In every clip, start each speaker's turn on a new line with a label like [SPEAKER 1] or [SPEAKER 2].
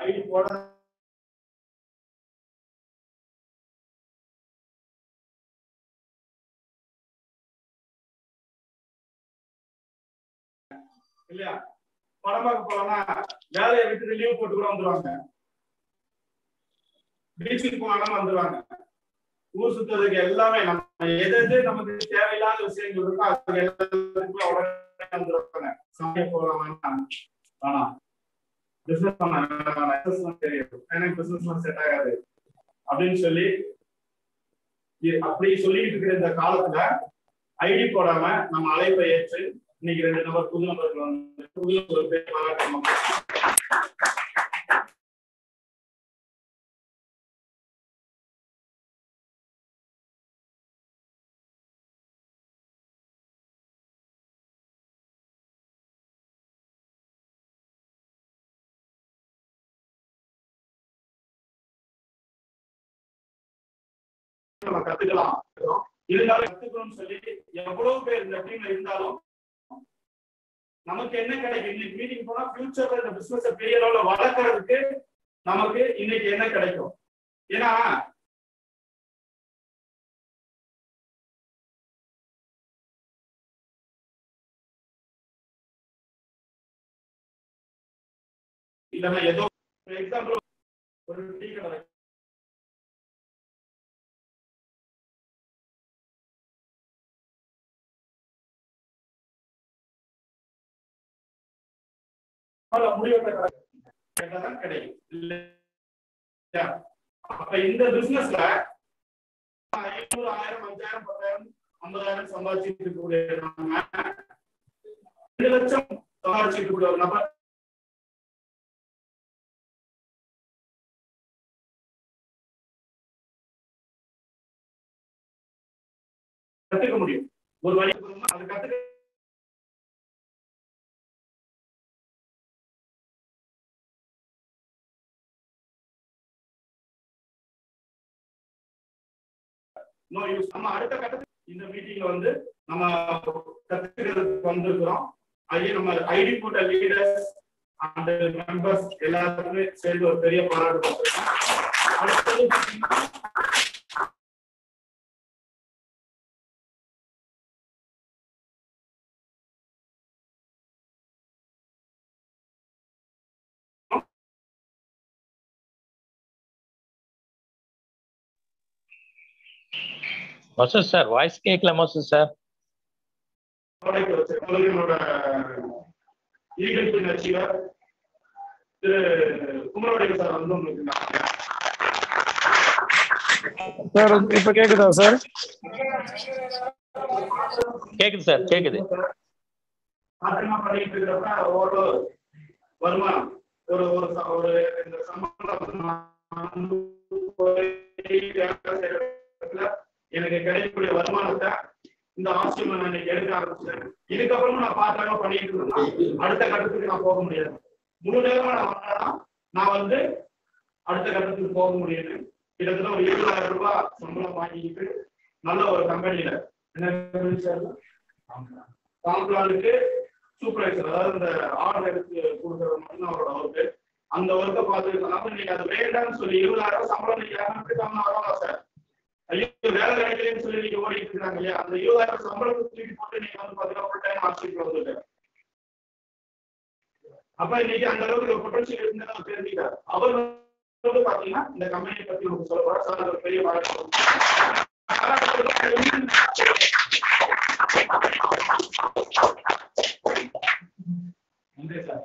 [SPEAKER 1] ID போட இல்லையா படம் பார்க்க போனா வேலையை விட்டுட்டு லீவ் போட்டு கூட வந்துருவாங்க பீச்சுக்கு போனாலும் வந்துருவாங்க ஊர் சுத்துறதுக்கு எல்லாமே நம்ம எது எது நமக்கு தேவையில்லாத விஷயங்கள் இருக்கோ அது எல்லாத்துக்குமே உடனே வந்துருவாங்க சமையல் போகலாம் வேணாம் வேணாம் பிசினஸ் பண்ண வேணாம் business தெரியும் எனக்கு பிசினஸ் செட் ஆகாது அப்படின்னு சொல்லி இ- அப்படி சொல்லிட்டு இருக்கிற இந்த காலத்துல ஐடி போடாம நம்ம அழைப்பை ஏற்று இன்னைக்கு ரெண்டு நபர் புது நபர்கள் வந்து புது ஒரு பேர் பாராட்டணும் நம்ம கத்துக்கலாம் இருந்தாலும் கத்துக்கணும்னு சொல்லி எவ்வளவு பேர் இந்த டீம்ல இருந்தாலும் நமக்கு என்ன கிடைக்கும் இன்னைக்கு மீட்டிங் போனா ஃபியூச்சர்ல இந்த பிசினஸ் பெரிய அளவுல வளர்க்கறதுக்கு நமக்கு இன்னைக்கு என்ன கிடைக்கும் ஏன்னா இல்லைன்னா ஏதோ எக்ஸாம்பிள் ஒரு டீ கடை அதனால முடிவெட்ட கடை கேட்டாதான் கிடைக்கும் இல்லையா அப்ப இந்த பிசினஸ்ல ஐநூறு ஆயிரம் அஞ்சாயிரம் பத்தாயிரம் ஐம்பதாயிரம் சம்பாதிச்சுட்டு இருக்கக்கூடிய நம்ம ரெண்டு லட்சம் சம்பாதிச்சுட்டு இருக்கக்கூடிய ஒரு நபர் கத்துக்க முடியும் ஒரு வழி அது கத்துக்க நோ யூஸ் நம்ம அடுத்த கட்டத்துக்கு இந்த மீட்டிங்ல வந்து நம்ம கத்துக்கிறதுக்கு வந்திருக்கிறோம் ஐயா நம்ம ஐடி போட்ட லீடர்ஸ் அந்த மெம்பர்ஸ் எல்லாருமே சேர்ந்து ஒரு பெரிய பாராட்டு கொடுத்திருக்கோம். அடுத்தது பாத்தீங்கன்னா,
[SPEAKER 2] மசூத் சார் வாய்ஸ் கேட்கல மசூத் சார்
[SPEAKER 1] நாளைக்கு வச்ச கலைஞரோட ஈகல் நச்சிவர் திரு குமரவடிகள் சார் வந்து உங்களுக்கு நான்
[SPEAKER 3] சார் இப்ப கேக்குதா சார்
[SPEAKER 2] கேக்குது சார் கேக்குது
[SPEAKER 1] பாத்தீங்கன்னா பண்ணிட்டு இருக்கிறப்ப ஒரு வருமானம் ஒரு ஒரு ச- ஒரு இந்த சம்பளம் வந்து போய் வேலை செய்யற இடத்துல எனக்கு கிடைக்கக்கூடிய வருமானத்தை இந்த ஆசியம் நான் இன்னைக்கு எடுக்க ஆரம்பிச்சேன் இதுக்கப்புறமும் நான் பார்த்தாங்க பண்ணிட்டு இருந்தேன் அடுத்த கட்டத்துக்கு நான் போக முடியாது முழு நேரமா நான் வந்தாதான் நான் வந்து அடுத்த கட்டத்துக்கு போக முடியுது கிட்டத்தட்ட ஒரு இருபதாயிரம் ரூபாய் சம்பளம் வாங்கிக்கிட்டு நல்ல ஒரு கம்பெனியில என்ன காம்ப்ளானுக்கு சூப்பர்வைசர் அதாவது இந்த ஆர்டர் எடுத்து கொடுக்கறது மட்டும் அவரோட ஒர்க்கு அந்த ஒர்க்கை பார்த்துருக்கலாம் இன்னைக்கு அது வேண்டாம்னு சொல்லி இருபதாயிரம் சம்பளம் நீங்க யாரும் வரலாம் சார் ஐயோ வேலை கிடைக்கலன்னு சொல்லி நீங்க ஓடிட்டு இருக்காங்க இல்லையா அந்த இருபதாயிரம் சம்பளத்தை தூக்கி போட்டு நீங்க வந்து பாத்தீங்கன்னா ஃபுல் டைம் ஆசிரியர் வந்துட்டு அப்ப இன்னைக்கு அந்த அளவுக்கு ஒரு பொட்டன்ஷியல் இருந்து அவர் தெரிஞ்சுக்கிறார் அவர் வந்து பாத்தீங்கன்னா இந்த கம்பெனியை பத்தி உங்களுக்கு சொல்ல போறேன் சார் அது ஒரு பெரிய நன்றி சார்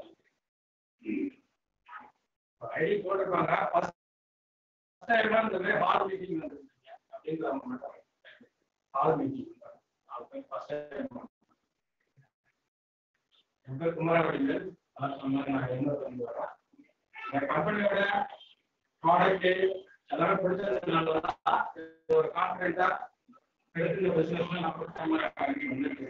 [SPEAKER 1] ஐடி போட்டிருப்பாங்க ஃபர்ஸ்ட் டைம் இந்த மாதிரி ஹால் மீட்டிங் வந்துருக்கீங்க அப்படின்றவங்க மட்டும் ஹால் மீட்டிங் ஃபர்ஸ்ட் டைம் என் பேர் குமாரவடிகள் அதான் சொன்னாங்க நான் என்ன வந்து வரேன் இந்த கம்பெனியோட ப்ராடக்ட் எல்லாமே பிடிச்சதுனால தான் இது ஒரு கான்ஃபிடென்ட்டா எடுத்து இந்த பிசினஸ் நான் ஃபர்ஸ்ட் டைம் வந்துருக்கு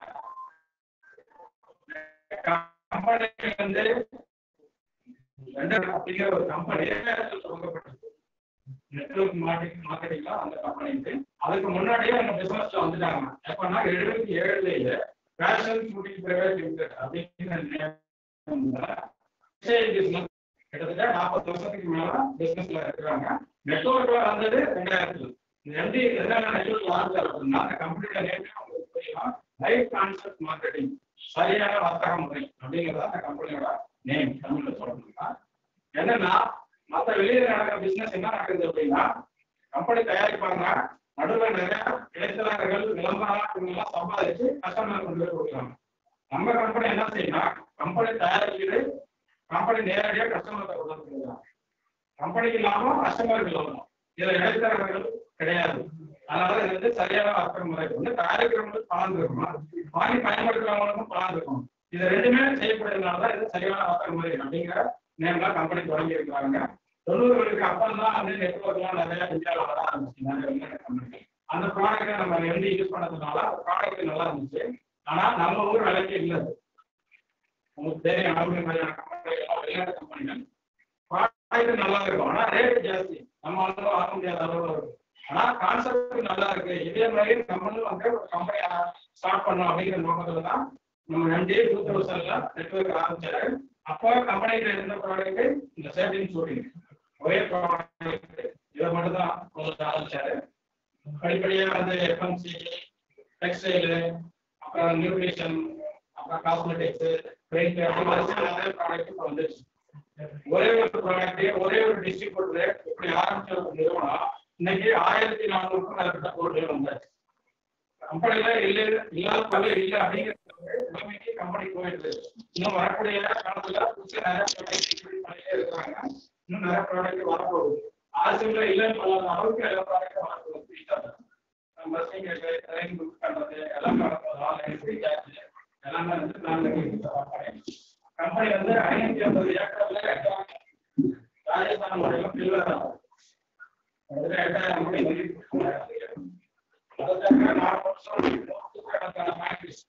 [SPEAKER 1] கம்பெனி வந்து வெண்டர் அப்படிங்கிற ஒரு கம்பெனி துவங்கப்பட்டது நெட்வொர்க் மார்க்கெட்டிங் மார்க்கெட்டிங்ல அந்த கம்பெனி இருக்கு அதுக்கு முன்னாடியே அந்த பிசினஸ்ல வந்துட்டாங்க எப்பன்னா எழுபத்தி ஏழுல ஃபேஷன் ஃபுட்டிங் பிரைவேட் லிமிடெட் அப்படிங்கிற name ல sale business கிட்டத்தட்ட நாற்பது வருஷத்துக்கு மேல பிசினஸ்ல இருக்கிறாங்க நெட்ஒர்க்ல வந்தது ரெண்டாயிரத்துல இந்த எம்டி என்னென்ன நெட்ஒர்க் வார்த்தை அப்படின்னா அந்த கம்பெனியோட நேமே உங்களுக்கு புரியும் லைஃப் கான்செப்ட் மார்க்கெட்டிங் சரியான வர்த்தக முறை அப்படிங்கிறது அந்த கம்பெனியோட நேம் தமிழ்ல சொல்லணும்னா என்னன்னா மத்த வெளியில நடக்கிற பிசினஸ் என்ன நடக்குது அப்படின்னா கம்பெனி தயாரிப்பாங்க நடுவில் நிறைய இடைத்தரகர்கள் விளம்பரம் இவங்கெல்லாம் சம்பாதிச்சு கஸ்டமர் கொண்டு போய் கொடுக்குறாங்க நம்ம கம்பெனி என்ன செய்யணும் கம்பெனி தயாரிக்கிறது கம்பெனி நேரடியா கஸ்டமர்கிட்ட கொண்டு வந்து கொடுக்குறாங்க கம்பெனிக்கு லாபம் கஸ்டமருக்கு லாபம் இதுல இடைத்தரகர்கள் கிடையாது அதனால இது வந்து சரியான வர்த்தக முறை வந்து தயாரிக்கிறவங்களுக்கு பலன் இருக்கணும் வாங்கி பயன்படுத்துறவங்களுக்கும் பலன் இருக்கணும் இது ரெண்டுமே செய்யப்படுறதுனால தான் இது சரியான வர்த்தக முறை அப்படிங்கிற நேரம் கம்பெனி தொடங்கி இருக்கிறாங்க தொண்ணூறுகளுக்கு அப்புறம் தான் வந்து நெட்ஒர்க்லாம் நிறைய இந்தியாவில் வர ஆரம்பிச்சு நிறைய வெளிநாட்டு company. அந்த ப்ராடக்ட்டை நம்ம எப்படி யூஸ் பண்ணதுனால அந்த ப்ராடக்ட் நல்லா இருந்துச்சு ஆனா நம்ம ஊர் விலைக்கு இல்லை அது. உங்களுக்கு தெரியும் நம்ம மாதிரியான கம்பெனி வெளிநாட்டு கம்பெனிகள் ப்ராடக்ட் நல்லா இருக்கும் ஆனா ரேட் ஜாஸ்தி நம்ம அளவு வாங்க முடியாத அளவு இருக்கும் ஆனா கான்செப்ட் நல்லா இருக்கு இதே மாதிரி நம்மளும் வந்து ஒரு கம்பெனி ஸ்டார்ட் பண்ணோம் அப்படிங்கிற நோக்கத்துல தான் நம்ம ரெண்டே டூ தௌசண்ட்ல நெட்ஒர்க் ஆரம்பிச்சாரு அப்போ கம்பெனியில இருந்த ப்ராடக்ட் இந்த சேட்டிங் ஷூட்டிங் ஒரே ப்ராடக்ட் இதை மட்டும் தான் முதல்ல ஆரம்பிச்சாரு படிப்படியா வந்து எஃப்எம்சி டெக்ஸ்டைல் அப்புறம் நியூட்ரிஷன் அப்புறம் காஸ்மெட்டிக்ஸ் பெயிண்ட் அப்படி வரிசையா நிறைய ப்ராடக்ட் இப்போ வந்துருச்சு ஒரே ஒரு ப்ராடக்ட் ஒரே ஒரு டிஸ்ட்ரிபியூட்டர் இப்படி ஆரம்பிச்ச ஒரு நிறுவனம் இன்னைக்கு ஆயிரத்தி நானூறுக்கும் மேற்பட்ட பொருட்கள் வந்தாச்சு கம்பெனில இல்ல இல்லாத பொருள் இல்ல அப்படிங்கிறது நிலைமைக்கு கம்பெனி போயிடுது இன்னும் வரக்கூடிய காலத்துல புதுசா நிறைய ப்ராடக்ட் இப்படி பண்ணிட்டே இருக்காங்க இன்னும் நிறைய ப்ராடக்ட் வரப்போகுது ஆசிரியர்ல இல்லைன்னு சொல்லாத அளவுக்கு எல்லா ப்ராடக்டும் வரப்போகுது நம்ம நீங்க ட்ரெயின் புக் பண்றது எல்லாம் நடப்பது ஆன்லைன் ரீசார்ஜ் எல்லாமே வந்து நான் கம்பெனி வந்து ஐநூத்தி ஐம்பது ஏக்கர்ல ராஜஸ்தான் மாநிலம் பில்வர் அதுல எட்டாயிரம் கோடி மதிப்பு அதற்காக நாலு வருஷம் நூற்றுக்கணக்கான factories.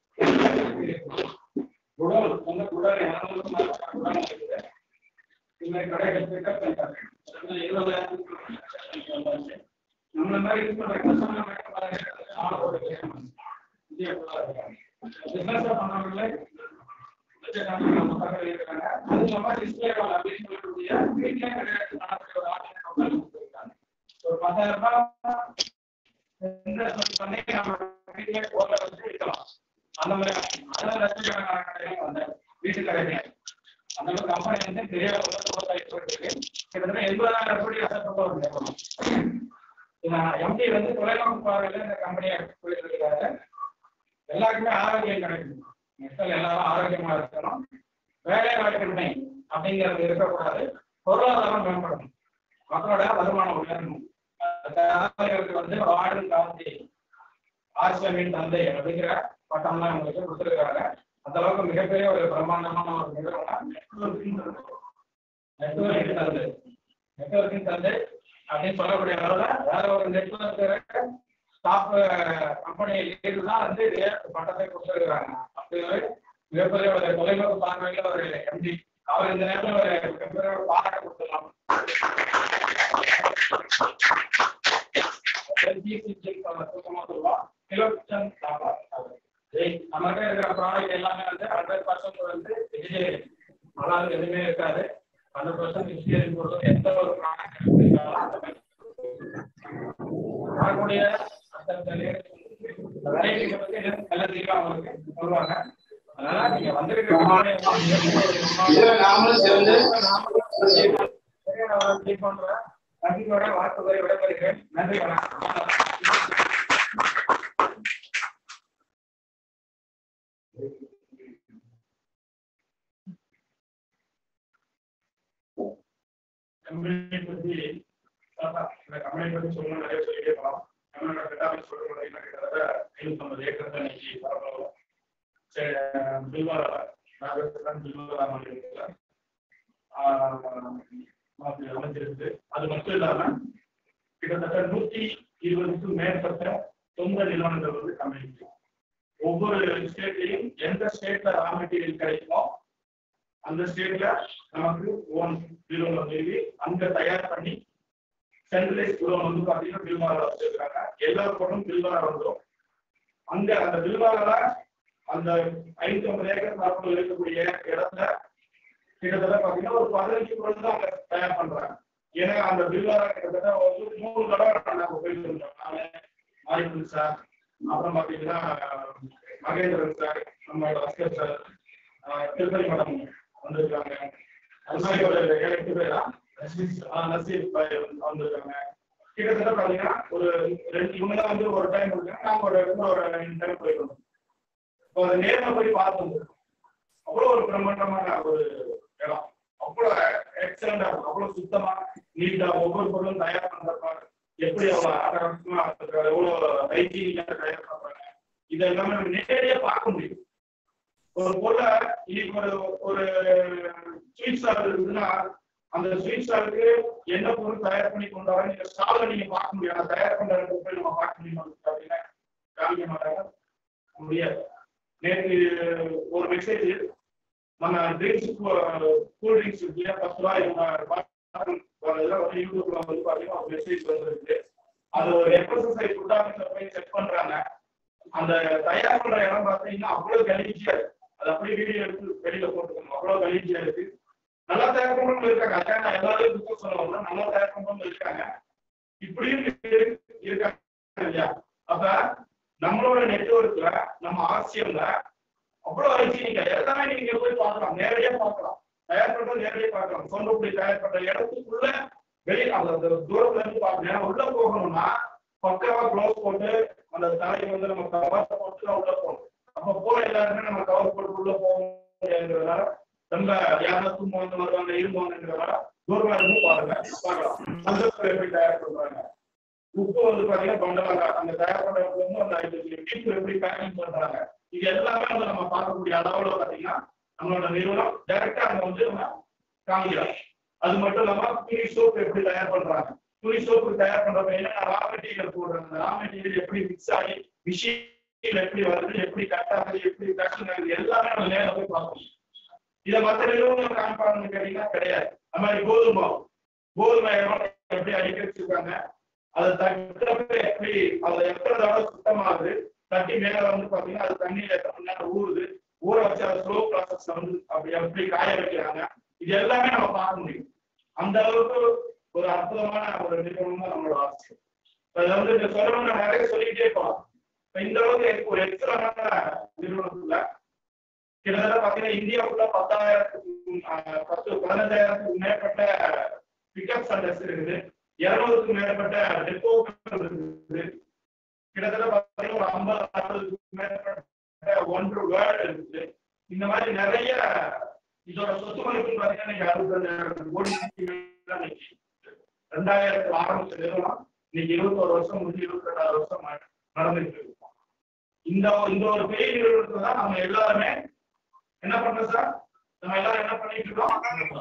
[SPEAKER 1] குடோன் சொந்த குடோன் இருநூறு குடோன் இருக்குது இந்த மாதிரி கடைகள் பிக்கப் பண்ணிட்டாங்க அதுல இருபதாயிரத்துக்கு வந்தாச்சு நம்மள மாதிரி யூஸ் பண்ற கஸ்டமர் ஆளோட இந்தியா ஃபுல்லா இருக்காங்க பிசினஸ் பண்றவங்களே லட்சக்கணக்கான மக்கள் இருக்காங்க அது இல்லாம டிஸ்பிளே அப்படின்னு சொல்லக்கூடிய வீட்லயே கிடையாது நாட்டுக்கு ஒரு ஆன்லைன் கம்பெனி கொடுத்துருக்காங்க ஒரு பத்தாயிரம் ரூபாய் இன்வெஸ்ட்மெண்ட் பண்ணி நம்ம வீட்லயே போர்ல வச்சு விற்கலாம் அந்த மாதிரி அதான் லட்சக்கணக்கான கடைகள் வந்த வீட்டு கடைகள் அந்த மாதிரி கம்பெனி வந்து பெரிய இருக்கு கிட்டத்தட்ட எண்பதாயிரம் கோடி அசத்தப்போ ஒரு நிறுவனம் எம்டி வந்து தொலைநோக்கு பார்வையில இந்த கம்பெனியை போயிட்டு இருக்காரு எல்லாருக்குமே ஆரோக்கியம் கிடைக்கும் மக்கள் எல்லாரும் ஆரோக்கியமா இருக்கணும் வேலை வாய்ப்பின்மை அப்படிங்கிறது இருக்கக்கூடாது பொருளாதாரம் மேம்படணும் மக்களோட வருமானம் உயரணும் அதுக்கு வந்து வாழும் காந்தி ஆசியமின் தந்தை அப்படிங்கிற பட்டம்லாம் உங்களுக்கு கொடுத்துருக்காங்க அந்த அளவுக்கு மிகப்பெரிய ஒரு பிரம்மாண்டமான ஒரு நிறுவனம் நெட்வொர்க்கிங் தந்தை நெட்வொர்க்கிங் தந்தை அப்படின்னு சொல்லக்கூடிய அளவுல வேற ஒரு நெட்வொர்க் ஸ்டாப் கம்பெனி லீடு தான் வந்து இதே பட்டத்தை கொடுத்துருக்காங்க அப்படி ஒரு மிகப்பெரிய ஒரு தொலைநோக்கு பார்வையில் ஒரு எம்டி அவர் இந்த நேரத்தில் ஒரு மிகப்பெரிய ஒரு பாராட்ட கொடுத்துடலாம் நமக்கு இருக்கிற ப்ராடக்ட் எல்லாமே வந்து ஹண்ட்ரட் பர்சன்ட் வந்து வெஜிடேரியன் அதாவது எதுவுமே இருக்காது ஹண்ட்ரட் பர்சன்ட் வெஜிடேரியன் பொருள் எந்த ஒரு ப்ராடக்ட் இருந்தாலும் அந்த மாதிரி வரக்கூடிய அந்த வெரைட்டிகளை பத்தி எல்லாம் தெளிவா அவங்களுக்கு சொல்லுவாங்க அதனால நீங்க வந்திருக்கிற
[SPEAKER 4] இதுல நாமளும் சேர்ந்து
[SPEAKER 1] நன்றியோட வாழ்த்துக்களை விடைபெறுகிறேன் நன்றி வணக்கம் கம்பெனி பத்தி தாத்தா, இந்த கம்பெனி பத்தி சொல்லணும் நிறைய சொல்லிட்டே போகலாம் கம்பெனியோட கட்டாமல் சொல்ற முறையில் கிட்டத்தட்ட ஐநூத்தி ஏக்கர் இன்னைக்கு பரப்பளவு சரி பில்வாரா நாகரத்தான் பில்வாரா மாநிலத்தில் அமைஞ்சிருக்கு அது மட்டும் இல்லாம கிட்டத்தட்ட நூத்தி இருபதுக்கும் மேற்பட்ட சொந்த நிறுவனங்கள் வந்து கம்பெனி ஒவ்வொரு ஸ்டேட்லயும் எந்த ஸ்டேட்ல ரா மெட்டீரியல் கிடைக்குமோ அந்த ஸ்டேட்ல நமக்கு ஓன் நிறுவனம் நிறுவி அங்க தயார் பண்ணி சென்ட்ரலைஸ் குரோன் வந்து பாத்தீங்கன்னா பில்வாரா வச்சிருக்காங்க எல்லா பொருளும் பில்வாரா வந்துடும் அங்க அந்த பில்வாரா அந்த ஐநூத்தி ஐம்பது ஏக்கர் பரப்பில் இருக்கக்கூடிய இடத்துல கிட்டத்தட்ட பாத்தீங்கன்னா ஒரு பதினஞ்சு பொருள் தான் அவங்க தயார் பண்றாங்க ஏன்னா அந்த பில்லார கிட்டத்தட்ட ஒரு மூணு தடவை நாங்க போயிட்டு இருந்தோம் நானு மாரிமுத்து சார் அப்புறம் பாத்தீங்கன்னா மகேந்திரன் சார் நம்ம அஸ்கர் சார் ஆஹ் திருப்பதி மேடம் வந்திருக்காங்க அது மாதிரி ஒரு ஏழு எட்டு பேரா ஆஹ் நசீர் பாய் வந்திருக்காங்க கிட்டத்தட்ட பாத்தீங்கன்னா ஒரு ரெண்டு இவங்க தான் வந்து ஒரு டைம் இருக்காங்க நாங்க ஒரு இடத்துல ஒரு ரெண்டு டைம் போயிட்டு வந்தோம் இப்போ அதை நேர்ல போய் பார்த்து வந்திருக்கோம் அவ்வளவு ஒரு பிரம்மாண்டமான ஒரு இடம் அவ்வளவு எக்ஸலண்டா இருக்கும் அவ்வளவு சுத்தமா நீட்டா ஒவ்வொரு பொருளும் தயார் பண்றப்ப எப்படி அவ்வளவு ஆட்டமா எவ்வளவு ஹைஜீனிக்கா தயார் பண்றாங்க இதெல்லாமே நம்ம நேரடியா பார்க்க முடியும் ஒரு பொருளை இன்னைக்கு ஒரு ஒரு ஸ்வீட் ஸ்டால் இருக்குதுன்னா அந்த ஸ்வீட் ஸ்டாலுக்கு என்ன பொருள் தயார் பண்ணி கொண்டு வர நீங்க ஸ்டால நீங்க பார்க்க முடியும் ஆனா தயார் பண்ற இடத்துக்கு போய் நம்ம பார்க்க முடியுமா அப்படின்னா காமிக்க மாட்டாங்க முடியாது நேற்று ஒரு மெசேஜ் நம்ம ட்ரிங்க்ஸ் கூல் ட்ரிங்க்ஸ் இல்லையா பத்து ரூபாய் இதெல்லாம் வந்து யூடியூப்ல வந்து பாத்தீங்கன்னா ஒரு மெசேஜ் வந்துருக்கு அது ஒரு எக்ஸசைஸ் ஃபுட்டாமிக்ஸ்ல போய் செக் பண்றாங்க அந்த தயார் பண்ற இடம் பாத்தீங்கன்னா அவ்வளவு கலீஜியா இருக்கு அது அப்படியே வீடியோ எடுத்து வெளியில போட்டுக்கணும் அவ்வளவு கலீஜியா இருக்கு நல்லா தயார் பண்றவங்க இருக்காங்க அதான் நான் எல்லாரையும் துக்கம் சொல்ல வரல நல்லா தயார் பண்றவங்க இருக்காங்க இப்படியும் இருக்கு- இருக்காங்க இல்லையா அப்ப நம்மளோட நெட்வொர்க்ல நம்ம ஆசியம்ல அவ்வளவு ஹைஜீனிக்கா எல்லாமே நீங்க போய் பார்க்கலாம் நேரடியா பார்க்கலாம் தயார் பண்றது நேரடியா பார்க்கலாம் சொந்தப்படி தயார் பண்ற இடத்துக்குள்ள வெளியே அந்த அந்த தூரத்துல இருந்து பார்க்கணும் ஏன்னா உள்ள போகணும்னா பக்காவா க்ளோஸ் போட்டு அந்த தலைக்கு வந்து நம்ம கவர் போட்டு தான் உள்ள போகணும் அப்ப போற எல்லாருமே நம்ம கவர் போட்டு உள்ள போக முடியாதுங்கிறதுனால ரொம்ப யாரும் தூங்க வந்து வருவாங்க இருப்பாங்கிறதுனால தூரமா இருந்து பாருங்க பார்க்கலாம் அந்த எப்படி தயார் பண்றாங்க உப்பு வந்து பாத்தீங்கன்னா தொண்டலாங்க அந்த தயார் பண்றதுல இருந்து அந்த வீட்டுல எப்படி பேக்கிங் பண்றாங்க இது எல்லாமே வந்து நம்ம பார்க்கக்கூடிய அளவுல பாத்தீங்கன்னா நம்மளோட நிறுவனம் டைரக்டா அங்க வந்து நம்ம காமிக்கிறோம் அது மட்டும் இல்லாம துணி சோப்பு எப்படி தயார் பண்றாங்க துணி சோப்பு தயார் பண்றப்ப என்ன ரா மெட்டீரியல் போடுறாங்க ரா மெட்டீரியல் எப்படி மிக்ஸ் ஆகி மிஷின் எப்படி வருது எப்படி கட் ஆகுது எப்படி கஷ்டம் ஆகுது எல்லாமே நம்ம நேரில் போய் பார்க்கணும் இதை மற்ற நிறுவனங்கள் காமிப்பாங்கன்னு கேட்டீங்கன்னா கிடையாது அது மாதிரி கோதுமை மாவு. கோதுமை எப்படி அடிக்க வச்சிருக்காங்க அதை தட்டுறப்ப எப்படி அதை எத்தனை தடவை சுத்தமாகுது தட்டி மேல வந்து பாத்தீங்கன்னா அது தண்ணியில எத்தனை மணி நேரம் ஊறுது ஊற வச்சு அதை ஸ்லோ ப்ராசஸ்ல வந்து அப்படி எப்படி காய வைக்கிறாங்க இது எல்லாமே நம்ம பார்க்க முடியும் அந்த அளவுக்கு ஒரு அற்புதமான ஒரு நிறுவனம் தான் நம்மளோட ஆசை அதை வந்து இந்த சொல்லணும்னா நிறைய சொல்லிக்கிட்டே போகலாம் இப்ப இந்த அளவுக்கு ஒரு எக்ஸலமான நிறுவனத்துல கிட்டத்தட்ட பாத்தீங்கன்னா இந்தியாவுக்குள்ள பத்தாயிரத்துக்கும் ஆஹ், பத்து பதினஞ்சாயிரத்துக்கும் மேற்பட்ட பிக்கப் சென்டர்ஸ் இருக்குது இருநூறுக்கும் மேற்பட்ட டெப்போக்கள் இருக்குது கிட்டத்தட்ட பாத்தீங்கன்னா ஒரு ஐம்பது அறுபதுக்கும் மேற்பட்ட ஒன்று வேர்டு இருக்குது இந்த மாதிரி நிறைய இதோட சொத்து மதிப்பு பாத்தீங்கன்னா இன்னைக்கு அறுபத்தஞ்சாயிரம் கோடி மேல இன்னைக்கு ரெண்டாயிரத்துல ஆரம்பிச்ச நிறுவனம் இன்னைக்கு இருபத்தோரு வருஷம் முடிஞ்சு இருபத்தி ரெண்டாவது வருஷம் ந- நடந்துட்டு இருக்கு இந்த இந்த ஒரு பெரிய நிறுவனத்துல தான் நம்ம எல்லாருமே என்ன பண்றோம் சார் நம்ம எல்லாரும் என்ன பண்ணிட்டு இருக்கோம்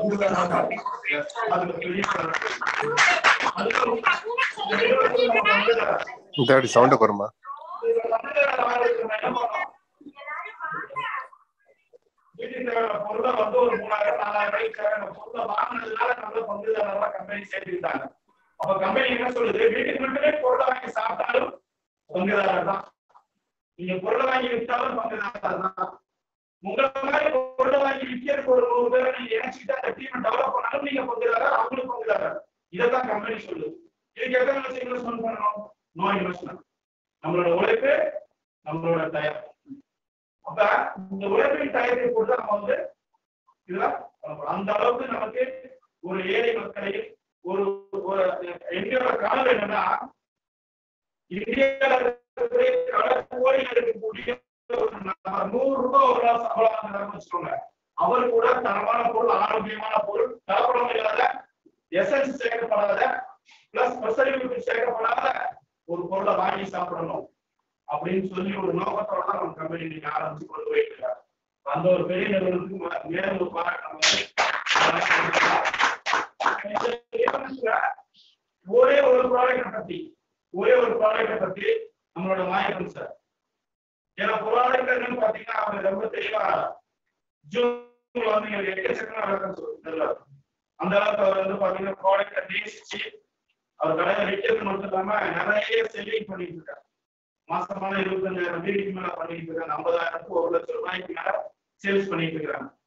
[SPEAKER 1] அது ஒரு பெரிய அதுக்கு ஒரு- இந்த நிறுவனத்துல நம்ம பங்குதாரர்.
[SPEAKER 5] இந்த வாட்டி சவுண்டை குறமா
[SPEAKER 1] இதுல பங்குதாரர் ஆகிறதுக்கு நம்ம என்ன பண்ணணும்? வீட்டுக்கு தேவையான பொருளை வந்து ஒரு மூணாயிரம் நாலாயிரம் ரூபாய்க்கு தேவையான பொருளை வாங்கினதுனால நல்ல பங்குதாரர்களா கம்பெனி சேர்த்துக்கிட்டாங்க அப்ப கம்பெனி என்ன சொல்லுது வீட்டுக்கு மட்டுமே பொருளை வாங்கி சாப்பிட்டாலும் பங்குதாரர் தான் நீங்க பொருளை வாங்கி விற்றாலும் பங்குதாரர் தான் உங்களை மாதிரி பொருளை வாங்கி விற்கிறதுக்கு ஒரு நூறு பேரை நீங்க இணைச்சிக்கிட்டு அந்த டீமை டெவலப் பண்ணாலும் நீங்க பங்குதாரர் அவங்களும் பங்குதாரர் இதைத்தான் கம்பெனி சொல்லுது இதுக்கு எத்தனை லட்சம் இன்வெஸ்ட்மெண்ட் பண்ணணும் நோ இன்வெஸ்ட்மெண்ட் நம்மளோட உழைப்பு நம்மளோட தயார் அப்ப இந்த உழைப்பின் தயாரிப்பை பொறுத்து நம்ம வந்து இதெல்லாம் பண்ணணும். அந்த அளவுக்கு நமக்கு ஒரு ஏழை மக்களை ஒரு ஒரு எங்களோட கனவு என்னன்னா இந்தியாவில் இருக்கக்கூடிய பல கோடியில் இருக்கக்கூடிய ஒரு நபர் நூறு ரூபாய் ஒரு நாள் சம்பளம் வாங்குறாருன்னு வச்சுக்கோங்க அவர் கூட தரமான பொருள் ஆரோக்கியமான பொருள் கலப்படம் இல்லாத எசன்ஸ் சேர்க்கப்படாத பிளஸ் ப்ரெசர்வேட்டிவ் சேர்க்கப்படாத ஒரு பொருளை வாங்கி சாப்பிடணும் அப்படின்னு சொல்லி ஒரு நோக்கத்தோட தான் நம்ம கம்பெனி நீங்க ஆரம்பிச்சு கொண்டு போயிட்டு இருக்காங்க அந்த ஒரு பெரிய நிறுவனத்துக்கு ம- மேலும் ஒரு பாராட்டு நம்ம வந்து இந்த நிறுவனத்துல ஒரே ஒரு ப்ராடக்ட் பத்தி ஒரே ஒரு ப்ராடக்ட் பத்தி நம்மளோட மாயக்கம் சார் ஏன்னா ப்ராடக்ட் என்னன்னு பாத்தீங்கன்னா அவங்க ரொம்ப தெளிவா ஜூன்ல வந்து எங்களுக்கு எக்கச்சக்கமா விளக்கம் சொல்லுவாங்க அந்த அளவுக்கு அவர் வந்து பாத்தீங்கன்னா ப்ராடக்ட நேசிச்சு அவர் கடையில விற்கிறது மட்டும் இல்லாம நிறைய செல்லிங் பண்ணிட்டு இருக்காரு மாசமான இருபத்தஞ்சாயிரம் வீடுக்கு மேல பண்ணிட்டு இருக்காங்க ஐம்பதாயிரத்துக்கு ஒரு லட்சம் ரூபாய்க்கு மேல சேல்ஸ் பண்ணிட்டு இருக்காங்க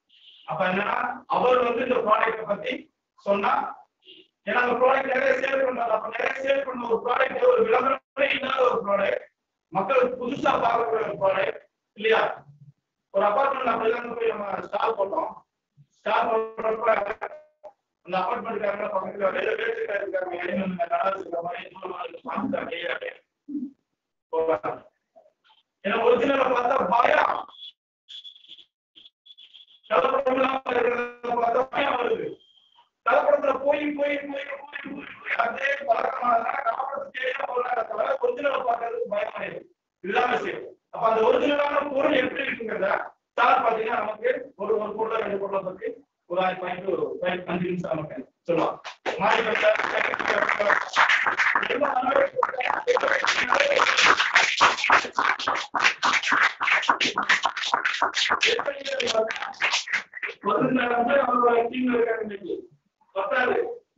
[SPEAKER 1] அப்ப என்னன்னா அவர் வந்து இந்த ப்ராடக்ட் பத்தி சொன்னா ஏன்னா அந்த ப்ராடக்ட் நிறைய சேல் பண்றாரு அப்ப நிறைய சேல் பண்ண ஒரு ப்ராடக்ட் ஒரு விளம்பரமே இல்லாத ஒரு ப்ராடக்ட் மக்கள் புதுசா பார்க்கக்கூடிய ஒரு ப்ராடக்ட் இல்லையா ஒரு அபார்ட்மெண்ட் அப்படிதான் போய் நம்ம ஸ்டால் போட்டோம் ஸ்டால் போடுறப்ப அந்த அபார்ட்மெண்ட்காரங்க பக்கத்துல வேற வேலை இருக்காங்க ஐநூறு கடை வச்சிருக்க மாதிரி இன்னொரு நாளைக்கு பார்த்துட்டாங்க அப்படின்னு போறாங்க ஏன்னா ஒரிஜினலை பார்த்தா பயம் கலப்படம்லாம் இருக்கிறத பார்த்தா பயம் வருது கலப்படத்துல போய் போய் போய் போய் போய் போய் அதே பழக்கமானதுனால கலப்படத்துக்கே போறாங்க தவிர ஒரிஜினலை பார்க்கறதுக்கு பயம் ஆயிடுது இதுதான் விஷயம் அப்ப அந்த ஒரிஜினலான பொருள் எப்படி இருக்குங்கிறத சார் பாத்தீங்கன்னா நமக்கு ஒரு ஒரு பொருளை ரெண்டு பொருளை பத்தி ஒரு ஆயிரம் பாயிண்ட் ஒரு பாயிண்ட் அஞ்சு நிமிஷம் நமக்கு சொல்லுவாங்க மாறி பதினாறு அவரோட டீம்ல இருக்காங்க இன்னைக்கு பத்தாது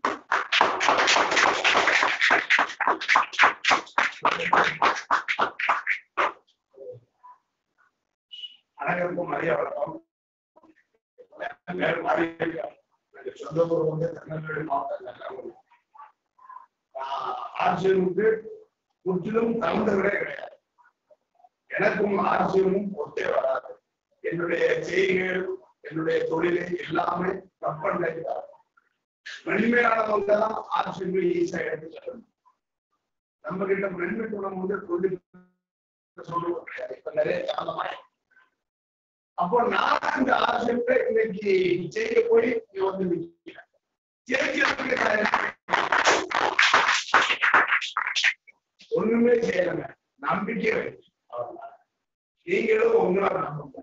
[SPEAKER 1] அனைவருக்கும் மரியாதை வணக்கம் எல்லாரும் மரியாதை. எனக்கு சொந்த ஊர் வந்து திருநெல்வேலி மாவட்டம் ஆட்சியருக்கு முற்றிலும் தகுந்தவரே கிடையாது எனக்கும் ஆட்சியமும் ஒத்தே வராது என்னுடைய செய்கைகள் என்னுடைய தொழிலை எல்லாமே கப்பல் மென்மையானவங்க தான் ஆட்சியர்கள் ஈஸியா எடுத்து செல்லணும் நம்ம கிட்ட மென்மை குணம் வந்து தொழில் சொல்லுவோம் கிடையாது இப்ப நிறைய காரணமா அப்போ நான் அந்த ஆசிரியத்தை இன்னைக்கு செய்ய போய் இங்க வந்து நிக்கிறேன் ஜெயிக்கிறதுக்கு நான் என்ன ஒண்ணுமே செய்யலங்க நம்பிக்கை வைத்து அவ்வளவுதான். நீங்களும் உங்களா நம்புங்க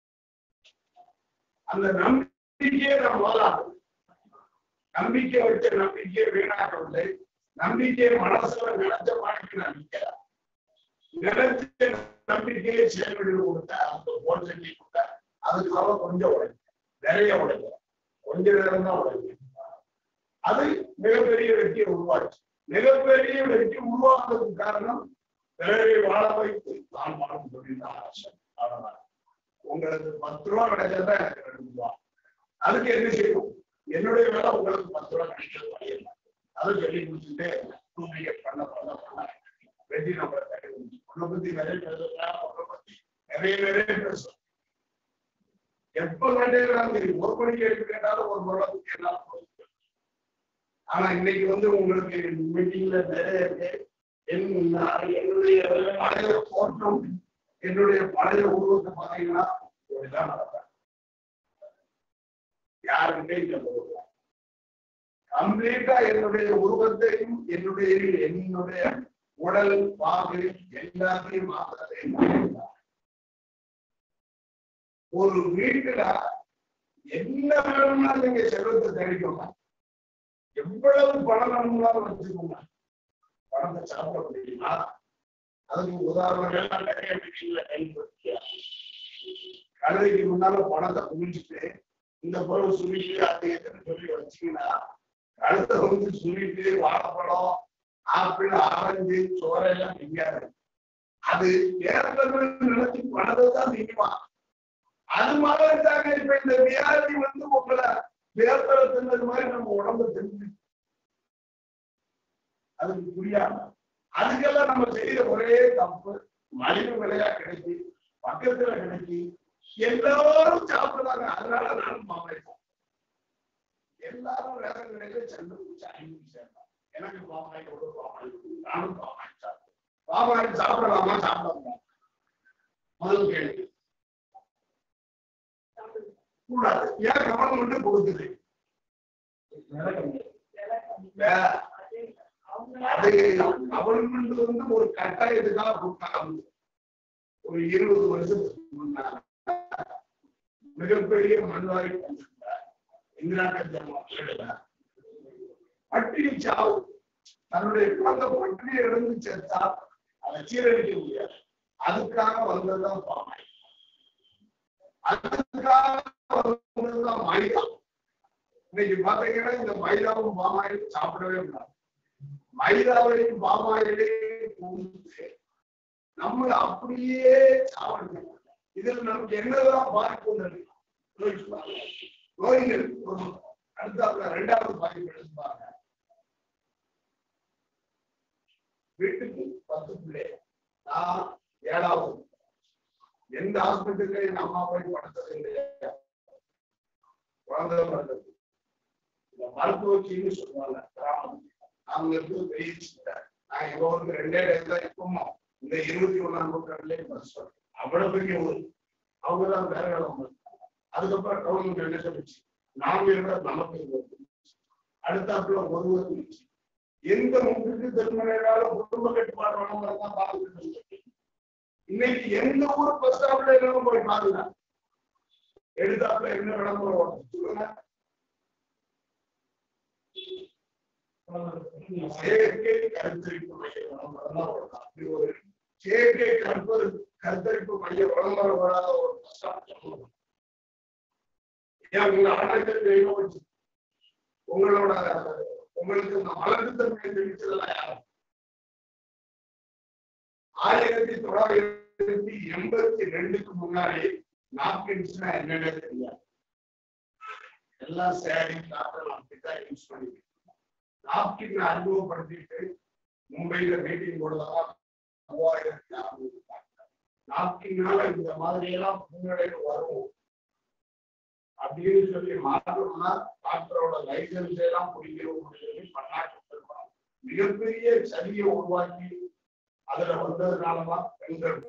[SPEAKER 1] அந்த நம்பிக்கையே நம்ம வாழாது நம்பிக்கை வச்ச நம்பிக்கையை வீணாக்கவில்லை நம்பிக்கையை மனசுல நினைச்ச மாதிரி நான் நிக்கிறேன் நினைச்ச நம்பிக்கையை செயல்படுத்தி கொடுத்த அந்த போன் செஞ்சு கொடுத்த அதுக்காக கொஞ்சம் உழைக்கும் நிறைய உழைக்கும் கொஞ்ச நேரம் தான் உழைக்கும் அது மிகப்பெரிய வெற்றியை உருவாச்சு மிகப்பெரிய வெற்றி உருவாக்குறதுக்கு காரணம் பிறரை வாழ வைத்து தான் வாழும் தொழில் தான் ஆசை அவ்வளவுதான் உங்களுக்கு பத்து ரூபா கிடைச்சதா எனக்கு ரெண்டு ரூபா அதுக்கு என்ன செய்யும் என்னுடைய வேலை உங்களுக்கு பத்து ரூபா கிடைக்கிறது வழியில் அதை சொல்லி கொடுத்துட்டே டூப்ளிகேட் பண்ண பண்ண பண்ண வெற்றி நம்ம உன்னை பத்தி நிறைய பேசுறேன் உன்னை பத்தி நிறைய நிறைய பேசுறோம் எப்ப கேட்டாலும் சரி ஒரு மணிக்கு எடுத்து கேட்டாலும் ஒரு முறை கேட்டாலும் போதும். ஆனா இன்னைக்கு வந்து உங்களுக்கு மீட்டிங்ல நிறைய பேர் என் நான் என்னுடைய பழைய தோற்றம் என்னுடைய பழைய உருவத்தை பாத்தீங்கன்னா இப்படிதான் நடப்பேன் யாருக்கிட்டே இல்ல போடுவேன் கம்ப்ளீட்டா என்னுடைய உருவத்தையும் என்னுடைய என்னுடைய உடல் பாகு எல்லாத்தையும் மாத்துறதே நான். ஒரு வீட்டுல என்ன வேணும்னா நீங்க செல்வத்தை தெரிவிக்கோங்க எவ்வளவு பணம் வேணும்னாலும் வச்சுக்கோங்க பணத்தை சாப்பிட முடியுமா அதுக்கு உதாரணங்கள்லாம் நிறைய வீட்டுல கைப்பற்றியா கழுதைக்கு முன்னால பணத்தை குமிச்சுட்டு இந்த பொருள் சுருக்கி அது எதுன்னு சொல்லி வச்சீங்கன்னா கழுத்தை வந்து சுருட்டு வாழைப்பழம் ஆப்பிள் ஆரஞ்சு சோறையெல்லாம் திங்காது அது ஏற்கனவே நினைச்சு பணத்தை தான் திங்குமா அது மாதிரி தாங்க இப்ப இந்த வியாதி வந்து உங்களை வேர்த்தல தின்னது மாதிரி நம்ம உடம்பு தெரிஞ்சு அதுக்கு புரியாம அதுக்கெல்லாம் நம்ம செய்யற ஒரே தப்பு மலிவு விலையா கிடைச்சி பக்கத்துல கிடைச்சி எல்லாரும் சாப்பிடுறாங்க அதனால நானும் மாமாயிருக்கோம் எல்லாரும் வேற கடையில சென்று ஐநூறு சேர்ந்தான் எனக்கு பாமாய் ஒரு பாமாய் நானும் பாமாய் சாப்பிட்டேன் பாமாய் சாப்பிடலாமா சாப்பிடலாமா முதல் கேள்வி கூடாது ஏன் கவர்மெண்ட் கொடுக்குது வே- அது கவர்மெண்ட் வந்து ஒரு கட்டாயத்துக்காக கொடுத்தாங்க ஒரு இருபது வருஷத்துக்கு முன்னால மிகப்பெரிய மண்வாரி இந்திரா காந்தி அம்மா பேருல பட்டினி சாவு தன்னுடைய குழந்தை பட்டினி இழந்து செத்தா அதை சீரழிக்க முடியாது அதுக்காக வந்ததுதான் பாமாய் அதுக்காக வந்ததுதான் மைதா இன்னைக்கு பாத்தீங்கன்னா இந்த மைதாவும் பாமாயிலும் சாப்பிடவே முடியாது மைதாவையும் பாமாயிலையும் பூந்து நம்மள அப்படியே சாப்பிடுங்க இதுல நமக்கு என்னதான் பாதிப்பு யோசிச்சு பாருங்க. நோய்கள் ஒரு அடுத்தாப்புல ரெண்டாவது பாதிப்பு எடுத்துப்பாங்க வீட்டுக்கு பத்து பிள்ளை நான் ஏழாவது எந்த ஹாஸ்பிட்டலுக்கு எங்க அம்மா போய் படுத்தது இல்லையா குழந்தை பிறந்தது இந்த மருத்துவச்சின்னு சொல்லுவாங்க கிராமம் அவங்க இருந்து பெரிய சின்ன. நான் எங்க ஊருக்கு ரெண்டே டேஸ் தான் இப்பவும் இந்த இருபத்தி ஒண்ணாம் நூற்றாண்டுலேயே பஸ் அவ்வளவு பெரிய ஊர் அவங்க தான் வேற இடம் அதுக்கப்புறம் கவர்மெண்ட் என்ன சொல்லிச்சு நாம இருக்கிற நமக்கு இருந்தது அடுத்தாப்புல ஒருவர் இருந்துச்சு எந்த முன்னுக்கு திருமணம் குடும்ப கட்டுப்பாடு வளர்ந்து பார்த்துட்டு இருந்துச்சு இன்னைக்கு எந்த ஊர் பஸ் ஸ்டாப்ல இருந்தாலும் போய் பாருங்க எடுத்தாப்புல என்ன விளம்பரம் ஓடும் சொல்லுங்க செயற்கை கருத்தரிப்பு மைய விளம்பரம் தான் ஓடும். அப்படி ஒரு செயற்கை கற்பது கருத்தரிப்பு மைய விளம்பரம் வராத ஒரு பஸ் ஸ்டாப் சொல்லணும். ஏன் உங்க ஆணையத்தில் தெய்வம் வச்சு உங்களோட உங்களுக்கு இந்த வளர்ந்து தன்மை தெரிவிச்சதெல்லாம் யாரும் ஆயிரத்தி தொள்ளாயிரத்தி எண்பத்தி ரெண்டுக்கு முன்னாடி நாப்கின்ஸ்னா என்னன்னே தெரியாது எல்லாம் சேரி காட்டன் அப்படித்தான் யூஸ் பண்ணிட்டு நாப்கின் அறிமுகப்படுத்திட்டு மும்பைல மீட்டிங் போடுறதா மூவாயிரத்தி அறுநூறு நாப்கின்னால இந்த மாதிரி எல்லாம் முன்னடைவு வரும் அப்படின்னு சொல்லி மாற்றம்னா டாக்டரோட லைசன்ஸ் எல்லாம் பிடிக்கிறோம் சொல்லி பன்னாட்டு நிறுவனம் மிகப்பெரிய சதியை உருவாக்கி அதுல வந்ததுனாலதான் பெண்கள்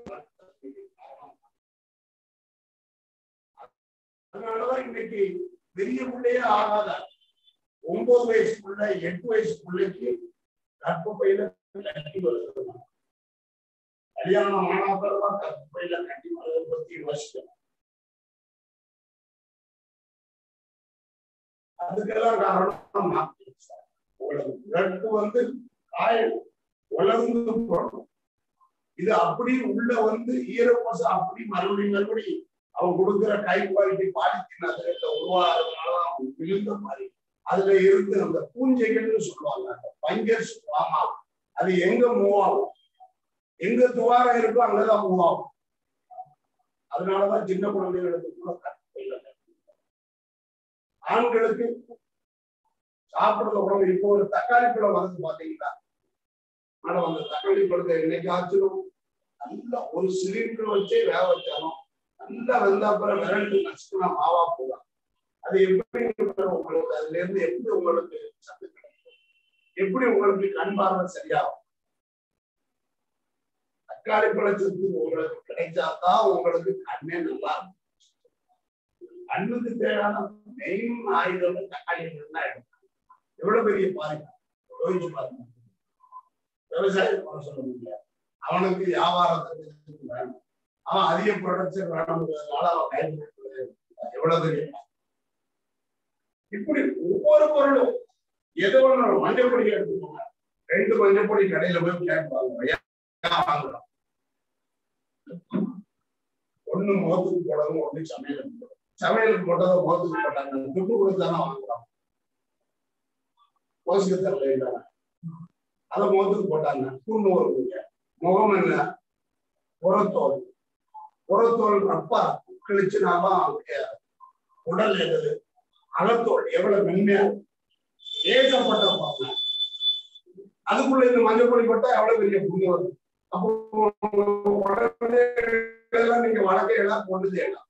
[SPEAKER 1] அதனாலதான் இன்னைக்கு பெரிய பிள்ளையே ஆகாத ஒன்பது வயசு பிள்ளை எட்டு வயசு பிள்ளைக்கு கற்பப்பையில கட்டி வருது கல்யாணம் ஆனா பிறகுதான் கற்பப்பையில கட்டி வருவதை பத்தி யோசிக்கணும் அதுக்கெல்லாம் காரணம் மாத்தி உங்களுக்கு பிளட் வந்து காயம் உலர்ந்து போடும் இது அப்படி உள்ள வந்து ஈரப்பசம் அப்படி மறுபடியும் மறுபடியும் அவன் கொடுக்குற கை குவாலிட்டி பாலித்தீன் அதுல உருவாகிறதுனால அவன் விழுந்த மாதிரி அதுல இருந்து அந்த பூஞ்சைகள்னு சொல்லுவாங்க அந்த பங்கர்ஸ் ஃபார்ம் ஆகும் அது எங்க மூவ் ஆகும் எங்க துவாரம் இருக்கோ அங்கதான் மூவ் ஆகும் அதனாலதான் சின்ன குழந்தைகளுக்கு கூட கற்பையில ஆண்களுக்கு சாப்பிடுற உணவு இப்போ ஒரு தக்காளி பழம் வந்து பாத்தீங்கன்னா ஆனா அந்த தக்காளி பழத்தை என்னைக்காச்சும் நல்லா ஒரு சிலிண்டர் வச்சே வேக வச்சாலும் நல்லா வெந்தாப்புறம் விரண்டு நசுக்குனா மாவா போகலாம் அது எப்படி உங்களுக்கு அதுல இருந்து எப்படி உங்களுக்கு சத்து கிடைக்கும் எப்படி உங்களுக்கு கண் பார்வை சரியாகும் தக்காளி பழச்சத்து உங்களுக்கு கிடைச்சாதான் உங்களுக்கு கண்ணே நல்லா இருக்கும் கண்ணுக்கு தேவையான மெயின் ஆயுதம் தக்காளி தான் எடுக்கும் எவ்வளவு பெரிய பாதிப்பு யோசிச்சு பாருங்க விவசாயம் பண்ண சொல்ல முடியாது அவனுக்கு வியாபாரத்துக்கு வேணும் அவன் அதிக ப்ரொடக்ஷன் வேணுங்கிறதுனால அவன் கைப்பற்றுவது எவ்வளவு பெரிய இப்படி ஒவ்வொரு பொருளும் ஏதோ ஒண்ணு மஞ்சள் பொடி எடுத்துக்கோங்க ரெண்டு மஞ்சள் பொடி கடையில போய் கேட்பாங்க ஏன் வாங்குறோம் ஒண்ணு முகத்துக்கு போடணும் ஒண்ணு சமையலுக்கு போடணும் சமையலுக்கு போட்டதை முகத்துக்கு போட்டாங்க துட்டு கொடுத்தானே வாங்குறோம் போஷகத்தில் இல்லைன்னா அதை முகத்துக்கு போட்டாங்க பூண்டு வருவீங்க முகம் என்ன புறத்தோல் புறத்தோல் ரப்பா கிழிச்சுனாலும் உடல் எது அகத்தோல் எவ்வளவு மென்மையா ஏகப்பட்ட பார்க்கலாம் அதுக்குள்ள இந்த மஞ்சள் பொடி போட்டா எவ்வளவு பெரிய புண்ணு வரும் அப்போ உடனே இதெல்லாம் நீங்க வழக்கை எல்லாம் கொண்டு செய்யலாம்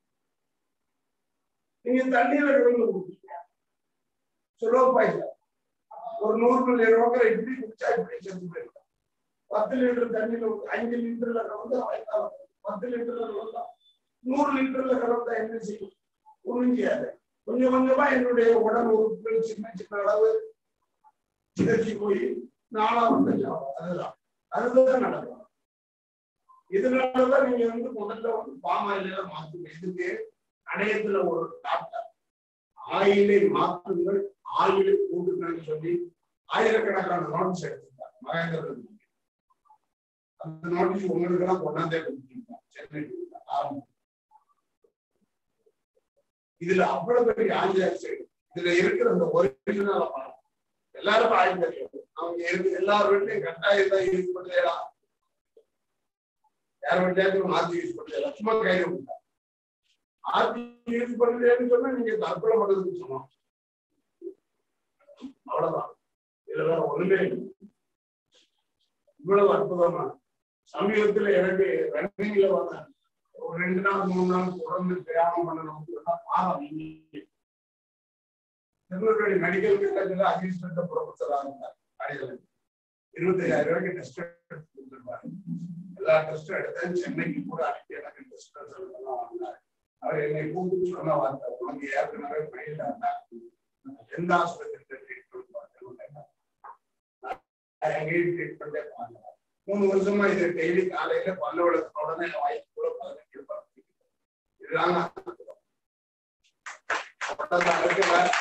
[SPEAKER 1] நீங்க தண்ணீர்ல விழுந்து குடிச்சீங்க சுலோ பாய்ச்சல் ஒரு நூறு மில்லி ரோக்கரை இப்படி குடிச்சா இப்படி செஞ்சு போயிருக்கும் பத்து லிட்டர் தண்ணியில அஞ்சு லிட்டர்ல கலந்து வைத்தாலும் பத்து லிட்டர்ல கலந்தா நூறு லிட்டர்ல கலந்தா என்ன செய்யும் உறிஞ்சியாது கொஞ்சம் கொஞ்சமா என்னுடைய உடல் உறுப்புகள் சின்ன சின்ன அளவு சிதறி போய் நாளா வந்து அதுதான் அதுதான் நடக்கும் இதனாலதான் நீங்க வந்து முதல்ல வந்து பாமாயில மாத்துங்க இதுக்கு அடையத்துல ஒரு டாக்டர் ஆயிலை மாற்றுங்கள் ஆயிலை கூட்டுங்கள்னு சொல்லி ஆயிரக்கணக்கான நோட்டீஸ் எடுத்திருந்தார் மகேந்திரன் அந்த நோட்டீஸ் உங்களுக்கு எல்லாம் கொண்டாந்தே கொடுத்துருக்கோம் சென்னை ஆரம்பம் இதுல அவ்வளவு பெரிய ஆங்கிலேயர் இதுல இருக்கிற அந்த ஒரிஜினல் பணம் எல்லாருக்கும் ஆயுள் தெரியும் அவங்க இருக்கு எல்லார் வீட்லயும் கட்டாயம் தான் யூஸ் பண்ணலையா யார் வீட்லயாச்சும் மாத்தி யூஸ் பண்ணல சும்மா கையில கொடுத்தா
[SPEAKER 5] ஆர்த்தி யூஸ் பண்ணலன்னு சொன்னா நீங்க தற்கொலை பண்றதுக்கு சொன்னோம் அவ்வளவுதான் இதுல வேற ஒண்ணுமே இல்லை இவ்வளவு அற்புதமா சமீபத்துல எனக்கு ரன்னிங்ல வந்தேன் ஒரு ரெண்டு நாள் மூணு நாள் தொடர்ந்து பிரயாணம் பண்ணணும் பாவம் நீங்க திருநெல்வேலி மெடிக்கல் காலேஜ்ல அசிஸ்டன்ட் ப்ரொஃபஸரா இருந்தார் அடியில் இருபத்தி ஐயாயிரம் ரூபாய்க்கு டெஸ்ட் எடுத்து கொடுத்துருப்பாரு எல்லா டெஸ்டும் எடுத்தேன் சென்னைக்கு கூட அனுப்பி எனக்கு டெஸ்ட் எல்லாம் வந்தார் அவர் என்னை கூப்பிட்டு சொன்ன வார்த்தை உனக்கு ஏற்கனவே மைண்ட் எந்த ஆஸ்பத்திரி ட்ரீட்மெண்ட் பார்க்கணும் எங்கேயும் ட்ரீட்மெண்டே பார்க்கல மூணு வருஷமா இது டெய்லி காலையில பல்ல விளக்கின உடனே வாய்க்கு கூட பதினஞ்சு ரூபாய் இதுதாங்க அற்புதம். அவ்வளவுதான். அதுக்கு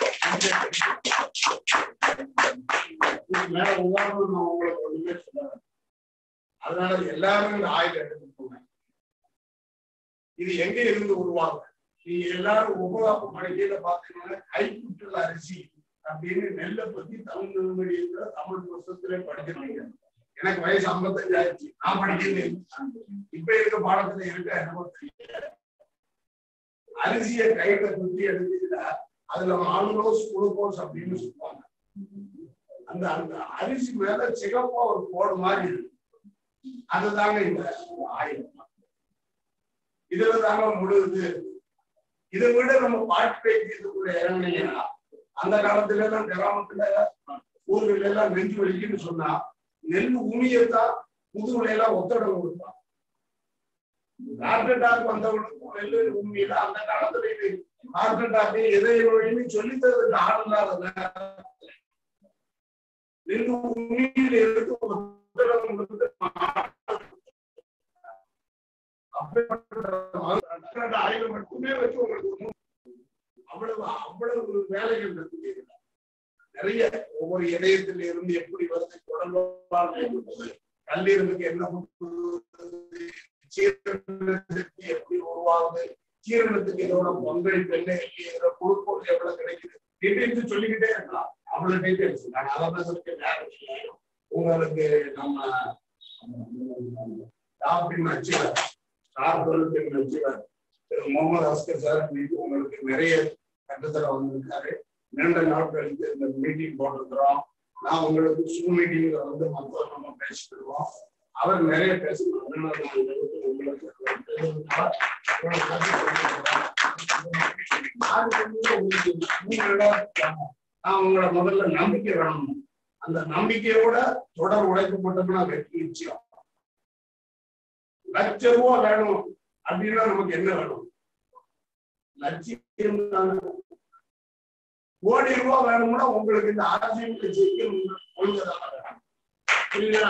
[SPEAKER 5] மேல இதுக்கு மேல உதாரணம் நான் உங்களுக்கு ஒண்ணுமே சொல்ல அதனால எல்லாரும் இந்த ஆயுத எடுத்து போங்க இது எங்க இருந்து உருவாகும் நீங்க எல்லாரும் உபகாப்பு மணிக்கையில பாத்தீங்கன்னா கைக்குட்டல் அரிசி அப்படின்னு நெல்லை பத்தி தமிழ் மீடியத்துல தமிழ் புத்தகத்திலே படிச்சிருக்கீங்க எனக்கு வயசு ஐம்பத்தஞ்சு ஆயிடுச்சு நான் படிக்கிறேன் இப்ப இருக்க பாடத்துல இருக்க என்னமோ தெரியல அரிசியை கையில குத்தி எடுத்துக்கிட்டா அதுல ஆளுநோஸ் குளுக்கோஸ் அப்படின்னு சொல்லுவாங்க அந்த அந்த அரிசி மேல சிகப்பா ஒரு கோடு மாதிரி இருக்கு அதுதாங்க இந்த ஆயுதம் இதுல தாங்க முழுது இதை விட நம்ம பாட்டு வைக்கிறதுக்குள்ள இறங்குனீங்கன்னா அந்த காலத்துல எல்லாம் கிராமத்துல ஊர்கள் எல்லாம் நெஞ்சு வலிக்குன்னு சொன்னா நெல் உமியத்தான் முதுகுல எல்லாம் ஒத்தடம் கொடுப்பான் ஹார்ட் அட்டாக் வந்தவனுக்கும் நெல் உண்மையில அந்த காலத்துல இது ஹார்ட் அட்டாக் எதை நோயின்னு சொல்லி தரதுக்கு ஆள் இல்லாத நேரத்துல நெல் உண்மையில எடுத்து ஒத்தடம் கொடுத்து அப்படிப்பட்ட ஆயுதம் மட்டுமே வச்சு உங்களுக்கு அவ்வளவு அவ்வளவு வேலைகள் இருக்கு இதுல. நிறைய ஒவ்வொரு இதயத்துல இருந்து எப்படி வருது குடல்வால் ஏற்படுது கல்லீரலுக்கு என்ன கொடுக்குது சீரண சக்தி எப்படி உருவாகுது சீரணத்துக்கு இதோட பங்களிப்பு என்ன இதோட குளுக்கோஸ் எவ்வளவு கிடைக்குது டீடைல்ஸ் சொல்லிக்கிட்டே இருக்கலாம் அவ்வளவு டீடைல்ஸ் நான் அதெல்லாம் சொல்லிக்க நேரம் இல்லை. உங்களுக்கு நம்ம டாக்டர் நச்சுவர் ஸ்டார் பொருளுக்கு நச்சுவர் திரு முகமது அஸ்கர் சார் இன்னைக்கு உங்களுக்கு நிறைய கட்டத்தில் வந்திருக்காரு நீண்ட நாட்களுக்கு இந்த மீட்டிங் போட்டிருக்கிறோம் நான் உங்களுக்கு சூ மீட்டிங்ல வந்து மொத்தம் நம்ம பேசிக்கிடுவோம் அவர் நிறைய பேசணும் அதனால நான் உங்களுக்கு உங்களுக்கு இவ்வளவு கருத்து சொல்லியிருக்கிறேன். யாருக்கு வந்து உங்களுக்கு மூணு இடம் தரணும். நான் உங்களை முதல்ல நம்பிக்கை வேணும் அந்த நம்பிக்கையோட தொடர் உழைக்கப்பட்டோம்னா வெற்றி நிச்சயம் லட்ச ரூபா வேணும் அப்படின்னா நமக்கு என்ன வேணும் லட்சியம் தானே. கோடி ரூபாய் வேணும்னா உங்களுக்கு இந்த அரசியல் கட்சிக்கு ஒழுங்கதான் வேணும் புரியுதா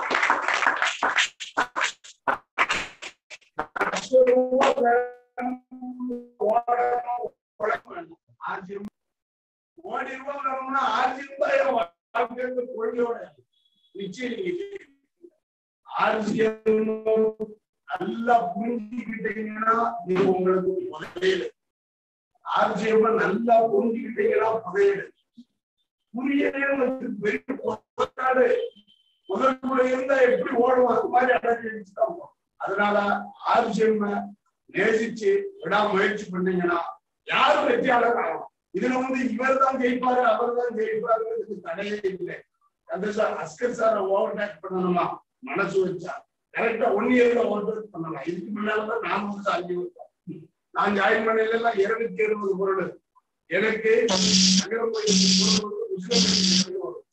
[SPEAKER 5] லட்ச ரூபாய் வேணும், ஓடணும், உழைக்க வேணும். ஆட்சியம் கோடி ரூபாய் வேணும்னா ஆட்சியம் தான் என் வாழ்க்கைக்கு கொள்கையோட நிச்சயம் நீங்க ஜெயிப்பீங்க. ஆர்சியம் நல்லா புரிஞ்சுக்கிட்டீங்கன்னா இது உங்களுக்கு முதலீடு ஆர்ஜிஎம் நல்லா புரிஞ்சுக்கிட்டீங்கன்னா புதையீடு புரியவே பெரிய புறத்தாடு முதற்குள்ள இருந்தா எப்படி ஓடும் அது மாதிரி அடக்கி வச்சுதான் போகும். அதனால ஆர்ஜிஎம் நேசிச்சு விடாமுயற்சி பண்ணீங்கன்னா யாரும் வெற்றியாளர் ஆகலாம் இதுல வந்து இவர் தான் ஜெயிப்பாரு அவர் தான் ஜெயிப்பாருங்கிறதுக்கு தடையே இல்லை அந்த சார் அஸ்கர் சார் ஓவர்டேக் பண்ணணுமா மனசு வச்சா கரெக்டா ஒன் இயர்ல ஓவர்டேக் பண்ணலாம் இதுக்கு முன்னாலதான் நான் வந்து அஞ்சு வருஷம் நான் ஜாயின் பண்ணல எல்லாம் இருநூத்தி எழுபது பொருள் எனக்கு நகரம் கோயிலுக்கு பொருள் வந்து உசிலம்பட்டி வரும்.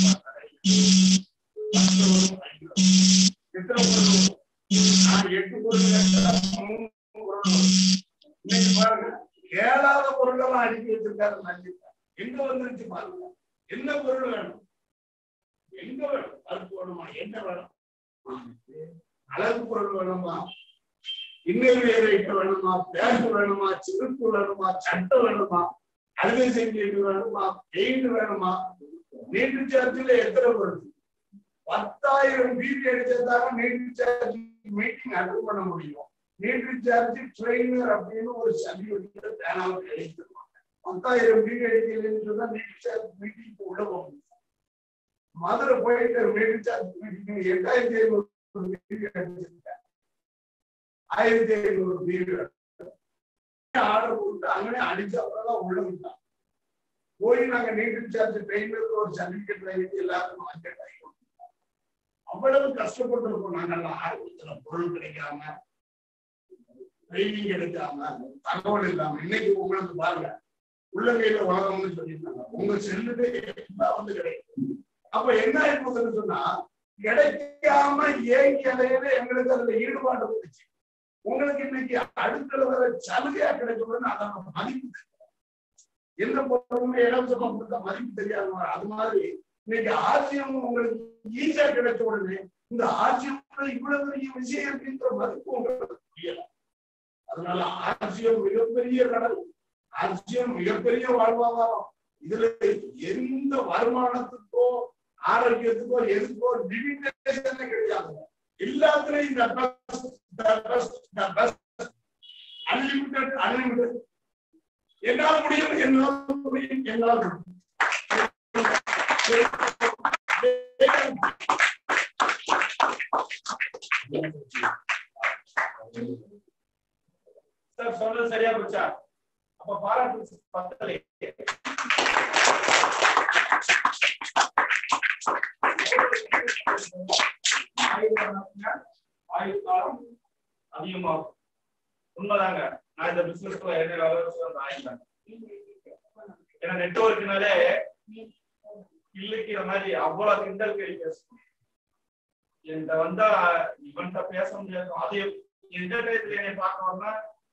[SPEAKER 5] எத்தனை பொருள் வரும்? நான் எட்டு பொருள் கேட்டா மூணு பொருள் வரும். இன்னைக்கு பாருங்க ஏழாத பொருளெல்லாம் அடுக்கி வச்சிருக்காரு நஞ்சிருக்காரு எங்க வந்துருச்சு பாருங்க என்ன பொருள் வேணும் எங்க வேணும் பருப்பு வேணுமா என்ன வேணும் அழகு பொருள் வேணுமா இன்னொரு வேலைக்கு வேணுமா பேங்க் வேணுமா சிறுப்பு வேணுமா சட்டை வேணுமா அழுகை செஞ்சு வேணுமா பெயிண்ட் வேணுமா நீட்டு சார்ஜில் எத்தனை வருது பத்தாயிரம் பிபி அடிச்சதாங்க நீட்டு சார்ஜ் மீட்டிங் அட்டன் பண்ண முடியும் நீட்டு சார்ஜ் ட்ரெயினர் அப்படின்னு ஒரு சர்டிபிகேட் பேனாவை எழுதிருவாங்க பத்தாயிரம் பிபி அடிக்கலன்னு சொன்னா நீட்டு சார்ஜ் மீட்டிங் உள்ள போக முடியும் மதுரை போயிட்டு நீட்டு சார்ஜ் மீட்டிங் எட்டாயிரத்தி ஐநூறு பிபி அடிச்சிருக்கேன் ஆயிரத்தி ஐநூறு பீரியட் ஆர்டர் கொடுத்து அங்கனே அடிச்சு அப்புறம் உள்ள விட்டான் போய் நாங்க நீட்டு சார்ஜ் ட்ரெயினருக்கு ஒரு சர்டிபிகேட் வாங்கிட்டு எல்லாருக்கும் மார்க்கெட் ஆகி கொடுத்தோம். அவ்வளவு கஷ்டப்பட்டு இருக்கோம் நாங்கெல்லாம் ஆரம்பத்துல பொருள் கிடைக்காம ட்ரைனிங் எடுக்காம தகவல் இல்லாம இன்னைக்கு உங்களுக்கு பாருங்க உள்ளங்கையில உலகம்னு சொல்லியிருந்தாங்க உங்க செல்லுக்கு எல்லாம் வந்து கிடைக்கும் அப்ப என்ன ஆயிருக்குதுன்னு சொன்னா கிடைக்காம ஏங்கி அலையில எங்களுக்கு அதுல ஈடுபாடு வந்துச்சு உங்களுக்கு இன்னைக்கு அடுத்த வர சலுகையா கிடைக்கணும்னு அதோட மதிப்பு தெரியும். எந்த பொருளுமே இடம் சொல்ல கொடுத்த மதிப்பு தெரியாத மாதிரி அது மாதிரி இன்னைக்கு ஆட்சியம் உங்களுக்கு ஈஸியா கிடைச்ச உடனே இந்த ஆட்சியம் இவ்வளவு பெரிய விஷயம் இருக்குன்ற மதிப்பு உங்களுக்கு புரியல அதனால ஆட்சியம் மிகப்பெரிய கடல் ஆட்சியம் மிகப்பெரிய வாழ்வாதாரம் இதுல எந்த வருமானத்துக்கோ ஆரோக்கியத்துக்கோ எதுக்கோ லிமிட்டேஷனே கிடையாது எல்லாத்துலயும் இந்த best, the best, the best. unlimited unlimited என்னால் முடியும் என்னால் முடியும் என்னால் முடியும்
[SPEAKER 1] சார் சொன்னது சரியா போச்சா அப்ப பாராட்டு பத்தலை ஆயுள் காலம் அதிகமாகும் உண்மைதாங்க நான் இந்த பிசினஸ்ல என்ன ஆலோசனை ஆயிட்டேன் ஏன்னா நெட்ஒர்க்னாலே இல்லைக்கிற மாதிரி அவ்வளவு கிண்டல் கேள்வி பேசும் என்கிட்ட வந்தா இவன்கிட்ட பேச முடியாது அது எந்த டயத்துல என்னை பார்க்க வரனா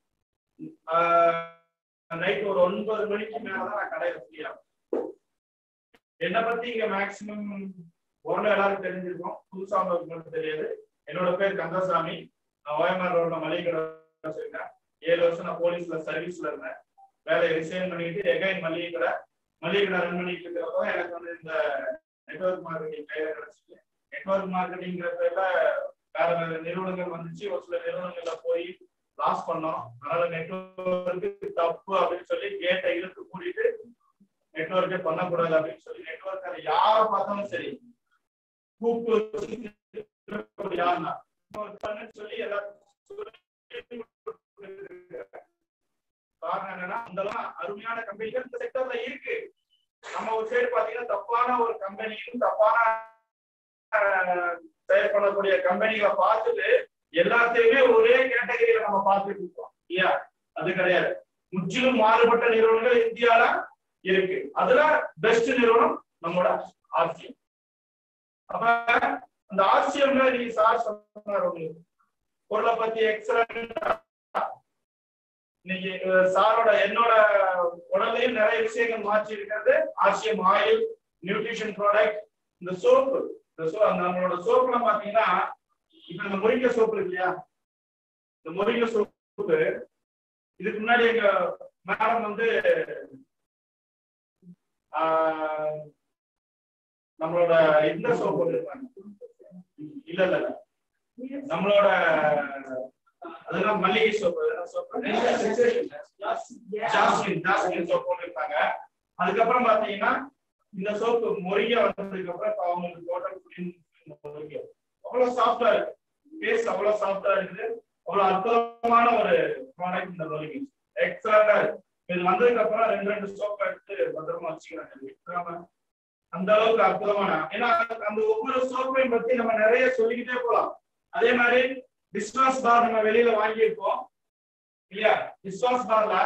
[SPEAKER 1] நைட் ஒரு ஒன்பது மணிக்கு மேலதான் நான் கடையில ஃப்ரீயா என்னை பத்தி இங்க மேக்சிமம் ஓரளவு எல்லாரும் தெரிஞ்சிருக்கோம் புதுசா வந்தவங்களுக்கு மட்டும் தெரியாது என்னோட பேர் கந்தசாமி நான் ஓயமார் ரோட்ல மளிகை கடை வச்சிருக்கேன் ஏழு வருஷம் நான் போலீஸ்ல சர்வீஸ்ல இருந்தேன் வேலையை ரிசைன் பண்ணிட்டு எகைன் மளிகை கடை மளிகை கடை ரன் பண்ணிட்டு இருக்கிறப்போ எனக்கு வந்து இந்த நெட்வொர்க் மார்க்கெட்டிங் கையில கிடைச்சிச்சு நெட்வொர்க் மார்க்கெட்டிங்கிற பேர்ல வேற வேற நிறுவனங்கள் வந்துச்சு ஒரு சில நிறுவனங்கள்ல போய் லாஸ் பண்ணோம் அதனால நெட்வொர்க்கு தப்பு அப்படின்னு சொல்லி கேட்டை இழுத்து கூட்டிட்டு நெட்வொர்க்கே பண்ணக்கூடாது அப்படின்னு சொல்லி நெட்வொர்க் அதை யாரை பார்த்தாலும் சரி கூப்பிட்டு வச்சு யாருன்னா பண்ணுன்னு சொல்லி எல்லாரும் காரணம் என்னன்னா அதெல்லாம் அருமையான கம்பெனிகள் இந்த செக்டர்ல இருக்கு நம்ம ஒரு சைடு பாத்தீங்கன்னா தப்பான ஒரு கம்பெனியும் தப்பான ஆஹ், செயல்படக்கூடிய கம்பெனிகளை பார்த்துட்டு எல்லாத்தையுமே ஒரே கேட்டகரியில நம்ம பார்த்துட்டு இருக்கோம் இல்லையா அது கிடையாது முற்றிலும் மாறுபட்ட நிறுவனங்கள் இந்தியால இருக்கு அதுல பெஸ்ட் நிறுவனம் நம்மளோட ஆர்சிஎம் அப்ப அந்த ஆர்சிஎம்ல நீங்க சார் சொன்னார் உங்களுக்கு பொருளை பத்தி எக்ஸலண்ட் இன்னைக்கு அஹ், சாரோட என்னோட உடலையும் நிறைய விஷயங்கள் மாற்றி இருக்கிறது ஆர்சிஎம் ஆயில் நியூட்ரிஷன் ப்ராடக்ட் இந்த சோப்பு இந்த சோ நம்மளோட சோப்புல பாத்தீங்கன்னா இப்ப இந்த முருங்கை சோப்பு இருக்கு இல்லையா இந்த முருங்கை சோப்பு இதுக்கு முன்னாடி எங்க மேடம் வந்து ஆஹ், நம்மளோட இந்த சோப்பு போட்டுருப்பாங்க இல்ல இல்ல இல்ல நம்மளோட அதெல்லாம் மல்லிகை சோப்பு அதெல்லாம் சோப்பு ஜாஸ்மின் ஜாஸ்மின் சோப் போட்டிருப்பாங்க அதுக்கப்புறம் பாத்தீங்கன்னா இந்த சோப்பு முருகை வந்ததுக்கு அப்புறம் இப்ப அவங்களுக்கு டோட்டல் முருகை அவ்வளவு சாஃப்டா இருக்கு பேஸ்ட் அவ்வளவு சாஃப்டா இருக்குது அவ்வளவு அற்புதமான ஒரு ப்ராடக்ட் இந்த முருகை எக்ஸலண்டா இருக்கு இது வந்ததுக்கு அப்புறம் ரெண்டு ரெண்டு சோப் எடுத்து பத்திரமா வச்சுக்கிறேன் விட்டுறாம அந்த அளவுக்கு அற்புதமான ஏன்னா அந்த ஒவ்வொரு சோப்பையும் பத்தி நம்ம நிறைய சொல்லிக்கிட்டே போலாம் அதே மாதிரி டிஸ்வாஸ் பார் நம்ம வெளியில வாங்கியிருக்கோம் இல்லையா டிஸ்வாஸ் பார்ல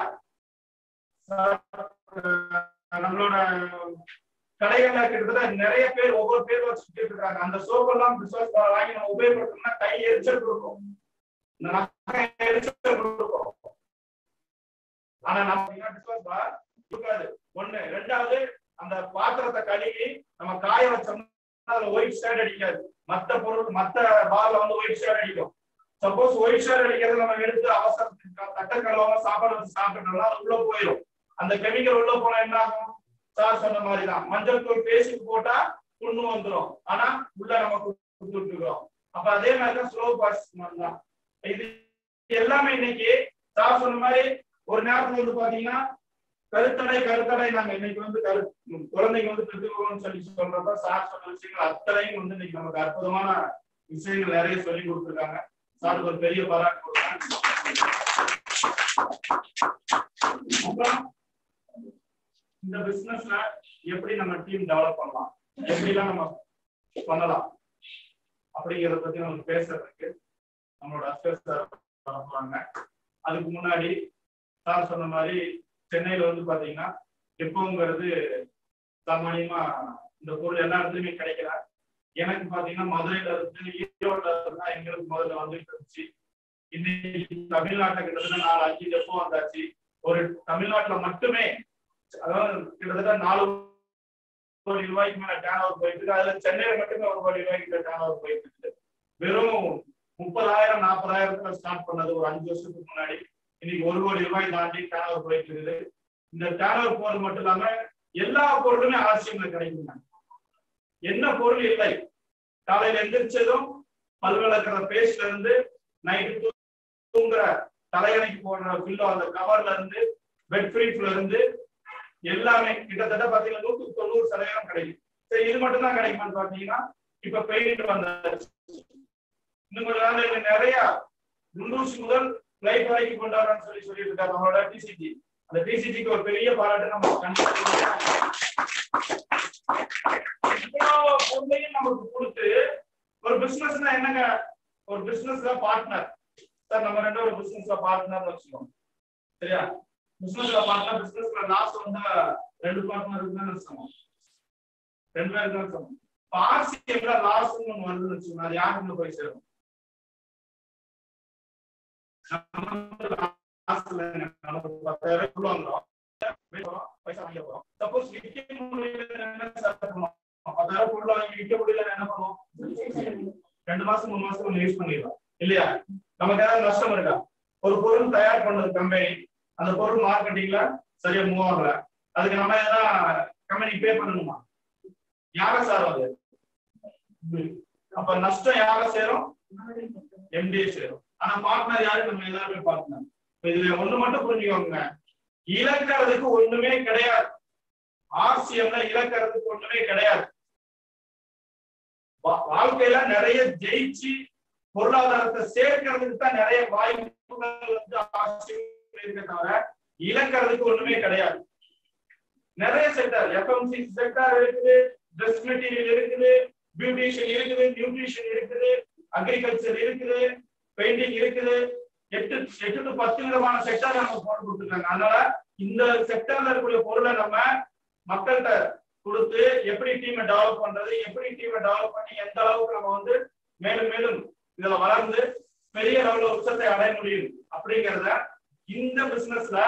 [SPEAKER 1] நம்மளோட கடைகள்ல கிட்டத்தட்ட நிறைய பேர் ஒவ்வொரு பேர் வச்சுட்டு இருக்காங்க அந்த சோப் எல்லாம் டிஸ்வாஸ் பார் வாங்கி நம்ம உபயோகப்படுத்தோம்னா கை எரிச்சல் கொடுக்கும் இந்த நகை எரிச்சல் கொடுக்கும் ஆனா நம்ம டிஸ்வாஸ் பார் இருக்காது ஒண்ணு ரெண்டாவது அந்த பாத்திரத்தை கழுவி நம்ம காய வச்சோம்னா அதுல ஒயிட் ஷேட் அடிக்காது மத்த பொருள் மத்த பார்ல வந்து ஒயிட் ஷேட் அடிக்கும் சப்போஸ் ஒயிட் ஷேட் அடிக்கிறது நம்ம எடுத்து அவசரத்துக்கு தட்டை கழுவாம சாப்பாடு வச்சு சாப்பிட்டோம்னா அது உள்ள போயிடும் அந்த கெமிக்கல் உள்ள போனா என்ன ஆகும் சார் சொன்ன மாதிரி தான் மஞ்சள் தூள் பேஸ்ட் போட்டா புண்ணு வந்துடும் ஆனா உள்ள நம்ம கொடுத்துட்டு இருக்கோம் அப்ப அதே மாதிரி தான் ஸ்லோ பாஸ் தான் இது எல்லாமே இன்னைக்கு சார் சொன்ன மாதிரி ஒரு நேரத்துல வந்து பாத்தீங்கன்னா கருத்தடை கருத்தடை நாங்க இன்னைக்கு வந்து கரு குழந்தைங்க வந்து பெற்றுக்கணும்னு சொல்லி சொல்றப்ப சார் சொன்ன விஷயங்கள் அத்தனையும் வந்து இன்னைக்கு நமக்கு அற்புதமான விஷயங்கள் நிறைய சொல்லி கொடுத்துருக்காங்க சாருக்கு ஒரு பெரிய பாராட்டு கொடுக்குறேன் அப்புறம் இந்த பிசினஸ்ல எப்படி நம்ம டீம் டெவலப் பண்ணலாம் எப்படிலாம் நம்ம பண்ணலாம் அப்படிங்கறத பத்தி நம்ம பேசுறதுக்கு நம்மளோட அஸ்கர் சார் வரப்போறாங்க அதுக்கு முன்னாடி சார் சொன்ன மாதிரி சென்னையில வந்து பாத்தீங்கன்னா எப்போங்கிறது சாமானியமா இந்த பொருள் எல்லா இடத்துலயுமே கிடைக்கல எனக்கு பாத்தீங்கன்னா மதுரையில இருந்து ஈரோட்ல இருந்தா எங்களுக்கு முதல்ல வந்துட்டு இருந்துச்சு இன்னைக்கு தமிழ்நாட்டுல கிட்டத்தட்ட நாலு அஞ்சு டெப்போ வந்தாச்சு ஒரு தமிழ்நாட்டுல மட்டுமே அதாவது கிட்டத்தட்ட நாலு கோடி ரூபாய்க்கு மேல டேன் ஓவர் போயிட்டு இருக்கு அதுல சென்னையில மட்டுமே ஒரு கோடி ரூபாய்க்கு டேன் ஓவர் போயிட்டு இருக்கு வெறும் முப்பதாயிரம் நாற்பதாயிரத்துல ஸ்டார்ட் பண்ணது ஒரு அஞ்சு வருஷத்துக்கு முன்னாடி இன்னைக்கு ஒரு கோடி ரூபாய் தாண்டி டேன் ஓவர் போயிட்டு இருக்குது இந்த டேன் ஓவர் போறது மட்டும் இல்லாம எல்லா பொருளுமே ஆர்சிஎம்ல கிடைக்குங்க என்ன பொருள் இல்லை காலையில எந்திரிச்சதும் பல் விளக்குற பேஸ்ட்ல இருந்து நைட்டு தூங்குற தலையணைக்கு போடுற பில்லோ அந்த கவர்ல இருந்து பெட் ஃப்ரீஃப்ல இருந்து எல்லாமே கிட்டத்தட்ட பாத்தீங்கன்னா நூற்றுக்கு தொண்ணூறு சதவீதம் கிடைக்கும் சரி இது மட்டும் தான் கிடைக்குமான்னு பாத்தீங்கன்னா இப்ப பெயிண்ட் வந்தாச்சு இன்னும் கொஞ்ச நாள் நிறைய குண்டூசி முதல் பிளைட் வரைக்கும் கொண்டாடுறோம்னு சொல்லி சொல்லிட்டு இருக்காரு நம்மளோட டிசிஜி அந்த டிசிஜிக்கு ஒரு பெரிய பாராட்டு நம்ம கண்டிப்பா இவ்வளவு பொருளையும் நமக்கு கொடுத்து ஒரு பிசினஸ்னா என்னங்க ஒரு பிசினஸ்ல பார்ட்னர் சார் நம்ம ரெண்டு ஒரு பிசினஸ்ல பார்ட்னர் வச்சுக்கோங்க சரியா பிசினஸ்ல பார்ட்னர் பிசினஸ்ல லாஸ் வந்தா ரெண்டு பார்ட்னர் இருக்குன்னு சமம் ரெண்டு பேருக்கு தான் சமம் இப்போ ஆர்சிஎம்ல லாஸ் ஒன்று வருதுன்னு வச்சுக்கோங்க அது யாருக்கு போய் சேரும் பத்தாயிரம் உள்ள வந்துடும் பைசா வாங்க போறோம் சப்போஸ் விற்க முடியல என்ன சார் பண்ணுவோம் பத்தாயிரம் பொருள் வாங்கி விற்க முடியல என்ன பண்ணுவோம் ரெண்டு மாசம் மூணு மாசம் நம்ம யூஸ் பண்ணிடலாம் இல்லையா நமக்கு ஏதாவது நஷ்டம் இருக்கா ஒரு பொருள் தயார் பண்ணது கம்பெனி அந்த பொருள் மார்க்கெட்டிங்ல சரியா மூவ் ஆகல அதுக்கு நம்ம எதனா கம்பெனி பே பண்ணணுமா யார சார் அது அப்ப நஷ்டம் யார சேரும் எம்டிஏ சேரும் ஆனா பார்ட்னர் யாரு நம்ம எல்லாருமே பார்ட்னர் இதுல ஒண்ணு மட்டும் புரிஞ்சுக்கோங்க இழக்கிறதுக்கு ஒண்ணுமே கிடையாது ஆர்சிஎம்ல இழக்கிறதுக்கு ஒண்ணுமே கிடையாது வாழ்க்கையில நிறைய ஜெயிச்சு பொருளாதாரத்தை சேர்க்கறதுக்கு தான் நிறைய வாய்ப்புகள் வந்து ஆர்சிஎம் இருக்க தவிர இழக்கிறதுக்கு ஒண்ணுமே கிடையாது நிறைய செக்டர் எஃப்எம்சி செக்டர் இருக்குது ட்ரெஸ் மெட்டீரியல் இருக்குது பியூட்டிஷியன் இருக்குது நியூட்ரிஷன் இருக்குது அக்ரிகல்ச்சர் இருக்குது பெயிண்டிங் இருக்குது எட்டு எட்டு டு பத்து விதமான செக்டர் நம்ம போட்டு கொடுத்துருக்காங்க அதனால இந்த செக்டர்ல இருக்கக்கூடிய பொருளை நம்ம மக்கள்கிட்ட கொடுத்து எப்படி டீமை டெவலப் பண்றது எப்படி டீமை டெவலப் பண்ணி எந்த அளவுக்கு நம்ம வந்து மேலும் மேலும் இதுல வளர்ந்து பெரிய லெவல்ல உச்சத்தை அடைய முடியும் அப்படிங்கிறத இந்த பிசினஸ்ல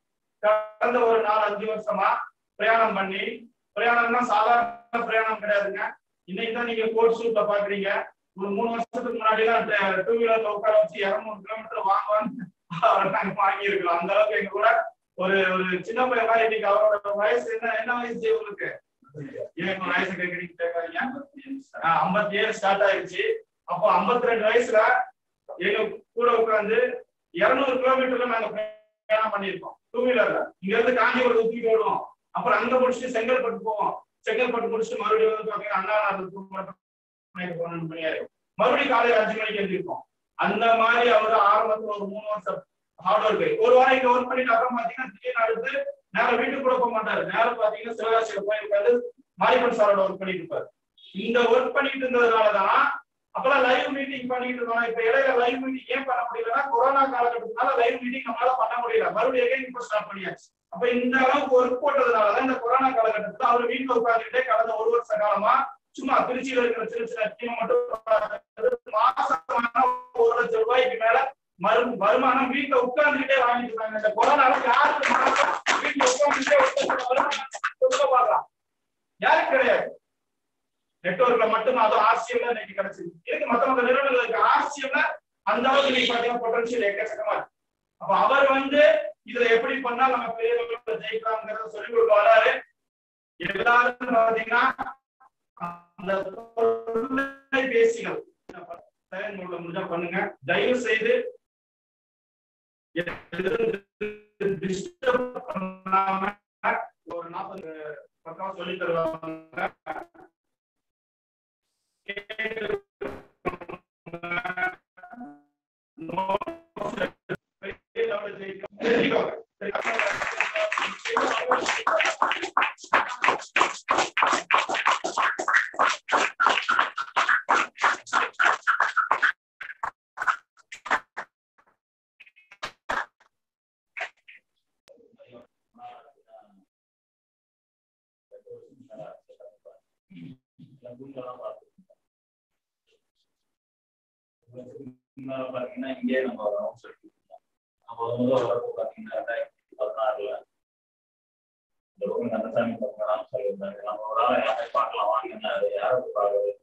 [SPEAKER 1] கடந்த ஒரு நாலு அஞ்சு வருஷமா பிரயாணம் பண்ணி பிரயாணம்னா சாதாரண பிரயாணம் கிடையாதுங்க இன்னைக்கு தான் நீங்க கோட் சூட்ல பாக்குறீங்க ஒரு மூணு வருஷத்துக்கு முன்னாடி தான் டூ வீலர்ல உட்கார வச்சு இருநூறு கிலோமீட்டர் வாங்குவான்னு அவரை நாங்க வாங்கி இருக்கிறோம் அந்த அளவுக்கு எங்க கூட ஒரு ஒரு சின்ன பையன் மாதிரி இன்னைக்கு அவரோட வயசு என்ன என்ன வயசு உங்களுக்கு எனக்கு வயசு கேட்கறீங்க கேட்காதீங்க ஐம்பத்தி ஏழு ஸ்டார்ட் ஆயிடுச்சு அப்போ ஐம்பத்தி ரெண்டு வயசுல எங்க கூட உட்கார்ந்து இருநூறு கிலோமீட்டர்ல நாங்க பிரயாணம் பண்ணியிருக்கோம் டூ வீலர்ல இங்க இருந்து காஞ்சிபுரம் தூக்கிட்டு ஓடுவோம் அப்புறம் அங்க முடிச்சுட்டு செங்கல்பட்டு போவோம் செங்கல்பட்டு முடிச்சுட்டு மறுபடியும் வந்து பாத்தீங்கன்னா அண்ணா போனோம் மறுபடியும் காலையில அஞ்சு மணிக்கு எழுந்திருப்போம் அந்த மாதிரி அவர் ஆரம்பத்துல ஒரு மூணு வருஷம் ஹார்ட் ஒர்க் ஒரு வாரம் இங்க ஒர்க் பண்ணிட்டு அப்புறம் பாத்தீங்கன்னா திடீர்னு அடுத்து நேரம் வீட்டுக்கு கூட போக மாட்டாரு நேரம் பாத்தீங்கன்னா சிவகாசியில போயிருக்காரு மாரிப்பன் சாரோட ஒர்க் பண்ணிட்டு இருப்பாரு இந்த ஒர்க் பண்ணிட்டு இருந்ததுனாலதான் அப்பெல்லாம் லைவ் மீட்டிங் பண்ணிட்டு இருந்தோம் இப்ப இடையில லைவ் மீட்டிங் ஏன் பண்ண முடியலன்னா கொரோனா காலகட்டத்தினால லைவ் மீட்டிங் நம்மளால பண்ண முடியல மறுபடியும் again இப்ப ஸ்டார்ட் பண்ணியாச்சு அப்ப இந்த அளவுக்கு ஒர்க் போட்டதுனாலதான் இந்த கொரோனா காலகட்டத்துல அவர் வீட்டுல உட்கார்ந்துட்டே கடந்த ஒரு வருஷ காலமா சும்மா திருச்சியில இருக்கிற சின்ன சின்ன டீம் மட்டும் மாசம் ஒரு லட்சம் ரூபாய்க்கு மேல மறு வருமானம் வீட்டுல உட்கார்ந்துட்டே வாங்கிட்டு இருக்காங்க இந்த கொரோனால யாருக்கு வீட்டுல உட்கார்ந்துட்டே வருமானம் பாக்கலாம் யாருக்கு கிடையாது நெட்ஒர்க்ல மட்டும் அதுவும் ஆர்சிஎம்ல இன்னைக்கு கிடைச்சது இருக்கு மத்த மத்த நிறுவனங்களுக்கு ஆர்சிஎம்ல அந்த அளவுக்கு நீங்க பாத்தீங்கன்னா பொட்டன்ஷியல் எக்கச்சக்கமா இருக்கு அப்ப அவர் வந்து இதுல எப்படி பண்ணா நம்ம பெரிய லெவல்ல ஜெயிக்கலாம்ங்கிறத சொல்லி கொடுக்க வராரு எல்லாரும் பாத்தீங்கன்னா அந்த பேசிகள் முடிஞ்சா பண்ணுங்க தயவு செய்து டிஸ்டர்ப் பண்ணாம ஒரு நாற்பது பக்கம் சொல்லி தருவாங்க கும்பலாம் பார்த்து முன்னால பாத்தீங்கன்னா இங்கே நம்ம வரோம் சொல்லிட்டு நம்ம முதல்ல வரப்போ பாத்தீங்கன்னா ரெண்டாயிரத்தி பதினாறுல இந்த பக்கம் கந்தசாமி பக்கம் சொல்லியிருந்தாங்க நம்ம ஒரு ஆளை யாரை பார்க்கலாம் வாங்கினா அது யாரை போய் பார்க்கறது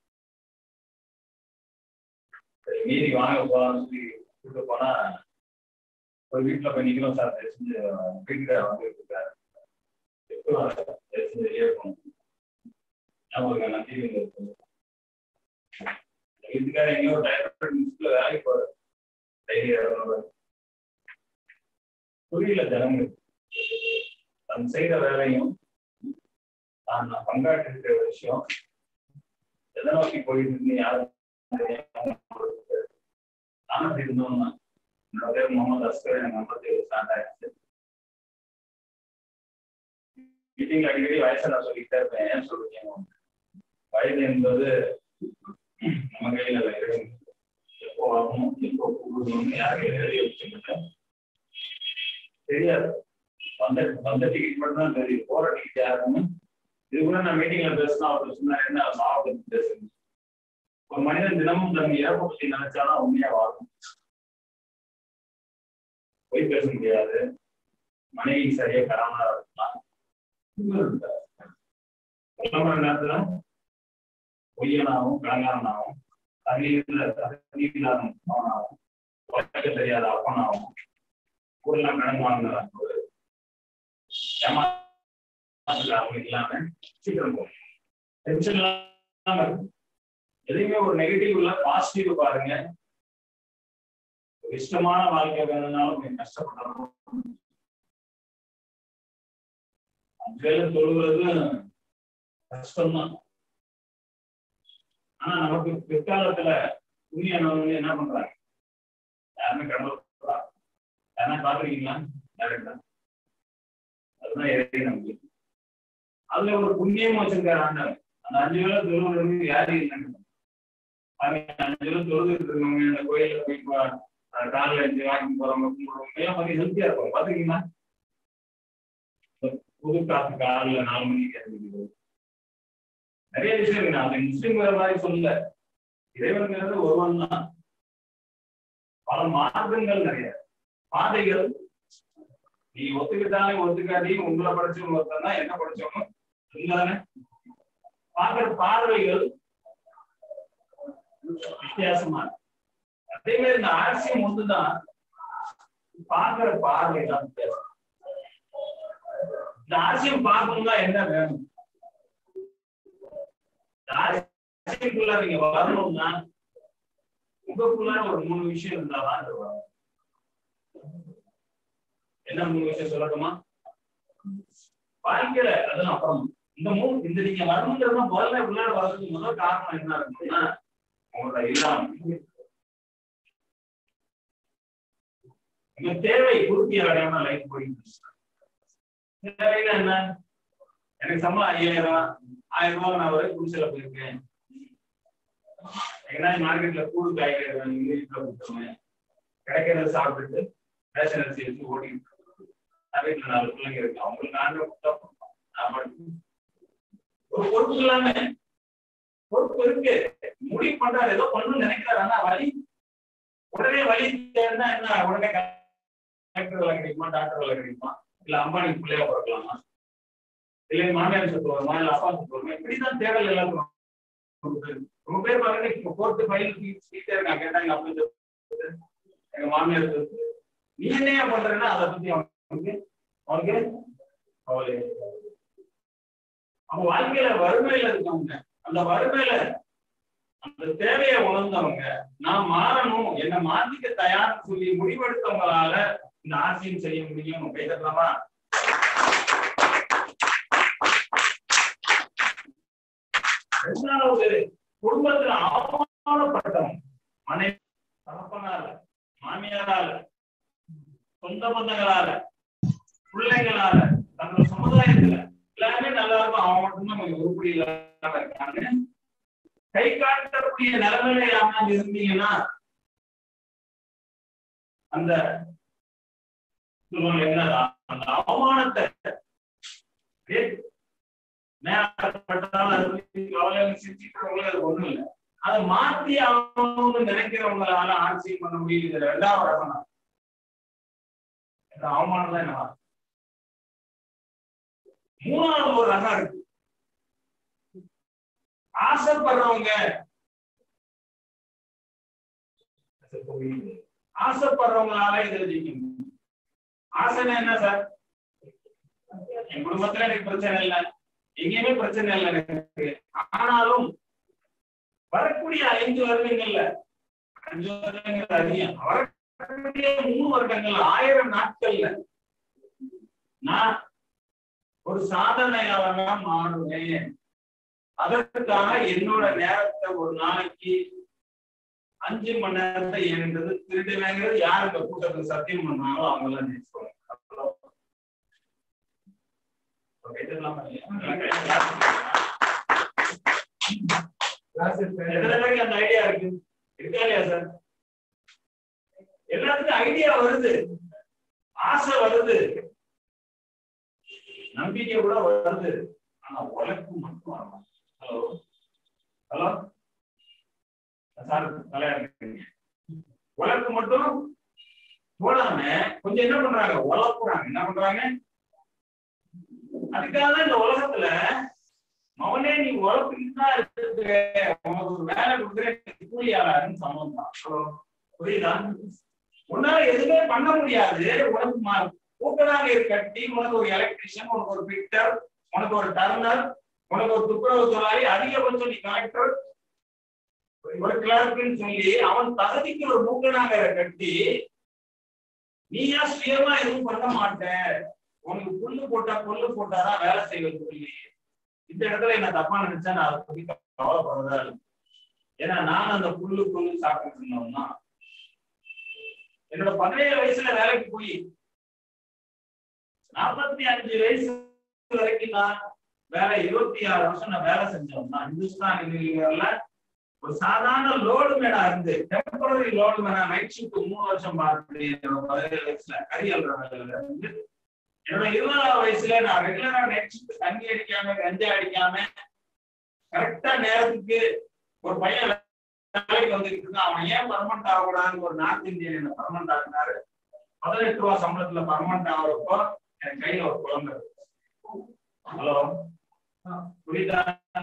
[SPEAKER 1] சரி மீறி வாங்க போகலாம்னு சொல்லி கூட்டு போனா ஒரு வீட்டுல போய் நிக்கிறோம் சார் தெரிஞ்சு வீட்டுக்கார வந்து இருக்காரு தெரிஞ்சு வெளியே போகணும் ஞாபகம் நான் டிவி வீட்டுக்கார எங்கேயோ டைரக்டர் மிஸ்ல வேலைக்கு போற டைரி புரியல ஜனங்களுக்கு தன் செய்த வேலையும் தான் நான் பங்காற்றி இருக்கிற விஷயம் எதை நோக்கி போயிட்டு இருந்து யாரும் நானும் இருந்தோம்னா என்னோட பேர் முகமது அஸ்கர் எனக்கு ஐம்பத்தி ஏழு ஸ்டாண்ட் ஆயிடுச்சு மீட்டிங்ல அடிக்கடி வயசை நான் சொல்லிக்கிட்டே இருப்பேன் ஏன் சொல்றீங்க வயது என்பது நம்ம கையில இல்லை இறைவன் எப்போ வரணும் எப்போ கூடணும்னு யாரும் எழுதி வச்சுக்கிட்டு தெரியாது வந்த வந்த டிக்கெட் மட்டும் தான் தெரியும் போற டிக்கெட் யாருன்னு இது கூட நான் மீட்டிங்ல பேசினா அவர் சொன்னார் என்ன சாப்பிட்டு பேசுங்க ஒரு மனிதன் தினமும் தன் இறப்பு பற்றி நினைச்சாலும் உண்மையா வாழும் பொய் பேச முடியாது மனைவி சரியா கராமலா இருக்கலாம் கிளம்புற நேரத்துல பொய்யனாகவும் கலங்காரனாகவும் தண்ணீர்ல தண்ணீர் இல்லாத அவனாகவும் உழைக்க தெரியாத அப்பனாகவும் ஊரெல்லாம் கடன் வாங்கின ஒரு ஏமாத்துல அவங்களுக்கு இல்லாம சீக்கிரம் போகும் டென்ஷன் இல்லாம இருக்கும் எதையுமே ஒரு நெகட்டிவ் இல்ல பாசிட்டிவ் பாருங்க ஒரு இஷ்டமான வாழ்க்கை வேணும்னாலும் கொஞ்சம் கஷ்டப்படணும் அஞ்சல தொழுவது கஷ்டம்தான் ஆனா நமக்கு பிற்காலத்துல புண்ணியானவங்க என்ன பண்றாங்க யாருமே கடவுள் யாரா பாத்துருக்கீங்களா டேரக்டா அதுதான் இறை நம்பிக்கை அதுல ஒரு புண்ணியம் வச்சிருக்காரு ஆண்டவன் அந்த அஞ்சு வேலை தொழுவது யாரு இல்லைன்னு அஞ்சு வேலை தொழுது இருக்கவங்க இந்த கோயில போய் காலைல அஞ்சு வாங்கி போறவங்க கும்பிடுறவங்க எல்லாம் கொஞ்சம் ஹெல்த்தியா இருக்கும் பாத்துக்கீங்களா புது காசு காலைல நாலு மணிக்கு இருக்குது நிறைய விஷயம் இருக்கு நான் அதை முஸ்லீம் வேற மாதிரி சொல்லல இறைவன்கிறது ஒருவன் தான் பல மார்க்கங்கள் நிறைய பாதைகள் நீ ஒத்துக்கிட்டாலே ஒத்துக்காட்டி உங்களை படிச்சவங்க ஒருத்தன் தான் என்ன படிச்சவங்க இருந்தானே பார்க்கிற பார்வைகள் வித்தியாசமா இருக்கு அதே மாதிரி இந்த ஆர்சியம் ஒன்றுதான் பார்க்கிற பார்வை தான் வித்தியாசம் இந்த ஆர்சியம் பார்க்கணும்னா என்ன வேணும் இந்த ஆர்சியம்குள்ள நீங்க வரணும்னா உங்களுக்குள்ள ஒரு மூணு விஷயம் இருந்தாதான் அது வரும் என்ன மூணு விஷயம் சொல்லட்டுமா வாழ்க்கையில அதெல்லாம் அப்புறம் இந்த மூணு இந்த நீங்க வரணுங்கிறத முதல்ல உள்ளார வரதுக்கு முதல் காரணம் என்ன இருக்குன்னா உங்களோட இல்லாம உங்க தேவை பூர்த்தி அடையாம லைஃப் போயிட்டு தேவையில என்ன எனக்கு சம்பளம் ஐயாயிரம் ஆயிரம் ரூபாய் நான் வரை குடிசையில போயிருக்கேன் எங்கன்னா மார்க்கெட்ல கூடு காய்கறி வீட்டுல கொடுத்துருவேன் கிடைக்கிறத சாப்பிட்டுட்டு ரேஷன் அரிசி வச்சு ஓட்டிட்டு நான் வீட்டுல நாலு பிள்ளைங்க இருக்கு அவங்களுக்கு நானே கொடுத்தா நான் மட்டும் ஒரு பொறுப்பு இல்லாம பொறுப்பு இருக்கு முடிவு பண்றாரு ஏதோ பண்ணணும்னு நினைக்கிறாரு ஆனா வழி உடனே வழி தேர்ந்தா என்ன உடனே கலெக்டர் வேலை கிடைக்குமா டாக்டர் வேலை கிடைக்குமா இல்ல அம்பானி பிள்ளையா பிறக்கலாமா இல்ல மாமியார் சொத்து வருமா இல்ல அப்பா சொத்து வருமா இப்படிதான் தேடல் எல்லாருக்கும் ரொம்ப பேர் பாருங்க இப்ப கோர்ட்டு ஃபைல் சீட்டே இருக்காங்க கேட்டாங்க அப்படி சொத்து எங்க மாமியார் சொத்து நீ என்னையா பண்றேன்னா அதை பத்தி அவனுக்கு அவனுக்கு கவலை அவங்க வாழ்க்கையில வறுமையில இருக்கவங்க அந்த வறுமையில அந்த தேவையை உணர்ந்தவங்க நான் மாறணும் என்ன மாத்திக்க தயார்னு சொல்லி முடிவெடுத்தவங்களால இந்த ஆட்சியும் செய்ய முடியும் பேசலாமா ரெண்டாவது குடும்பத்துல அவமானப்பட்டவங்க மனைவி தகப்பனால மாமியாரால சொந்த பந்தங்களால பிள்ளைங்களால தங்களோட சமுதாயத்துல எல்லாமே நல்லா இருக்கும் அவன் மட்டும்தான் கொஞ்சம் உருப்படி இல்லாம இருக்காங்க கை காட்டக்கூடிய நிலைமையில யாராவது இருந்தீங்கன்னா அந்த சொல்லுவாங்க என்னதான் அந்த அவமானத்தை மேற்பட்டாலும் அது பத்தி கவலை சிரிச்சுக்கிறவங்களும் அது ஒண்ணும் இல்லை அதை மாத்தி ஆகணும்னு நினைக்கிறவங்களால ஆட்சி பண்ண முடியல இது ரெண்டாவது ரகம் தான். இந்த அவமானம் தான் என்ன மூணாவது ஒரு ரகம் இருக்கு ஆசைப்படுறவங்க ஆசைப்படுறவங்களால இதை ஜெயிக்க முடியும் ஆசைன்னா என்ன சார் என் குடும்பத்துல எனக்கு பிரச்சனை இல்லை எங்கேயுமே பிரச்சனை இல்லை எனக்கு ஆனாலும் வரக்கூடிய ஐந்து வருடங்கள்ல அஞ்சு வருடங்கள் அதிகம் வரக்கூடிய மூணு வருடங்கள் ஆயிரம் நாட்கள்ல நான் ஒரு சாதனையாளனா மாறுவேன் அதற்காக என்னோட நேரத்தை ஒரு நாளைக்கு அஞ்சு மணி நேரத்தை என்றது திருடுவேங்கிறது யார் இந்த கூட்டத்துக்கு சத்தியம் பண்ணாங்களோ அவங்க எல்லாம் ஜெயிச்சுக்கோங்க கேட்டுக்கலாமா இல்லையா? எத்தனை பேருக்கு அந்த ஐடியா இருக்கு இருக்கா இல்லையா சார் எல்லாத்துக்கும் ஐடியா வருது ஆசை வருது நம்பிக்கை கூட வருது ஆனா உழைப்பு மட்டும் வரணும் ஹலோ ஹலோ சார் விளையாடுறீங்க உழைப்பு மட்டும் போடாம கொஞ்சம் என்ன பண்றாங்க உழப்புறாங்க என்ன பண்றாங்க அதுக்காக தான் இந்த உலகத்துல அவனே நீ உழப்பிட்டு தான் இருக்கு உனக்கு ஒரு வேலை கொடுக்குறேன் நீ கூலி ஆளாருன்னு சமம் தான் புரியுதா உன்னால எதுவுமே பண்ண முடியாது உனக்கு மா- ஊக்கநாகர் கட்டி உனக்கு ஒரு எலக்ட்ரிஷியன் உனக்கு ஒரு பிட்டர் உனக்கு ஒரு டர்னர் உனக்கு ஒரு துப்புரவு தொழிலாளி அதிகபட்சம் நீ கலெக்டர் ஒரு கிளர்க்குன்னு சொல்லி அவன் தகுதிக்கு ஒரு மூக்கநாகரை கட்டி நீ ஏன் சுயமா எதுவும் பண்ண மாட்டேன் உனக்கு புல்லு போட்டா புல்லு போட்டாதான் வேலை செய்வது சொல்லி இந்த இடத்துல என்ன தப்பா நினைச்சா நான் அதை பத்தி கவலைப்படுறதா இல்லை ஏன்னா நான் அந்த புல்லு புல்லு சாப்பிட்டு இருந்தோம்னா என்னோட பதினேழு வயசுல வேலைக்கு போய் நாற்பத்தி அஞ்சு வயசு வரைக்கும் நான் வேலை இருபத்தி ஆறு வருஷம் நான் வேலை செஞ்சோம்னா இந்துஸ்தான் யூனிவர்ல ஒரு சாதாரண லோடு மேனா இருந்து டெம்பரரி லோடு மேனா நைட் ஷிஃப்ட் மூணு வருஷம் பார்த்து என்னோட பதினேழு வயசுல கரியல் வேலையில இருந்து என்னோட இருபதாறு வயசுல நான் ரெகுலரா நைட் ஷிஃப்ட் தண்ணி அடிக்காம கஞ்சா அடிக்காம கரெக்டா நேரத்துக்கு ஒரு பையன் வேலைக்கு வந்துட்டு இருந்தான் அவன் ஏன் பர்மனண்ட் ஆகக்கூடாதுன்னு ஒரு நார்த் இந்தியன் என்ன பர்மனண்ட் ஆகினாரு பதினெட்டு ரூபா சம்பளத்துல பர்மனண்ட் ஆகிறப்போ என் கையில ஒரு குழந்தை ஹலோ புரியுதா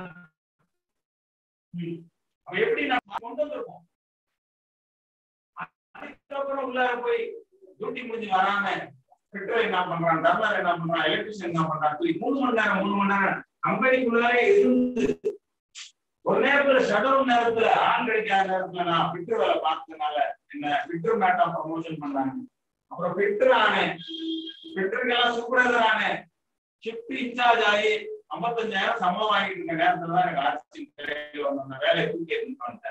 [SPEAKER 1] ம். அப்ப எப்படி நம்ம கொண்டு வந்திருக்கோம் அதுக்கப்புறம் உள்ளார போய் டியூட்டி முடிஞ்சு வராம பெட்ரோல் என்ன பண்றான் டர்னர் என்ன பண்றான் எலக்ட்ரிஷியன் என்ன பண்றான் சொல்லி மூணு மணி நேரம் மூணு மணி நேரம் கம்பெனிக்குள்ளாரே இருந்து ஒரு நேரத்துல ஷடவுன் நேரத்துல ஆன் கிடைக்காத நேரத்துல நான் பிட்ரு வேலை பார்த்ததுனால என்ன பிட்ரு மேட்டா ப்ரமோஷன் பண்ணாங்க அப்புறம் பிட்ரு ஆனேன் பிட்ருக்கெல்லாம் சூப்பரேசர் ஆனேன் ஷிஃப்ட் இன்சார்ஜ் ஆகி ஐம்பத்தஞ்சாயிரம் சம்பளம் வாங்கிட்டு இருக்க நேரத்துல தான் எனக்கு ஆட்சி வந்த வேலையை தூக்கி எடுத்துட்டு வந்துட்டேன்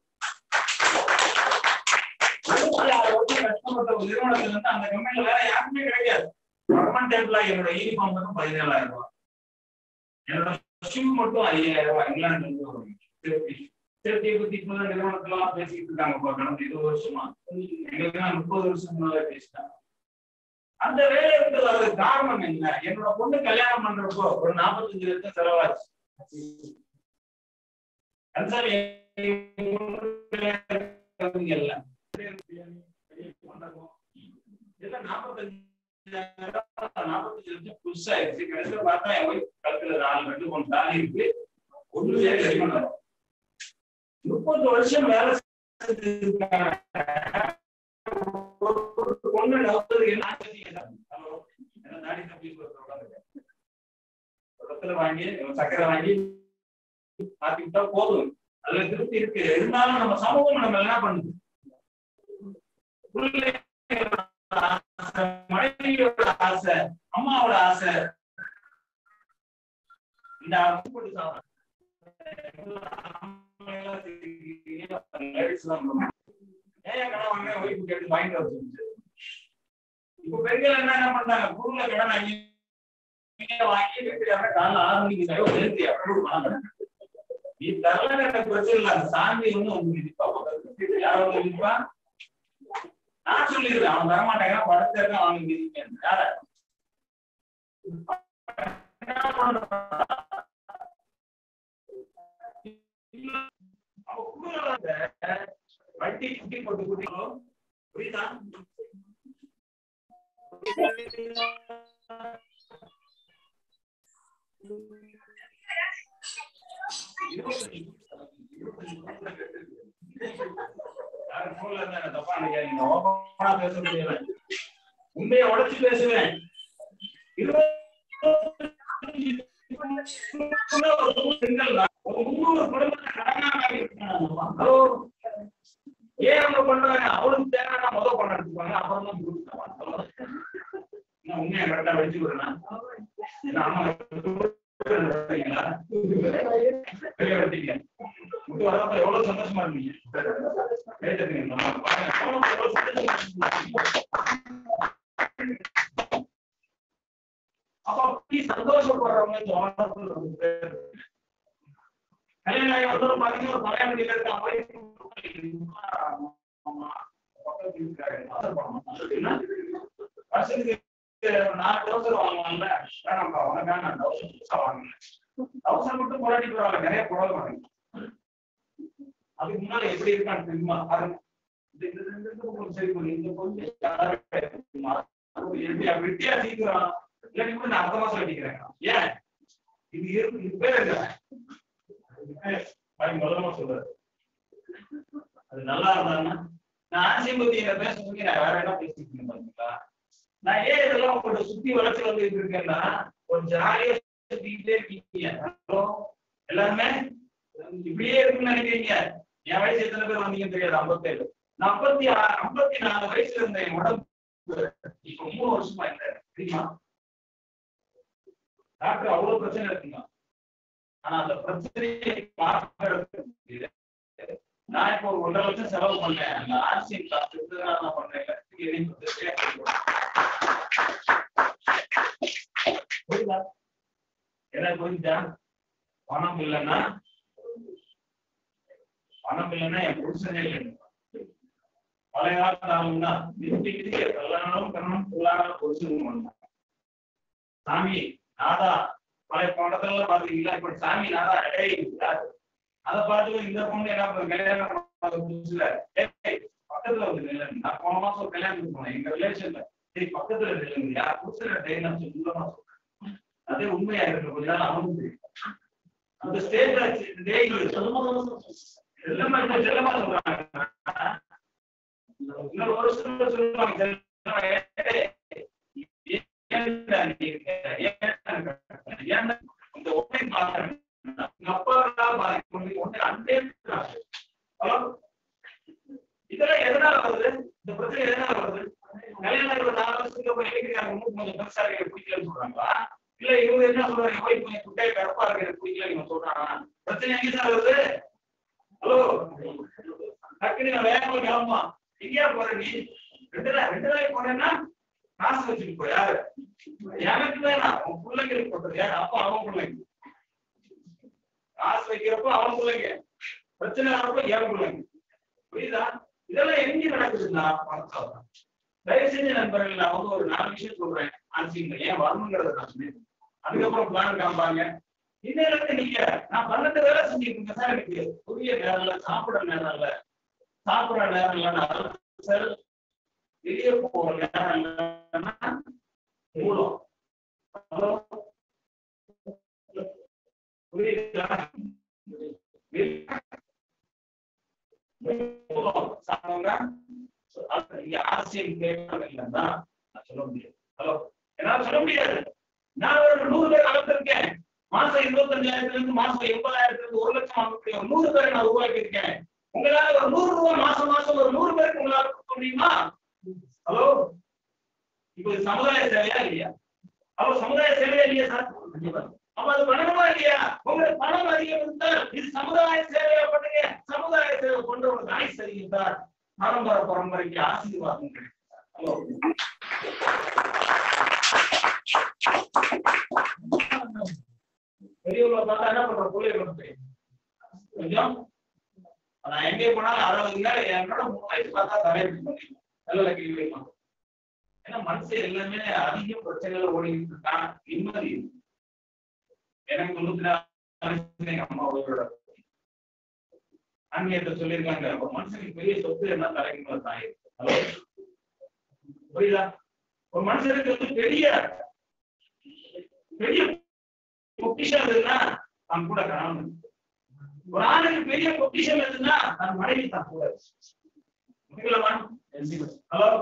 [SPEAKER 1] இருபத்தி ஆறு வருஷம் கஷ்டப்பட்ட ஒரு நிறுவனத்துல இருந்து அந்த கம்பெனில வேலை யாருக்குமே கிடைக்காது பர்மனன்ட் எம்ப்ளாய் என்னோட யூனிஃபார்ம் மட்டும் பதினேழாயிரம் ரூபாய் என்னோட ஷூ மட்டும் ஐயாயிரம் ரூபாய் இங்கிலாந்துல இருந்து வரும் சேஃப்டி சேஃப்டியை பத்தி இப்பதான் நிறுவனத்துல எல்லாம் பேசிட்டு இருக்காங்க இப்ப கடந்த இருபது வருஷமா எங்களுக்கு முப்பது வருஷம் முன்னாலே பேசிட்டாங்க அந்த வேலையை விட்டு வர்றதுக்கு காரணம் என்ன என்னோட பொண்ணு கல்யாணம் பண்றப்போ ஒரு நாற்பத்தஞ்சு லட்சம் செலவாச்சு கன்சாமி இல்ல இல்ல நாற்பத்தஞ்சு நாற்பத்தஞ்சு லட்சம் புதுசாயிருச்சு கடைசியில பார்த்தா என் ஒய்ஃப் கழுத்துல நாலு ரெண்டு மூணு தாலி இருக்கு ஒண்ணுமே ரெடி பண்ணல முப்பது வருஷம் வேலை செஞ்சிருக்காங்க ஒரு பொண்ணு நவுத்தது என்ன ஹலோ என்ன தாடி தப்பி ரத்தத்துல வாங்கி சக்கரை வாங்கி மாத்திக்கிட்டா போதும் அதுல திருப்தி இருக்கு இருந்தாலும் நம்ம சமூகம் நம்ம என்ன பண்ணுது பிள்ளைங்களோட ஆசை, மனைவியோட ஆசை அம்மாவோட ஆசை இந்த அம்மாவோட சாதம். ladies எல்லாம் பண்ணுவாங்க. ஏன் கடன் வாங்க ஒய்ஃபு கேட்டு வாங்கிட்டு வர சொல்லுச்சு இப்ப பெண்கள் என்ன என்ன பண்றாங்க குருல கடன் வாங்கி வாங்கி வெற்றியாக காலைல ஆறு மணிக்கு தடவை நிறுத்தி அப்படி பணம் கட்டணும். நீ தரல எனக்கு பிரச்சனை இல்லை அந்த சாமி வந்து உங்களுக்கு விதிப்பா பக்கத்துல யாரோ வந்து விதிப்பா நான் சொல்லிடுவேன் அவன் தரமாட்டாங்க படத்தை அவனுக்கு விதிப்பேன் யார என்ன பண்றான்? புரியுதா? புரியுதா யாரும் phone ல இருந்தா என்ன தப்பா நினைக்காதீங்க. open ஆ பேச முடியல. உண்மையை உடைச்சு பேசுவேன் இருபத்தி ஒரு பெண்கள் தான். ஒரு முந்நூறு குடும்பத்தை கடனாக இருக்காங்க. ஹலோ ஏன் அவங்க பண்றாங்க அவளுக்கு தேவையான முதல் பணம் எடுத்துப்பாங்க அப்புறம் தான் கொடுத்தாங்க நான் உண்மையை கரெக்டா வச்சு விடுறேன் ஏன்னா அம்மா எடுத்தீங்களா? வெளிய எடுத்தீங்க. முட்டு வரப்ப எவ்வளவு சந்தோஷமா இருந்தீங்க கேட்டுருக்கீங்களா? பாருங்க, எவ்வளவு எவ்வளவு சந்தோஷமா இருந்தீங்க. அப்ப அப்படி சந்தோஷப்படுறவங்க இந்த உலகத்துல ரொம்ப பேர் இருக்காங்க. கல்யாணம் ஆகி வந்தவங்க பாத்தீங்கன்னா ஒரு கல்யாணம் வீட்டுல இருக்க அவரே ஆமா, பக்கத்து வீட்டுக்காரங்க ஆசைப்படணும். என்ன? வருஷத்துக்கு நாலு டவுசர் வாங்குவாங்கல்ல வேணாம்ப்பா உனக்கு வேணாம் டவுசர் புதுசா வாங்கல டவுசர் மட்டும் போராடிட்டு வராங்க நிறைய போட மாட்டாங்க அதுக்கு முன்னால எப்படி இருக்கான்னு தெரியுமா பாருங்க இந்த இந்த இந்த இந்த கொஞ்சம் சரி பண்ணி இந்த கொஞ்சம் யாராவது இருக்குமா? அது எப்படியா வெட்டியா சீக்கிரம் இல்லாட்டி கூட நான் அடுத்த மாசம் வெட்டிக்கிறேன் ஏன் இது இருக்கு இது பேர் என்ன பாருங்க முதல்ல சொல்றாரு அது நல்லா இருந்தாங்கன்னா நான் ஆசியம் பத்தி என்ன பேச சொல்லி நான் வேற என்ன பேசிட்டு இருக்கேன் பாத்தீங்களா நான் ஏன் இதெல்லாம் உங்கள்ட்ட சுத்தி வளர்ச்சி வந்துட்டு இருக்கேன்னா ஒரு ஜாலியா சுத்திக்கிட்டே இருக்கீங்க ஹலோ எல்லாருமே இப்படியே இருக்குன்னு நினைக்கிறீங்க என் வயசு எத்தனை பேர் வந்தீங்கன்னு தெரியாது ஐம்பத்தேழு நான் ஐம்பத்தி ஆ- ஐம்பத்தி நாலு வயசுல இருந்த என் உடம்பு இப்ப மூணு வருஷமா இல்லை தெரியுமா டாக்டர் அவ்வளவு பிரச்சனை இருக்குங்க ஆனா அந்த பிரச்சனையை பார்க்கறதுக்கு நான் இப்போ ஒரு ஒன்றரை லட்சம் செலவு பண்ணேன் அந்த ஆர்சிஎம் கிளாஸ் எடுத்ததுனால நான் பண்றேன் புரியுதா என்ன புரிஞ்சா பணம் இல்லைன்னா பணம் இல்லைன்னா என் புருஷனே இல்லை பழைய காலத்து ஆளுங்கன்னா நிறுத்திக்கிட்டு கல்யாணம் கண்ணம் புல்லான புருஷன் பண்ணாங்க சாமி நாதா பழைய படத்துல பாத்தீங்களா இப்ப சாமி நாதா டேய் யாரு? அத பார்த்து இந்த பொண்ணு என்ன பண்ணுது? கல்யாணம் பண்ணாத புதுசுல ஏய், பக்கத்துல வந்து நில்லு. நான் போன மாசம் ஒரு கல்யாணத்துக்கு போனேன் எங்க ரிலேஷன்ல சரி பக்கத்துல நில்லுங்க யார் புதுசுல டேய் நான் சொல்லி உள்ளமா சொல்றேன் அதே உண்மையா இருக்கு கொஞ்ச நாள் அவனும் தெரியும் அந்த ஸ்டேஜ்ல டேய் செல்லமா இப்ப செல்லமா சொல்றாங்க இன்னொரு ஒரு வருஷத்துல சொல்லுவாங்க செல்லமா, ஏய், ஏன்டா நீ இருக்க? ஏன்டா இருக்க? ஏன்டா இந்த ஒன்றை பாக்குறேன் உங்க அப்பா தான் பாதிக்கும் ஒன்றை அண்டே இருக்கிறாங்க. ஹலோ இதெல்லாம் எதனால வருது இந்த பிரச்சனை எதனால வருது கல்யாணம் ஆகி ஒரு நாலு வருஷத்துக்கு அப்புறம் இளைஞர்கள் மூக்கு கொஞ்சம் பெருசா இருக்க பிடிக்கலன்னு சொல்றாங்களா இல்ல இவங்க என்ன சொல்றாங்க போய் கொஞ்சம் குட்டையை கருப்பா இருக்க பிடிக்கல நீங்க சொல்றாங்க பிரச்சனை எங்க சார் வருது ஹலோ டக்குனு நான் வேகமா கிளம்புமா எங்கேயா போற நீ ரெண்டு நாள் ரெண்டு நாளைக்கு போனேன்னா காசு வச்சுட்டு போ யாரு எனக்கு வேணாம் உன் பிள்ளைங்களுக்கு போட்டது யார் அப்பா அவன் பிள்ளைங்க காசு வைக்கிறப்ப அவன் பிள்ளைங்க பிரச்சனை வரப்ப என் பிள்ளைங்க புரியுதா இதெல்லாம் எங்க நடக்குதுன்னா பணத்தால தான். தயவு செஞ்சு நண்பர்கள் நான் வந்து ஒரு நாலு விஷயம் சொல்றேன் ஆன்சீங்க ஏன் வரணுங்கிறத நான் சொன்னேன் அதுக்கப்புறம் பிளான் காமிப்பாங்க இன்னைக்கு நீங்க நான் பன்னெண்டு வேலை செஞ்சுட்டு இருக்கேன் சார் எனக்கு புரிய நேரம் இல்ல சாப்பிட நேரம் இல்ல சாப்பிடுற நேரம் இல்ல நான் சார் வெளியே போற நேரம் இல்லைன்னா மூலம் ஹலோ புரியுதா மூலம் சாப்பிடுங்க அது நீங்க ஆசியம் கேட்கறது இல்லைன்னா நான் சொல்ல முடியாது ஹலோ என்னால சொல்ல முடியாது நான் ஒரு நூறு பேர் வளர்த்திருக்கேன் மாசம் இருபத்தஞ்சாயிரத்துல இருந்து மாசம் எண்பதாயிரத்துல இருந்து ஒரு லட்சம் வாங்கக்கூடிய ஒரு நூறு பேரை நான் உருவாக்கி இருக்கேன் உங்களால ஒரு நூறு ரூபாய் மாசம் மாசம் ஒரு நூறு பேருக்கு உங்களால கொடுக்க முடியுமா ஹலோ இப்போ இது சமுதாய சேவையா இல்லையா அப்ப சமுதாய சேவையா இல்லையா சார் அப்ப அது பண்ணணுமா இல்லையா உங்களுக்கு பணம் அதிகம் இருந்தால் இது சமுதாய சேவையா பண்ணுங்க சமுதாய சேவை பண்றவங்களுக்கு ஆயுஸ் அதிகம் சார் பரம்பரை பரம்பரைக்கு ஆசீர்வாதம் கிடைக்கும் ஹலோ பெரியவங்களை பார்த்தா என்ன பண்ற பிள்ளைய கொண்டு போய் கொஞ்சம் நான் எங்கே போனாலும் அறுபது மேல என்னோட மூணு வயசு பார்த்தா தலையிட்டு பண்ணிடுவேன் நல்ல கேள்வி ஏன்னா மனுஷன் எல்லாமே அதிக பிரச்சனைகள் ஓடிட்டு இருக்கான் நிம்மதி இல்லை. எனக்கு தொண்ணூத்தி நாலு வயசுல எங்க அம்மா உயிரோட ஆன்மீகத்தை சொல்லியிருக்காங்க ஒரு மனுஷனுக்கு பெரிய சொத்து என்ன தலைக்கு மேல தாய் ஹலோ புரியுதா ஒரு மனுஷனுக்கு வந்து பெரிய பெரிய பொக்கிஷம் எதுன்னா தன் கூட கணவன் ஒரு ஆணுக்கு பெரிய பொக்கிஷம் எதுன்னா தன் மனைவி தான் கூட ஓகேங்களா ஹலோ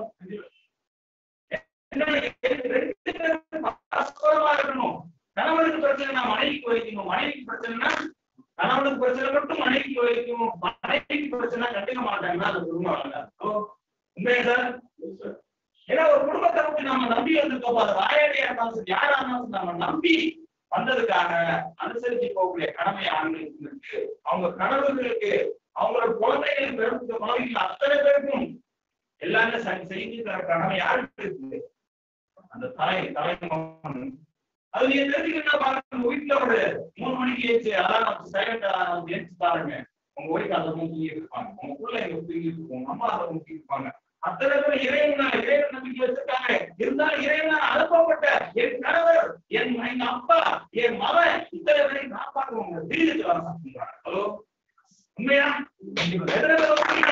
[SPEAKER 1] என்ன ரெண்டு பேரும் பரஸ்பரமா இருக்கணும் கணவனுக்கு பிரச்சனைனா மனைவிக்கு வைக்கணும் மனைவிக்கு பிரச்சனைனா கணவனுக்கு பிரச்சனை மட்டும் மனைவிக்கு வைக்கணும் மனைவிக்கு பிரச்சனை கண்டுக்க மாட்டாங்கன்னா அது குடும்பம் வளர்ந்தார் உண்மையா சார் ஏன்னா ஒரு குடும்பத்தை விட்டு நம்ம நம்பி வந்திருக்கோம் அது வாயாடியா இருந்தாலும் சரி யாரா இருந்தாலும் சரி, நம்ம நம்பி வந்ததுக்காக அனுசரிச்சு போகக்கூடிய கடமை ஆண்களுக்கு இருக்கு அவங்க கணவர்களுக்கு அவங்களோட குழந்தைகளுக்கு பிறந்த குழந்தைகள் அத்தனை பேருக்கும் எல்லாமே சரி செஞ்சு தர கடமை யாருக்கு இருக்கு அந்த தாய் தாய் மகன். அது நீங்க தெரிஞ்சுக்கணும் பாருங்க உங்க வீட்டுல ஒரு மூணு மணிக்கு ஏச்சு அதான் நம்ம சைலண்டா ஏச்சு பாருங்க உங்க ஒய்ஃப் அதை தூங்கி இருப்பாங்க உங்க பிள்ளைங்க தூங்கி இருக்கும் உங்க அம்மா அதை தூங்கி இருப்பாங்க அத்தனை பேர் இறைவன் இறைவன் நம்பிக்கை வச்சிருக்காங்க இருந்தாலும் இறைவன் அனுப்பப்பட்ட என் கணவர் என் எங்க அப்பா என் மகன் இத்தனை பேரை காப்பாற்றுவாங்க தீர்த்து வர சொல்றாங்க ஹலோ உண்மையா எத்தனை பேர் ஒத்துக்கிறீங்க?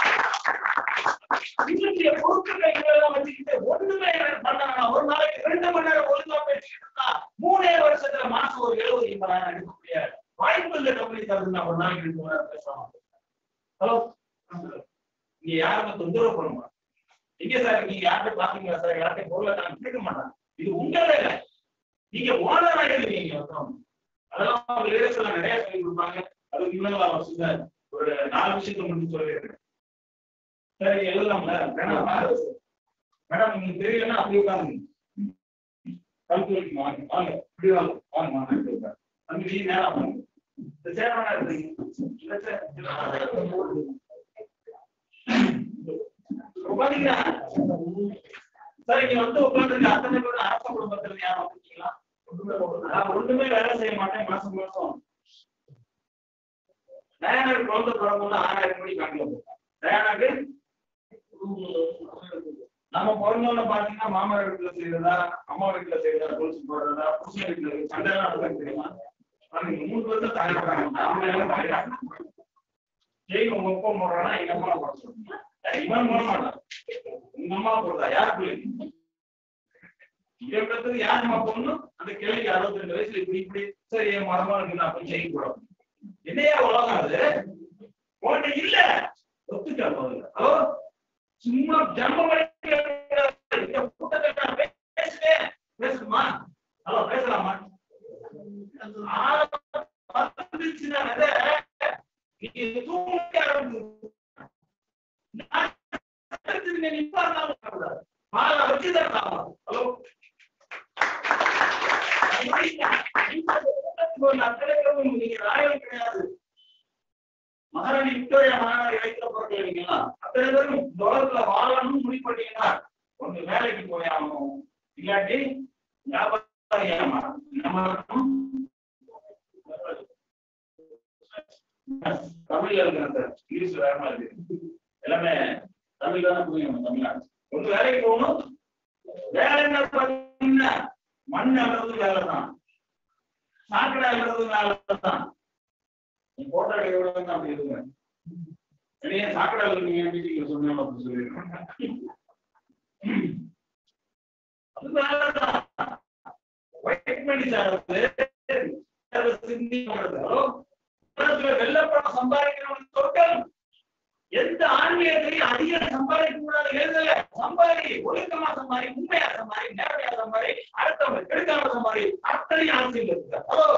[SPEAKER 1] இன்னைக்கு பொருட்களை இதெல்லாம் வச்சுக்கிட்டு ஒண்ணுமே பண்ண வேணாம். ஒரு நாளைக்கு ரெண்டு மணி நேரம் ஒழுங்கா பேசிக்கிட்டு இருந்தா மூணே வருஷத்துல மாசம் ஒரு எழுபது எண்பதாயிரம் எடுக்கக்கூடிய வாய்ப்பு இல்லை கம்பெனி தருதுன்னா ஒரு நாளைக்கு ரெண்டு மணி நேரம் பேசலாம் ஹலோ நீங்க யாருமே தொந்தரவு பண்ண மாட்டோம் எங்க சார் நீங்க யார்கிட்ட பாத்தீங்களா சார் யார்கிட்ட பொருளை நான் கேட்க மாட்டேன் இது உங்க வேலை நீங்க ஓனரா எழுதுவீங்க அப்புறம் அதெல்லாம் அவங்க லேடர்ஸ்ல நிறைய சொல்லி கொடுப்பாங்க அது இன்னும் வசதி ஒரு நாலு விஷயத்த முடிச்சு சொல்லிடுறேன் சரி எழுதலாம்ல வேணாம் மேடம் உங்களுக்கு தெரியலன்னா அப்படி உட்காருங்க கழுத்து வரைக்கும் வாங்க வாங்க இப்படி வாங்க வாங்க வாங்க இப்படி உட்காரு. தம்பி நீ நேரம் வாங்க இந்த சேர் வேணா எடுத்துங்க இந்த சேர் உட்காந்தீங்களா சரி நீங்க வந்து உட்காந்துருக்க அத்தனை பேரும் அரச குடும்பத்துல யாரும் வந்திருக்கீங்களா நான் ஒண்ணுமே வேலை செய்ய மாட்டேன் மாசம் மாசம் டயானாக்கு குழந்தை பிறந்தோம்னா ஆறாயிரம் மணி கணக்கில் போட்டேன் டயானாக்கு நம்ம பிறந்தோம்னு பாத்தீங்கன்னா மாமா வீட்டுல செய்யறதா அம்மா வீட்டுல செய்யறதா கொலுசு போடுறதா புருஷன் வீட்டுல சண்டை நடக்குது தெரியுமா பாருங்க, மூணு வருஷம் தாழ்றாங்க நாம எல்லாம் தாழ்றாங்க ஜெய் உங்க அப்பா போடுறானா எங்க அம்மா போட சொல்லுங்க இவன் போட மாட்டான் உங்க அம்மா போடுறா யார் பிள்ளைங்க இவங்களுக்கு யார் அம்மா போடணும் அந்த கிளைக்கு அறுபத்தி ரெண்டு வயசுல இப்படி இப்படி சரி என் மரமா இருக்கு அப்படி செய்ய கூடாது என்னையா உலகம் அது உன்கிட்ட இல்ல ஒத்துக்க முதல்ல ஹலோ சும்மா ஜன்மம் இந்த கூட்டத்தை நான் பேசுவேன் பேசணுமா ஹலோ பேசலாமா வந்துச்சுன்னா அதை நீ தூங்க ஆரம்பிச்சு நான் நீங்க நிப்பாட்டினாலும் கூடாது. மாலை வச்சுதான் சாப்பிடணும். ஹலோ அத்தனை பேரும் நீங்க ராயல் கிடையாது மகாராணி விக்டோரியா மகாராணி வயிற்றுல பிறக்கிறீங்களா அத்தனை பேரும் உலகத்துல வாழணும்னு முடிவு பண்ணீங்கன்னா ஒண்ணு வேலைக்கு போய் ஆகணும் இல்லாட்டி வியாபாரி ஆகணும் நம்ம தமிழ்ல இருக்கிற சார் இங்கிலீஷ் வேற மாதிரி இருக்கு எல்லாமே தமிழ்ல தான் புரியும் தமிழ்நாடு ஒண்ணு வேலைக்கு போகணும் வேலை என்ன பண்ணீங்கன்னா மண் அழுறது வேலை தான் சாக்கடை அழுறது வேலை தான் நீ போட்டோ எடுக்கிறவங்க தான் அப்படி இருங்க என்னைய சாக்கடை அழுறீங்க மீட்டிங்ல சொன்னாலும் அப்படி சொல்லிடுறேன் அது வேலை தான் ஒயிட் மணி சார் வந்து சிந்தி ஹலோ வெள்ளப்பணம் சம்பாதிக்கிறவங்க சொற்கள் எந்த ஆன்மீகத்திலையும் அதிக சம்பாதிக்க கூடாது எழுதல சம்பாதி ஒழுக்கமா சம்பாதி உண்மையா சம்பாதி நேர்மையா சம்பாதி அடுத்தவங்க கெடுக்காம சம்பாதி அத்தனை ஆசைகள் இருக்கு ஹலோ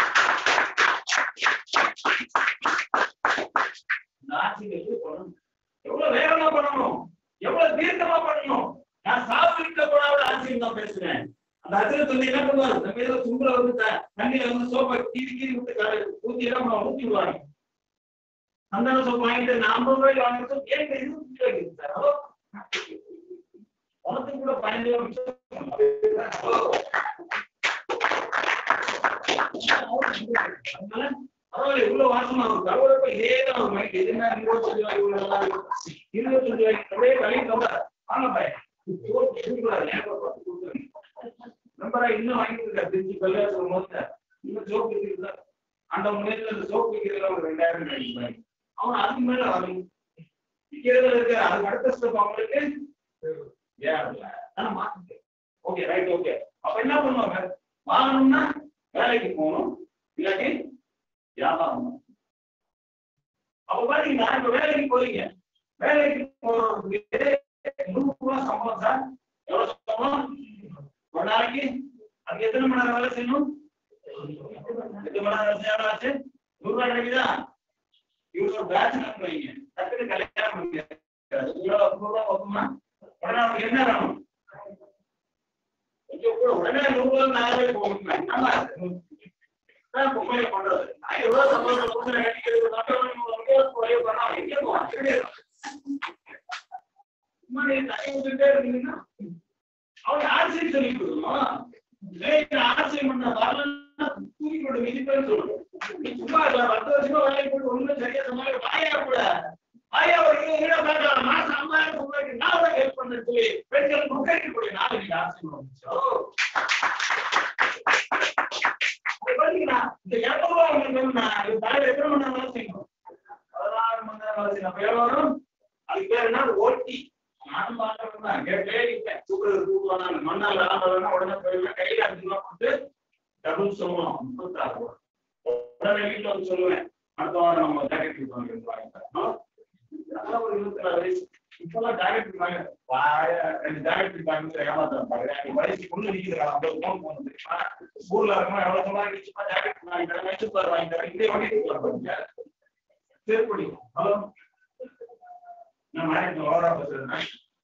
[SPEAKER 1] இந்த ஆட்சிகள் எப்படி பண்ணணும் எவ்வளவு வேகமா பண்ணணும் எவ்வளவு தீர்க்கமா பண்ணணும் நான் சாப்பிட்டு போனாவோட ஆட்சியில் தான் பேசுறேன் அந்த அஜரத் வந்து என்ன பண்ணுவாரு நம்ம ஏதோ தும்புல வந்து த- தண்ணியில வந்து சோப்பை கீறி கீறி விட்டு காலை ஊத்தி எல்லாம் நம்ம ஊத்தி விடுவாங்க அந்த சோப்பு வாங்கிட்டு நான் ஐம்பது ரூபாய்க்கு வாங்கிட்டு ஏன் இது ஊத்தி வைக்கிறது சார் ஹலோ உனக்கு கூட பதினஞ்சு ரூபாய் மிச்சம் ஹலோ அதனால பரவாயில்ல இவ்வளவு வாசமா இருக்கும் கருவறப்ப இதே தான் ஒரு மைண்ட் இது என்ன இருபத்தஞ்சு ரூபாய் இவ்வளவு நல்லா இருக்கு இருபத்தஞ்சு ரூபாய்க்கு அப்படியே கழிவு கம்ப வாங்க பையன் நம்பரா இன்னும் வாங்கிட்டு இருக்கா திருச்சி கல்யாணம் போது இன்னும் சோப்பு விற்கிறதா அந்த முன்னேற்ற அந்த சோப்பு விற்கிறதுல ஒரு ரெண்டாயிரம் கிடைக்கும் அவன் அதுக்கு மேல அவன் விக்கிறதுல இருக்க அதுக்கு அடுத்த ஸ்டெப் அவங்களுக்கு ஏன் இல்ல ஆனா மாத்து ஓகே ரைட் ஓகே அப்ப என்ன பண்ணுவாங்க வாங்கணும்னா வேலைக்கு போகணும் இல்லாட்டி வியாபாரம் பண்ணணும். அப்ப பாத்தீங்கன்னா இப்ப வேலைக்கு போறீங்க வேலைக்கு போறதுக்கு நூறு ரூபாய் சம்பளம் சார் எவ்வளவு சம்பளம் ஒரு நாளைக்கு அதுக்கு எத்தனை மணி நேரம் வேலை செய்யணும் எத்தனை மணி நேரம் வேலை செய்யணும் ஆச்சு நூறு ரூபாய் கிடைக்குதா இவங்க ஒரு பேட்ச் வைங்க டக்குனு கல்யாணம் பண்ணுங்க இவ்வளவு நூறு ரூபாய் பக்கமா உடனே அவனுக்கு என்ன வேணும் கொஞ்சம் கூட உடனே நூறு ரூபாய் நாலு போகணும் ஆமா அதான் பொம்மையை பண்றது ஆயிரம் ரூபாய் சம்பளம் கொடுத்து கட்டிக்கிறது மட்டும் குறைய பண்ணா எங்க போவான் சும்மா நீ தண்ணி ஊத்திட்டே இருந்தீங்கன்னா அவன் ஆசிரியர் சொல்லி கொடுக்கணும் ஏய் ஆசிரியர் பண்ண வரலன்னா தூக்கி போட்டு மிதிப்பேன்னு சொல்லணும் நீ சும்மா இல்ல பத்து வருஷமா வேலைக்கு போட்டு ஒண்ணும் சரியா சமாளிக்க வாயா கூட வாயா ஒரு இருபது ரூபாய் பார்க்கலாம் மாசம் ஐம்பதாயிரம் ரூபாய்க்கு நான் உனக்கு ஹெல்ப் பண்ண சொல்லி பெண்கள் முன்னேறி கூடிய நாள் நீங்க ஆசிரியர் வந்துச்சோ அது பாத்தீங்கன்னா, இந்த இருநூறு ரூபாய் உங்களுக்கு வேணும்னா, இது தலையில எத்தனை மணி நேரம் வேலை செய்யணும்? பதினாறு மணி நேரம் வேலை செய்யணும். அப்ப எவ்வளவு வரும்? அதுக்கு பேர் என்ன? ஓட்டி. நானும் பார்க்கறேன். கேட்டே இருப்பேன். தூக்குறது தூக்குவாங்க. மண்ணால் ஆடுறதுன்னா உடனே போயிடுவேன். கையில அஞ்சு ரூபா கொடுத்து டபுள் சொல்லுவோம். முப்பத்தாறு ரூபா. உடனே வீட்டுல வந்து சொல்லுவேன். அடுத்த வாரம் நம்ம ஜாக்கெட் வாங்கி வாங்கி தரோம். அதெல்லாம் ஒரு இருபத்தி நாலு வயசு. இப்பெல்லாம் ஜாக்கெட் வாங்க. வாய, ரெண்டு ஜாக்கெட் வாங்கி ஏமாத்தான் பாக்குறேன். நீ வயசு பொண்ணு நிக்குதுடா. ஐம்பது பவுன் போகணும் தெரியுமா? ஊர்ல இருக்கவங்க எவ்வளவு சம்பாதிச்சுமா ஜாக்கெட் வாங்கி தரேன் மைசூர் பார் வாங்கி தரேன் இதே வாங்கி பாருங்க திருப்படி ஹலோ நான் மேடம் ஓவரா பேசுறேன்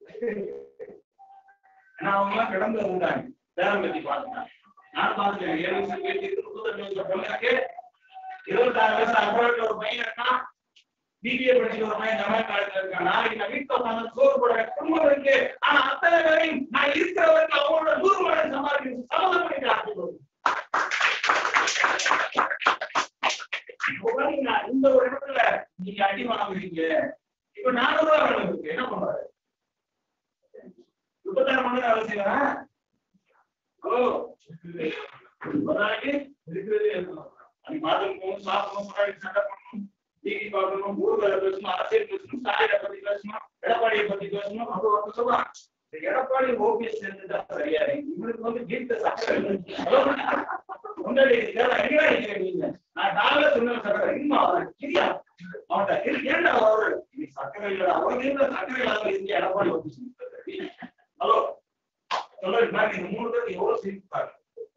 [SPEAKER 1] ஏன்னா அவங்க எல்லாம் கிடந்து இருந்தாங்க பேரம் பத்தி பார்த்துட்டாங்க நான் பார்த்துட்டேன் ஏழு வருஷம் பேசி முப்பத்தஞ்சு வருஷம் பொண்ணுக்கு இருபத்தாறு வயசு அப்புறம் ஒரு பையன் இருக்கான் பிபிஏ படிச்சுட்டு ஒரு பையன் தமிழ் காலத்துல இருக்கான் நாளைக்கு நான் வீட்டுல உட்காந்து சோறு போட குடும்பம் இருக்கு ஆனா அத்தனை பேரையும் நான் இருக்கிற வரைக்கும் அவங்களோட நூறு மடங்கு சம்பாதிக்கிறது சம்மதம் பண்ணிட்டு ஆசைப்படுவேன் இப்போ பாத்தீங்கன்னா, இந்த ஒரு இடத்துல நீங்க அடி வாங்குறீங்க இப்ப நானூறு ரூபாய் வேலை இருக்கு என்ன பண்றாரு முப்பத்தாறு மணி நேரம் வேலை செய்யறேன் ஓ ஒரு நாளைக்கு இருக்கிறதே இருக்கணும் அது பாத்ரூம் போகணும் சாப்பிடணும் முன்னாடி சண்டை பண்ணணும் டிவி பார்க்கணும் ஊர் வேலை பேசணும் அரசியல் பேசணும் சாலையை பத்தி பேசணும் எடப்பாடியை பத்தி பேசணும் அப்போ ஒருத்தர் சொல்றான் இந்த எடப்பாடி ஓபிஎஸ் சேர்ந்துட்டா சரியா இருக்கு. இவனுக்கு வந்து வீட்டு சக்கரை முன்னாடி இதெல்லாம் எங்கடா இருக்கிற நீங்க நான் காலைல சொன்ன சக்கரை இன்னும் அவன் கிரியா அவன்கிட்ட இரு, ஏன்டா அவரு நீ சக்கரை இல்லடா அவனுக்கு இருந்த சக்கரை இல்லாத இங்க எடப்பாடி ஓபிஎஸ் ஹலோ சொல்லுங்க நான் இந்த மூணு பேருக்கு எவ்வளவு சிரிப்பாங்க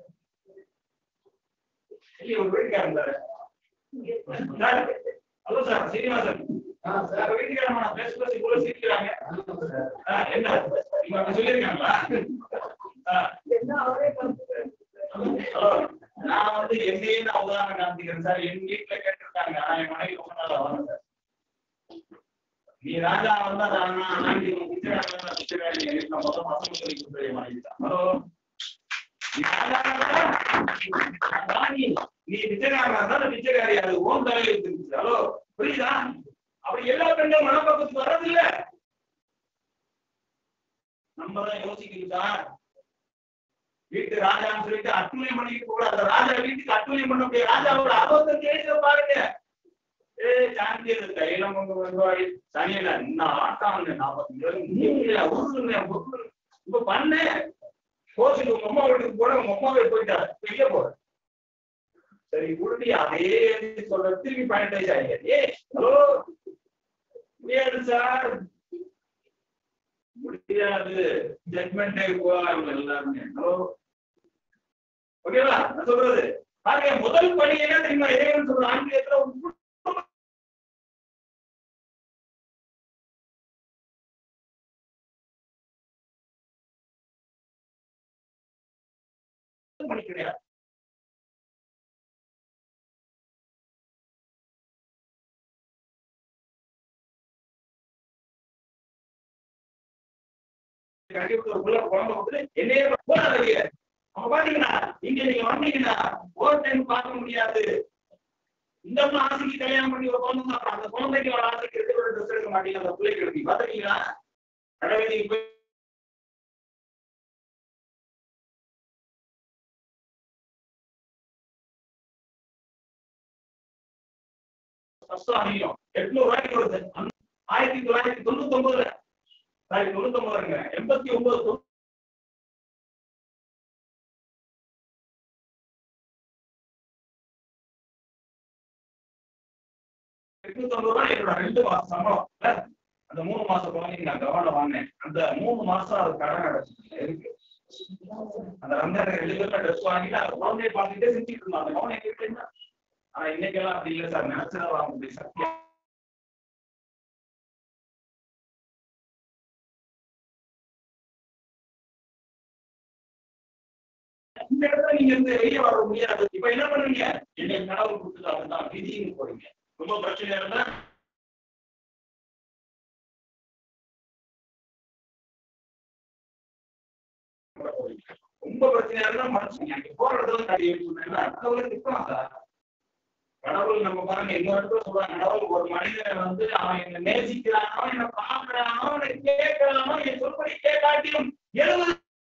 [SPEAKER 1] இல்ல ஒரு வீட்டுக்காரன் இருந்தாரு sir, hello sir Srinivasan sir வீட்டுக்காரன் நான் பேச பேசி இவ்வளவு சிரிக்கிறாங்க ஆ, என்ன இவங்க அப்படி சொல்லியிருக்காங்களா ஆ. ஹலோ நான் வந்து என்னையே நான் உதாரணம் காமிக்கிறேன் சார் என் வீட்டுல கேட்டிருக்காங்க ஆனா என் மனைவி ரொம்ப நாளா வரேன் சார் நீ ராஜா வந்தா நான் நாளைக்கு உன் பிச்சைக்காரன் தான் பிச்சைக்காரி என் வீட்டுல மொத்தம் பசங்க சொல்லி கொடுத்த என் மனைவி தான் ஹலோ நீ ராஜா வந்தா நான் ராணி. நீ பிச்சைக்காரனா இருந்தா நான் பிச்சைக்காரி அது ஓன் தலையில இருந்துச்சு ஹலோ புரியுதா அப்படி எல்லா பெண்களும் மனப்பக்கத்துக்கு வர்றதில்ல நம்ம தான் யோசிக்கணும் சார் வீட்டு ராஜான்னு சொல்லிட்டு அட்டுழியம் பண்ணிட்டு கூட அந்த ராஜா வீட்டுக்கு அட்டுழியம் பண்ண முடியாது ராஜாவோட அறுபத்தஞ்சு வயசுல பாருங்க ஏ சாந்தி தைலம் கொண்டு வருவாய் சனியில இன்னும் ஆட்டாங்க நாற்பத்தி உருளுங்க உருளு இப்ப பண்ணு கோச்சுக்கு உங்க அம்மா வீட்டுக்கு போன உங்க அம்மாவே போயிட்டாரு வெளிய போற சரி உருட்டி அதே சொல்ற திரும்பி பாயிண்ட் ஆகிய ஏ ஹலோ முடியாது சார் முடியாது ஜட்மெண்ட் போவாங்க எல்லாருமே ஹலோ ஓகேவா நான் சொல்றது பாருங்க முதல் பணி என்ன தெரியுமா இறைவன் சொல்ற ஆங்கிலத்துல ஒரு குடும்ப பணி கிடையாது கண்டிப்பா ஒரு புள்ள குழந்தை வந்து என்னையே போட வெளியே அவங்க பாத்தீங்கன்னா இங்க நீங்க வந்தீங்கன்னா ஒரு டைம் பார்க்க முடியாது இந்த அம்மா ஆசைக்கு கல்யாணம் பண்ணி ஒரு குழந்தை தான் அந்த குழந்தைக்கு ஒரு ஆசைக்கு எடுத்து ஒரு ட்ரெஸ் எடுக்க மாட்டீங்க அந்த பிள்ளைக்கு எடுத்து பாத்தீங்களா கடவுள் நீங்க போய் கஷ்டம் அதிகம் எட்நூறு ரூபாய்க்கு வருது ஆயிரத்தி தொள்ளாயிரத்தி தொண்ணூத்தி ஒன்பதுல சாரி தொண்ணூத்தி ஒன்பதுங்க எண்பத்தி ஒன்பது எட்நூத்தி ரூபாய் என்னோட ரெண்டு மாசம் சம்பளம் இல்ல? அந்த மூணு மாசம் குழந்தைங்க நான் கவனம் வாங்கினேன் அந்த மூணு மாசம் அது கடன் அடைச்சு இருக்கு அந்த ரம்ஜான் ரெண்டு பேரும் ட்ரெஸ் வாங்கிட்டு அந்த குழந்தைய பார்த்துட்டே செஞ்சுட்டு இருந்தோம் அந்த கவனம் எங்க இருக்கு ஆனா இன்னைக்கெல்லாம் அப்படி இல்லை சார் நினைச்சதா வாங்க முடியும் சத்தியம் இந்த இடத்துல நீங்க இருந்து வெளியே வர முடியாது இப்ப என்ன பண்ணுவீங்க என்னை கடவுள் கொடுத்துட்டாங்க தான் விதின்னு போறீங்க ரொம்ப பிரச்சனை இருந்தா ரொம்ப பிரச்சனையா இருந்தா மனுஷங்க அங்க போற இடத்துல கட்டி சொன்னா கடவுளை நிற்கலாம் சார் கடவுள் நம்ம பாருங்க எங்க இடத்துல சொல்றாங்க கடவுள் ஒரு மனிதனை வந்து அவன் என்ன நேசிக்கிறானோ என்ன பாக்குறானோ என்ன கேட்கிறானோ என் சொல்படி கேட்காட்டியும் எழுபது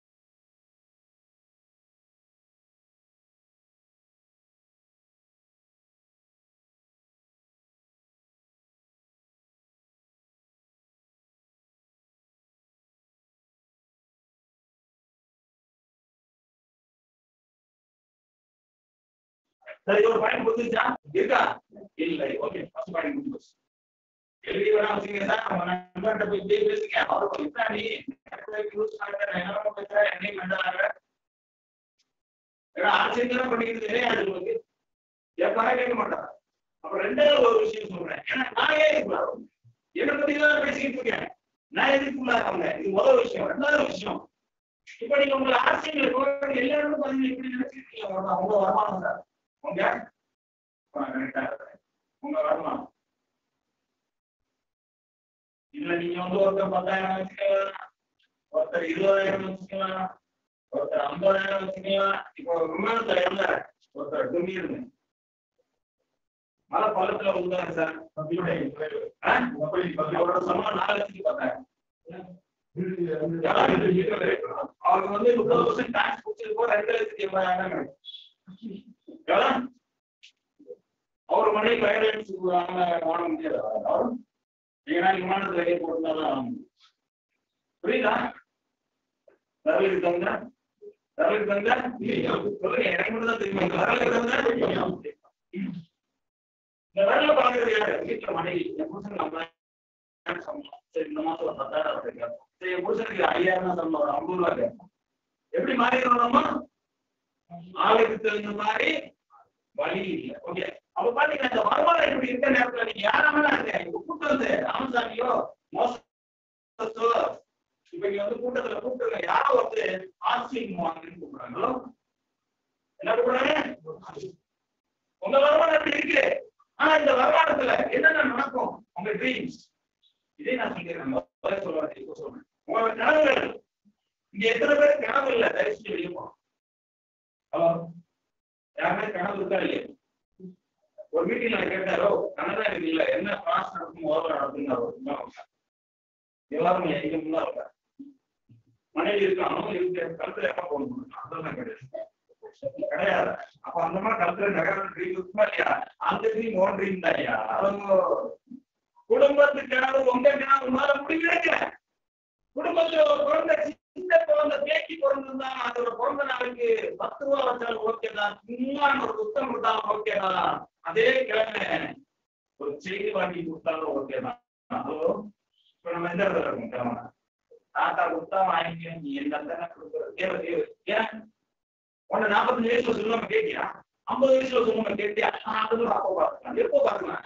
[SPEAKER 1] சரி ஒரு பாயிண்ட் புரிஞ்சுச்சா இருக்கா இல்லை ஓகே ஃபர்ஸ்ட் பாயிண்ட் புரிஞ்சு எழுதி வேணா வச்சுங்க சார் நம்ம நண்பர்கிட்ட போய் இப்படியே பேசுங்க அவர் கொஞ்சம் நீ யூஸ் பண்ற என்ன பேசுற என்னையும் மெண்டலாக ஆச்சரியம் பண்ணிக்கிட்டு அது உங்களுக்கு எப்பா கேட்க மாட்டாங்க அப்புறம் ரெண்டாவது ஒரு விஷயம் சொல்றேன் ஏன்னா நான் ஏன் இருக்கக்கூடாது என்னை பத்தி தான் பேசிக்கிட்டு இருக்கேன் நான் எதுக்குள்ள அவங்க இது முதல் விஷயம் ரெண்டாவது விஷயம் இப்ப நீங்க உங்க ஆசைகளை எல்லாரும் பாத்தீங்கன்னா இப்படி நினைச்சிருக்கீங்க உங்க வருமானம் சார் உங்க கரெக்டா உங்க வருமானம் இல்ல நீங்க வந்து ஒருத்தர் பத்தாயிரம் வச்சுக்கலாம் ஒருத்தர் இருபதாயிரம் வச்சுக்கலாம் ஒருத்தர் ஐம்பதாயிரம் வச்சுக்கலாம் இப்போ விமானத்துல இருந்த ஒருத்தர் துணியிருங்க மலை பள்ளத்துல விழுந்தாங்க சார் அவரோட சம்பளம் நாலு லட்சத்துக்கு பார்த்தாங்க அவங்க வந்து முப்பது பர்சன்ட் டாக்ஸ் கொடுத்துருக்கோம் ரெண்டு லட்சத்தி எண்பதாயிரம் கிடைக்கும் எவ்வளவு? அவர் மணி பைரட்ஸ் வாங்க முடியாது அவரும் நீங்க விமானத்துல வெளியே போட்டுனாதான் ஆக முடியும். புரியுதா வரலுக்கு தகுந்த வரலுக்கு தகுந்த சொல்லுங்க எனக்கு மட்டும் தான் தெரியும் இந்த வரலுக்கு தகுந்த இந்த வரல பாக்குறது யாரு வீட்டுல மனைவி என் புருஷனுக்கு ஐம்பதாயிரம் சம்பளம் சரி இந்த மாசம் ஒரு பத்தாயிரம் ரூபாய் கேட்போம் சரி என் புருஷனுக்கு ஐயாயிரம் தான் சம்பளம் ஒரு ஐம்பது ரூபாய் கேட்போம் எப்படி மாறிடணும் நம்ம ஆளுக்கு தகுந்த மாதிரி வழி இல்லை ஓகே அப்ப பாத்தீங்கன்னா இந்த வருமானம் இப்படி இருக்க நேரத்துல நீங்க யாராம இருங்க இப்ப கூட்டம் வந்து ராமசாமியோ மோசத்தோ இப்ப நீங்க வந்து கூட்டத்துல கூப்பிட்டு யாரோ ஒருத்தர் ஆசிரியம் வாங்கன்னு கூப்பிடுறாங்களோ என்ன கூப்பிடுறாங்க உங்க வருமானம் எப்படி இருக்கு ஆனா இந்த வருமானத்துல என்னென்ன நடக்கும் உங்க ட்ரீம்ஸ் இதே நான் சொல்லிடுறேன் முதல்ல சொல்லுவேன் இப்போ சொல்றேன் உங்களோட கனவுகள் இங்க எத்தனை பேர் கனவு இல்ல தயவு செஞ்சு வெளியே போகணும் ஹலோ யாருமே கனவு இருக்கா இல்லையா ஒரு மீட்டிங்ல கேட்டாரோ கனதா எனக்கு இல்ல என்ன கிளாஸ் நடக்கும் ஓவர் நடக்கும் எல்லாரும் எங்க முன்னா இருக்கா மனைவி இருக்கானோ இருக்கு கழுத்துல எப்ப போகணும் அதெல்லாம் கிடையாது கிடையாது அப்ப அந்த மாதிரி கழுத்துல நகர ட்ரீம் இருக்குமா இல்லையா அந்த ட்ரீம் ஓன் ட்ரீம் தான் ஐயா அவங்க குடும்பத்து கனவு உங்க கனவு மாற முடியலங்க குடும்பத்துல ஒரு குழந்தை சின்ன குழந்தை பேக்கி பிறந்திருந்தா அதோட பிறந்த நாளுக்கு பத்து ரூபா வச்சாலும் ஓகே தான் சும்மா ஒரு புத்தகம் கொடுத்தாலும் ஓகே தான் அதே கிழமை ஒரு செய்தி வாங்கி கொடுத்தாலும் ஓகே தான் ஹலோ இப்ப நம்ம எந்த இடத்துல இருக்கோம் கிழமை தாத்தா கொடுத்தா வாங்கி நீ என்ன தானே கொடுக்குற தேவை தேவை ஏன் உன்னை நாற்பத்தஞ்சு வயசுல சொல்லாம கேட்டியா ஐம்பது வயசுல சொல்லாம கேட்டியா அது அப்போ பார்க்கலாம் எப்போ பார்க்கலாம்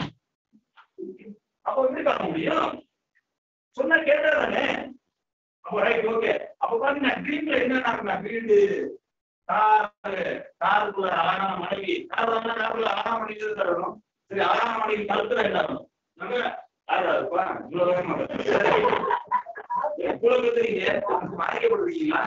[SPEAKER 1] அப்போ எப்படி பார்க்க முடியும் சொன்னா கேட்டாதானே அப்போ ரைட் ஓகே அப்ப பாத்தீங்கன்னா ட்ரீம்ல என்ன நடக்கும் வீடு காரு காருக்குள்ள அழகான மனைவி கார் வாங்கினா காருக்குள்ள அழகான மனைவி தரணும் சரி அழகான மனைவி கழுத்துல என்ன ஆகணும் நம்ம யாரா இருப்பா இவ்வளவு வேகமா எவ்வளவு தெரியுங்க மறைக்கப்படுறீங்களா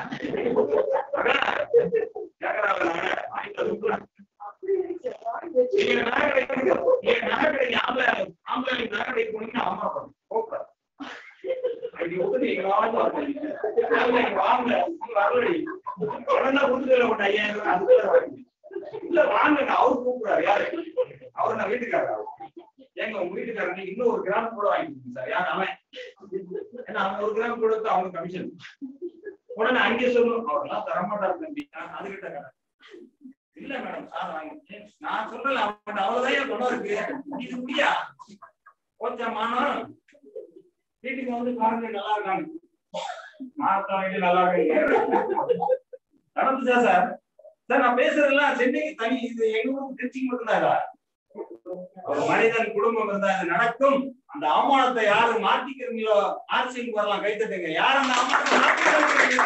[SPEAKER 1] கேக்குறாங்க ஆயிரத்தி சொல்றேன் நீங்க நகை கடைக்கு நீங்க நகை கடைக்கு ஆம்பளை ஆம்பளை நகை கடைக்கு போனீங்கன்னா அம்மா பண்ணும் போக்கூடாது அப்படி வந்து நீங்க வாங்க நீங்க வாங்க நீங்க வரலடி உடனே கொடுத்துட்டு போட்ட ஐயாயிரம் ரூபாய் அதுக்குள்ள வாங்க இல்ல வாங்க அவரு கூப்பிடுறாரு யாரு அவர் நான் வீட்டுக்காரர் ஏங்க வீட்டுக்காரங்க இன்னும் ஒரு கிராம் கூட வாங்கிட்டு சார் யார் அவன் ஏன்னா அவன் ஒரு கிராம் கொடுத்து அவனுக்கு கமிஷன் உடனே அங்கே சொல்லணும் அவரெல்லாம் தரமாட்டாரு தம்பி நான் அதுகிட்ட கேட்டேன். இல்ல மேடம் சார் வாங்கி நான் சொல்லல அவன் அவ்வளவுதான் என் குணம் இருக்கு இது முடியா கொஞ்சம் மானம் வீட்டுக்கு வந்து பாருங்க நல்லா இருக்காங்க மாத்தவங்க நல்லா இருக்காங்க நடந்துச்சா சார் சார் நான் பேசுறதெல்லாம் சென்னைக்கு தனி இது எங்க ஊருக்கு திருச்சிக்கு மட்டும்தாரா ஒரு மனிதன் குடும்பம் இருந்தா இது நடக்கும் அந்த அவமானத்தை யாரு மாத்திக்கிறீங்களோ ஆர்சிக்கு வரலாம் கைத்தட்டுங்க யார் அந்த அவமானத்தை மாத்திக்கிறீங்க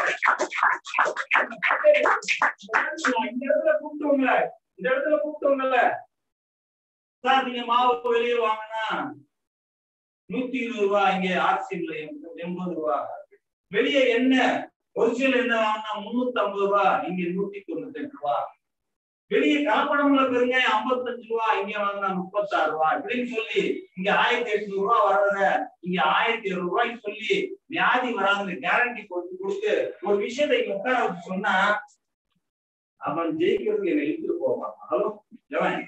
[SPEAKER 1] இந்த இடத்துல கூப்பிட்டவங்கள இந்த இடத்துல கூப்பிட்டவங்கல்ல சார் நீங்க மாவு வெளியே வாங்கினா நூத்தி இருபது ரூபா இங்க ஆர்சின்ல எண்பது ரூபா வெளியே என்ன ஒரிஜினல் என்ன வாங்கினா முன்னூத்தி ஐம்பது ரூபா இங்க நூத்தி தொண்ணூத்தி எட்டு ரூபா வெளியே கலப்படம்ல பெருங்க ஐம்பத்தஞ்சு ரூபா இங்க வாங்கினா முப்பத்தாறு ரூபா இப்படின்னு சொல்லி இங்க ஆயிரத்தி எட்நூறு ரூபா வர்றத இங்க ஆயிரத்தி எழுநூறு ரூபாய்க்கு சொல்லி வியாதி வராதுன்னு கேரண்டி கொடுத்து கொடுத்து ஒரு விஷயத்தை இங்க உட்கார வச்சு சொன்னா அவன் ஜெயிக்கிறதுக்கு என்னை இழுத்துட்டு போவான் ஹலோ எவன்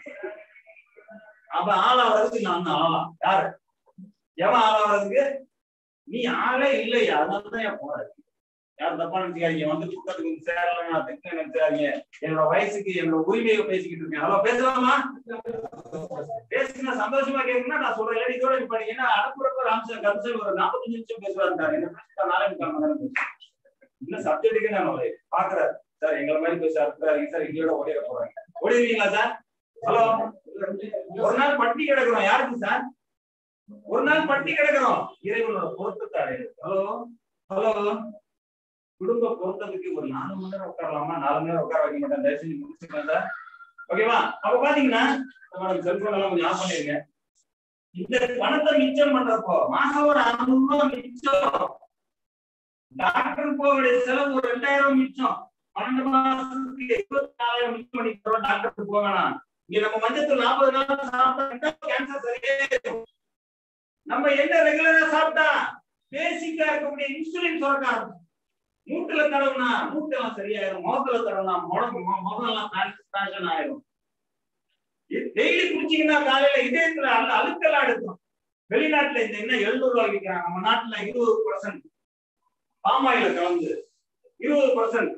[SPEAKER 1] அவன் ஆளா வர்றதுக்கு நான் தான் ஆளா யாரு எவன் ஆளா வர்றதுக்கு நீ ஆளே இல்லையா அதனாலதான் என் போற யாரும் தப்பா நினைச்சுக்காதீங்க வந்து கூட்டத்துக்கு வந்து சேரல நான் திட்ட நினைச்சாதீங்க என்னோட வயசுக்கு என்னோட உரிமையை பேசிக்கிட்டு இருக்கேன் ஹலோ பேசலாமா பேசுனா சந்தோஷமா கேட்கணும்னா நான் சொல்றேன் இல்லாட்டி இதோட இப்ப நீங்க என்ன அனுப்புறப்ப ராம்சர் கம்சல் ஒரு நாற்பத்தஞ்சு நிமிஷம் பேசுவாரு என்ன பேசுறா நாளை முக்கால் மணி நேரம் பேசுறேன் இன்னும் சப்ஜெக்ட்டுக்கு நான் அவரை பாக்குறேன் சார் எங்களை மாதிரி பேச அனுப்புறாங்க சார் எங்களோட ஓடிட போறாங்க ஓடிடுவீங்களா சார் ஹலோ ஒரு நாள் பட்டி கிடக்குறோம் யாருக்கு சார் ஒரு நாள் பட்டி கிடக்குறோம் இறைவனோட பொருத்தத்தை அடையுது ஹலோ ஹலோ குடும்ப பொருத்தத்துக்கு ஒரு நாலு மணி நேரம் உட்காரலாமா நாலு மணி நேரம் உட்கார வைக்க மாட்டேன் தயவு செஞ்சு முடிச்சுக்கலாம் சார் ஓகேவா அப்ப பாத்தீங்கன்னா மேடம் செல்போன் எல்லாம் கொஞ்சம் ஆஃப் பண்ணிருங்க இந்த பணத்தை மிச்சம் பண்றப்போ மாசம் ஒரு அறுநூறு ரூபாய் மிச்சம் டாக்டர் போக வேண்டிய செலவு ஒரு ரெண்டாயிரம் மிச்சம் பன்னெண்டு மாசத்துக்கு இருபத்தி நாலாயிரம் மிச்சம் பண்ணிக்கிறோம் டாக்டர் போக வேணாம் இங்க நம்ம மஞ்சள் நாற்பது நாள் சாப்பிட்டா கேன்சர் சரியாயிடும் நம்ம என்ன ரெகுலரா சாப்பிட்டா பேசிக்கா இருக்கக்கூடிய இன்சுலின் சுரக்க ஆரம்பிக்கும் மூட்டுல தடவுனா மூட்டெல்லாம் சரியாயிரும் முகத்துல தடவுனா முகம் முகம் எல்லாம் டிரான்ஸ்பிரேஷன் ஆயிரும் டெய்லி குடிச்சீங்கன்னா காலையில இதயத்துல அல்ல அழுக்கெல்லாம் எடுக்கும் வெளிநாட்டுல இந்த என்ன எழுநூறு ரூபாய் விற்கிறாங்க நம்ம நாட்டுல இருபது பர்சன்ட் பாமாயில கலந்து இருபது பர்சன்ட்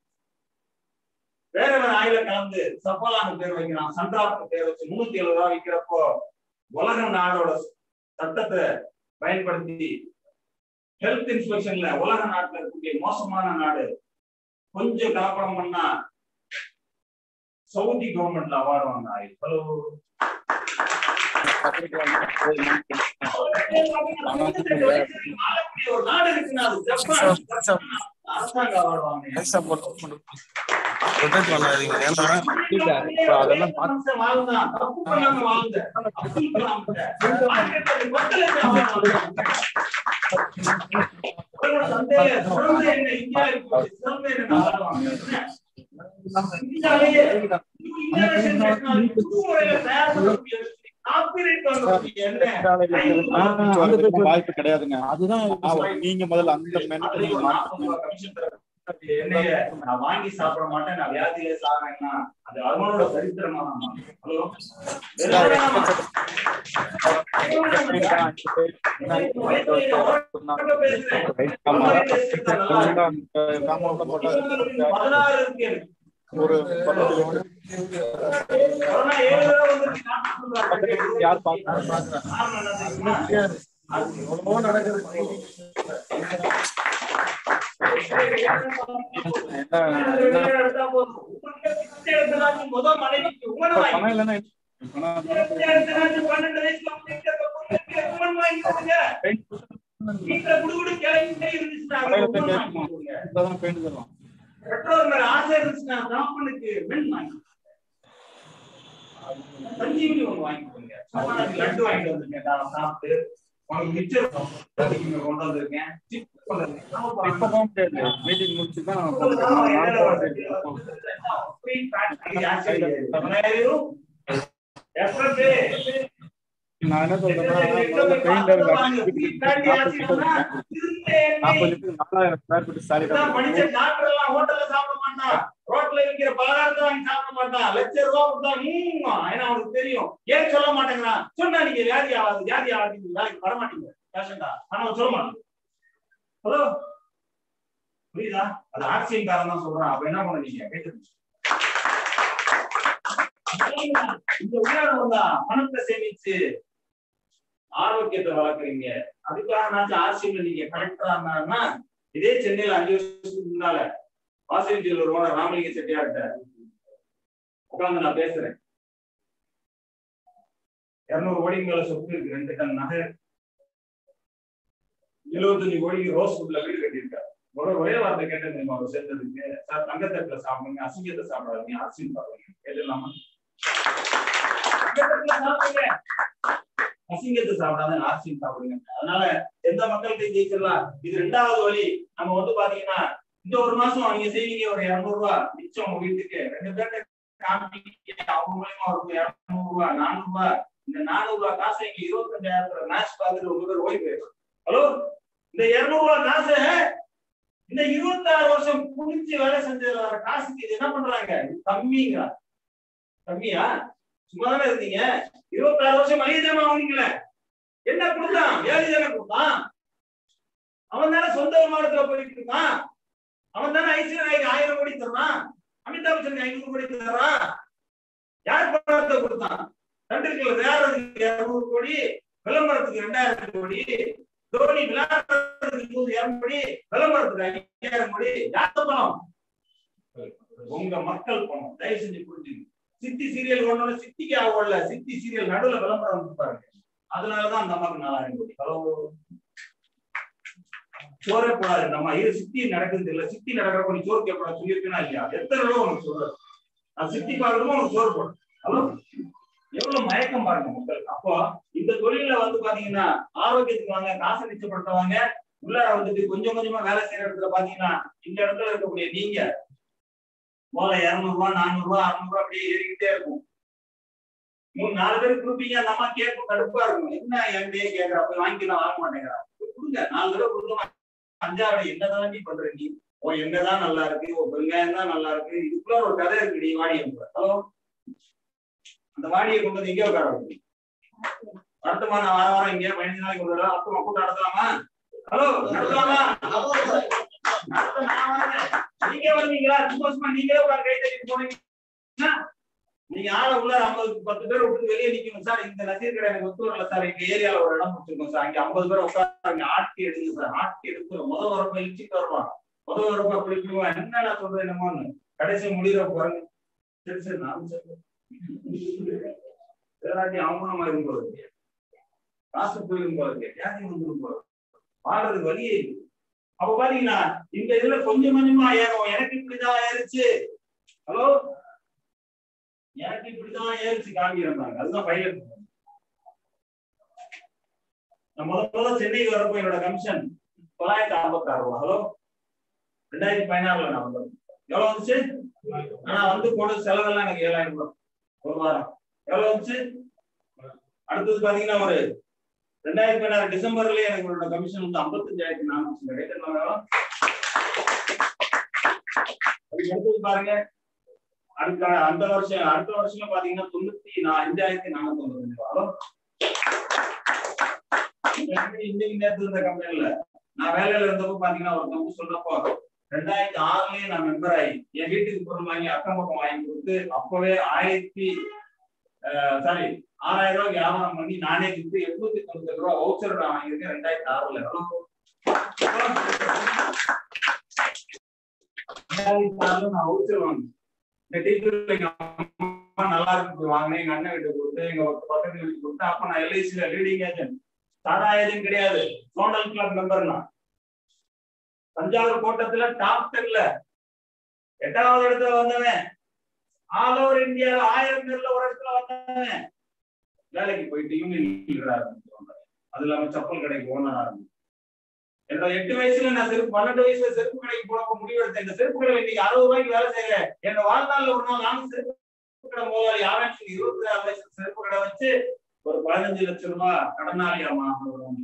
[SPEAKER 1] வேற வேற ஆயில கலந்து சஃபாலான்னு பேர் வைக்கிறான் சன்றாப்னு பேர் வச்சு முன்னூத்தி எழுபது ரூபாய் விற்கிறப்போ உலக நாடோட சட்டத்தை பயன்படுத்தி ஹெல்த் இன்ஸ்பெக்ஷன்ல உலக நாட்டுல இருக்கக்கூடிய மோசமான நாடு கொஞ்சம் கலப்படம் பண்ணா சவுதி கவர்மெண்ட்ல அவார்டு வாங்கினாய் ஹலோ ஒரு நாடு இருக்குன்னா அது ஜப்பான் ஜப்பான் அரசாங்க அவார்டு வாங்கினேன்
[SPEAKER 3] அதெல்லாம்
[SPEAKER 1] வாழ்ந்தான் தப்பு பண்ணாம வாழ்ந்த அப்துல் கலாம் கிட்ட ஆயிரத்தி மக்கள் அவார்டு வாங்கினாங்க சந்தையில சிறந்த என்ன இந்தியா இருக்கு சிறந்த என்ன அவார்டு வாங்கினேன் இந்தியாவிலேயே இன்னோவேஷன் டெக்னாலஜி புது முறையில தயார் பண்ணக்கூடிய காப்பிரைட் பண்ணக்கூடிய என்ன
[SPEAKER 6] வாய்ப்பு கிடையாதுங்க
[SPEAKER 3] அதுதான்
[SPEAKER 6] நீங்க முதல்ல அந்த மெனு நீங்க மாத்தணும்.
[SPEAKER 1] என்னைய நான் வாங்கி சாப்பிட மாட்டேன் நான் வியாதியில சாகிறேன்னா அது அவனோட சரித்திரமா தான் ஹலோ
[SPEAKER 6] ஆமா. காம்பவுண்ட்ல போட்டா
[SPEAKER 1] பதினாறு இருக்கு எனக்கு.
[SPEAKER 6] ஒரு பத்து
[SPEAKER 1] கொரோனா ஏழு தடவை வந்துருச்சு. டாக்டர் சொல்றாரு.
[SPEAKER 6] யார் பாக்குறாங்க
[SPEAKER 1] காரணம் என்ன தெரியுமா? அது எவ்வளவோ எடுத்தா போதும். உங்களுக்கு பிச்சை எடுத்ததாச்சும் முதல் மனைவிக்கு உமன் வாங்கி
[SPEAKER 6] பணம் இல்லைன்னா பணம்
[SPEAKER 1] பிச்சை எடுத்ததாச்சும் பன்னெண்டு வயசுல உங்களுக்கு இருக்க பொண்ணுக்கு உமன் வாங்கி கொடுங்க. வீட்டுல குடுகுடு கிளம்பி இருந்துச்சுன்னா
[SPEAKER 6] கடையில போய்
[SPEAKER 1] உமன் வாங்கி
[SPEAKER 6] கேட்கணும்.
[SPEAKER 1] கொடுங்க.
[SPEAKER 6] இப்பதான் பெயிண்ட் தருவான்
[SPEAKER 1] பெற்றோர் மேல ஆசை இருந்துச்சுன்னா தகப்பனுக்கு பெண் வாங்கி கொடுங்க. சஞ்சீவினி ஒண்ணு வாங்கி கொடுங்க சும்மா நான் லட்டு வாங்கிட்டு வந்திருக்கேன் நான் சாப்பிட்டு உனக்கு மிச்சம் இங்க கொண்டு வந்திருக்கேன் சிப் கொண்டு வந்திருக்கேன்.
[SPEAKER 6] இப்ப போக முடியாது மீட்டிங் முடிச்சு தான்
[SPEAKER 1] உங்களுக்கு தான் என்னென்ன வருது? Free pack, free acid. தமிழாயிரம், FFA,
[SPEAKER 6] நான் என்ன சொல்றேன்னா முதல்ல பெயிண்டர் நாற்பது நாலாயிரம் ஸ்கொயர் ஃபீட் சாரி
[SPEAKER 5] படிச்ச டாக்டர் எல்லாம் ஹோட்டல்ல சாப்பிட மாட்டான் ரோட்ல விக்கிற பலகாரத்தை வாங்கி சாப்பிட மாட்டான் லட்சம் ரூபா கொடுத்தா ஹம், ஏன்னா அவனுக்கு தெரியும் ஏன் சொல்ல மாட்டேங்கிறான் சொன்னா நீங்க வியாதி ஆகாது வியாதி ஆகாது வேலைக்கு வர மாட்டீங்க பேஷண்டா ஆனா அவன் சொல்ல மாட்டான் ஹலோ புரியுதா அது ஆக்சிஜன் காரன் தான் சொல்றான் அப்ப என்ன பண்ணுவீங்க கேட்டு இந்த உதாரணம் தான் பணத்தை சேமிச்சு ஆரோக்கியத்தை வளர்க்குறீங்க அதுக்காக நாச்சும் ஆர்சிஎம்ல நீங்க கரெக்டா இருந்தாருன்னா இதே சென்னையில அஞ்சு வருஷத்துக்கு முன்னால வாசல் ஒரு ஓனர் ராமலிங்க செட்டியார்கிட்ட உட்கார்ந்து நான் பேசுறேன் இருநூறு கோடிக்கு மேல சொத்து இருக்கு ரெண்டு டன் நகை எழுபத்தஞ்சு கோடிக்கு ரோஸ் ஃபுட்ல வீடு கட்டியிருக்காரு ஒரு ஒரே வார்த்தை கேட்டேன் தெரியுமா அவர் சேர்ந்ததுக்கு சார் தங்கத்தட்டுல சாப்பிடுங்க அசிங்கத்தை சாப்பிடாதீங்க அரசியல் பாருங்க கேட்கலாமா தங்கத்தட்டுல சாப்பிடுங்க அசிங்கத்தை சாப்பிடாத ஆர்சியம் சாப்பிடுங்க அதனால எந்த மக்கள்கிட்ட ஜெயிச்சிடலாம் இது ரெண்டாவது வழி நம்ம வந்து பாத்தீங்கன்னா இந்த ஒரு மாசம் நீங்க செய்வீங்க ஒரு இருநூறு ரூபாய் மிச்சம் உங்க வீட்டுக்கு ரெண்டு பேர்ட்ட காமிப்பீங்க அவங்க மூலியமா ஒரு இருநூறு ரூபாய் நானூறு ரூபாய் இந்த நானூறு ரூபாய் காசை இங்க இருபத்தஞ்சாயிரத்துல மேட்ச் பார்த்துட்டு உங்க பேர் ஓய்வு போயிடும் ஹலோ இந்த இருநூறு ரூபாய் காசை இந்த இருபத்தாறு வருஷம் குடிச்சு வேலை செஞ்சதுல வர காசுக்கு இது என்ன பண்றாங்க இது கம்மிங்கிறா கம்மியா சும்மா தானே இருந்தீங்க இருபத்தாறு வருஷம் மளிகை ஜாமான் வாங்கிக்கல என்ன கொடுத்தான் ஏழு தானே கொடுத்தான் அவன் தானே சொந்த வருமானத்துல போயிட்டு இருக்கான் அவன் தானே ஐஸ்வர்யா ஆயிரம் கோடி தர்றான் அமிதாப் பச்சன் ஐநூறு கோடி தர்றான் யார் பணத்தை கொடுத்தான் ரெண்டு வேறதுக்கு இருநூறு கோடி விளம்பரத்துக்கு ரெண்டாயிரம் கோடி தோனி விளையாடுறதுக்கு நூறு இரநூறு கோடி விளம்பரத்துக்கு ஐயாயிரம் கோடி யார் பணம் உங்க மக்கள் பணம் தயவு செஞ்சு புரிஞ்சுங்க சித்தி சீரியல் ஒண்ணு சித்திக்கு ஆகல சித்தி சீரியல் நடுவுல விளம்பரம் வந்து பாருங்க அதனாலதான் அந்த அம்மாக்கு நாலாயிரம் கோடி ஹலோ சோறே போடாது இந்த அம்மா இது சித்தி நடக்குது இல்ல சித்தி நடக்கிறப்ப நீ சோறு கேட்கலாம் சொல்லியிருக்கேனா இல்லையா எத்தனை தடவை உனக்கு சொல்றது நான் சித்தி பார்க்கணுமோ உனக்கு சோறு போடும் ஹலோ எவ்வளவு மயக்கம் பாருங்க மக்கள் அப்போ இந்த தொழில வந்து பாத்தீங்கன்னா ஆரோக்கியத்துக்கு வாங்க காசை மிச்சப்படுத்துவாங்க உள்ளார வந்துட்டு கொஞ்சம் கொஞ்சமா வேலை செய்யற இடத்துல பாத்தீங்கன்னா இந்த இடத்துல இருக்கக்கூடிய நீங்க முதல்ல இருநூறு ரூபாய் நானூறு ரூபாய் அறுநூறு ரூபாய் அப்படியே ஏறிக்கிட்டே இருக்கும் மூணு நாலு பேர் கொடுப்பீங்க அந்த அம்மா கேட்கும் கடுப்பா இருக்கும் என்ன என்கிட்டயே கேட்கற போய் வாங்கிக்கலாம் வாங்க மாட்டேங்கிறா கொடுங்க நாலு தடவை கொடுங்க அஞ்சாவது என்னதான் நீ பண்ற நீ உன் எண்ணெய் தான் நல்லா இருக்கு உன் வெங்காயம் தான் நல்லா இருக்கு இதுக்குள்ள ஒரு கதை இருக்கு நீ வாடியை ஹலோ அந்த வாடியை கொண்டு வந்து எங்கேயோ உட்கார வைக்கணும் அடுத்தமா நான் வார வாரம் இங்கே பதினஞ்சு நாளைக்கு ஒரு தடவை அப்புறமா கூட்டம் நடத்தலாமா ஹலோ நடத்தலாமா நடத்த நான் வரேன். நீங்க வருவீங்களா சும்மா சும்மா நீங்களே உட்கார கை தட்டிட்டு போனீங்கன்னா நீங்க ஆளை உள்ள ஐம்பது பத்து பேர் விட்டு வெளியே நிக்கணும் சார் இந்த நசீர் கடை எனக்கு ஒத்து வரல சார் எங்க ஏரியால ஒரு இடம் கொடுத்துருக்கோம் சார் அங்க ஐம்பது பேர் உட்காருங்க ஆட்டி எடுங்க சார் ஆட்டி எடுத்து முத வரப்ப இழிச்சிட்டு வருவான் முத வரப்ப குளிக்குவான் என்ன நான் சொல்றேன் என்னமோன்னு கடைசி முடிகிற பாருங்க சரி சரி நான் சொல்றேன் வேறாட்டி அவமானமா இருக்கும் போல இருக்கு காசு போயிடும் போல இருக்கு வியாதி வந்துடும் போல இருக்கு. வாடுறதுக்கு வழியே இருக்கு அப்ப பாத்தீங்கன்னா இந்த இதுல கொஞ்சம் கொஞ்சமா ஏறும் எனக்கு இப்படிதான் ஏறிச்சு ஹலோ எனக்கு இப்படிதான் ஏறிச்சு காமிக்கிறாங்க அதுதான் பைலட் நான் முதல் முதல்ல சென்னைக்கு வரப்போ என்னோட கமிஷன் தொள்ளாயிரத்தி ஐம்பத்தி ஆறு ரூபா ஹலோ ரெண்டாயிரத்தி பதினாறுல நான் வந்தேன் எவ்வளவு வந்துச்சு ஆனா வந்து போன செலவெல்லாம் எனக்கு ஏழாயிரம் ரூபாய் ஒரு வாரம் எவ்வளவு வந்துச்சு அடுத்தது பாத்தீங்கன்னா ஒரு ரெண்டாயிரத்தி பதினாறு டிசம்பர்லயே எனக்கு என்னோட கமிஷன் வந்து ஐம்பத்தஞ்சாயிரத்தி நானூத்தி கிடைக்கிறது அதுக்கு அடுத்தது பாருங்க அடுத்த அந்த வருஷம் அடுத்த வருஷம் பாத்தீங்கன்னா தொண்ணூத்தி நான் அஞ்சாயிரத்தி நானூத்தி தொண்ணூத்தஞ்சு ரூபா ஹலோ இந்த company இன்னைக்கு நேரத்துல இருந்த கம்பெனில நான் வேலையில இருந்தப்போ பாத்தீங்கன்னா ஒரு கம்பெனி சொல்றப்போ ரெண்டாயிரத்தி ஆறுலயே நான் மெம்பர் ஆகி என் வீட்டுக்கு பொருள் வாங்கி அக்கம் பக்கம் வாங்கி கொடுத்து அப்பவே ஆயிரத்தி சாரி ஆறாயிரம் ரூபாய்க்கு வியாபாரம் பண்ணி நானே வித்து எட்நூத்தி தொண்ணூத்தி ரூபா வவுச்சர் நான் வாங்கியிருக்கேன் ரெண்டாயிரத்தி ஆறுல ரெண்டாயிரத்தி ஆறுல நான் வவுச்சர் வாங்கினேன் இந்த டீச்சர் எங்க அம்மா நல்லா இருக்கு வாங்கினேன் எங்க அண்ணன் வீட்டுக்கு கொடுத்து எங்க பக்கத்து வீட்டுக்கு கொடுத்து அப்ப நான் எல்ஐசில லீடிங் ஏஜென்ட் சாதா ஏஜென்ட் கிடையாது சோனல் கிளப் மெம்பர் நான் தஞ்சாவூர் கோட்டத்துல டாப் டென்ல எட்டாவது இடத்துல வந்தவன் ஆல் ஓவர் இந்தியால ஆயிரம் பேர்ல ஒரு இடத்துல வந்தவன் வேலைக்கு போயிட்டு யூனியன் லீடர் ஆரம்பிச்சு அது இல்லாம செப்பல் கடைக்கு ஓனர் ஆரம்பிச்சு என்னோட எட்டு வயசுல நான் செருப்பு பன்னெண்டு வயசுல செருப்பு கடைக்கு போனப்ப முடிவெடுத்தேன் இந்த செருப்பு கடை இன்னைக்கு அறுபது ரூபாய்க்கு வேலை செய்யறேன் என்னோட வாழ்நாள்ல ஒரு நாள் நானும் செருப்பு கடை முதலாளி ஆரம்பிச்சு இருபத்தி ஆறு வயசுல செருப்பு கடை வச்சு
[SPEAKER 1] ஒரு பதினஞ்சு லட்சம் ரூபாய் கடனாளியா மாறணும்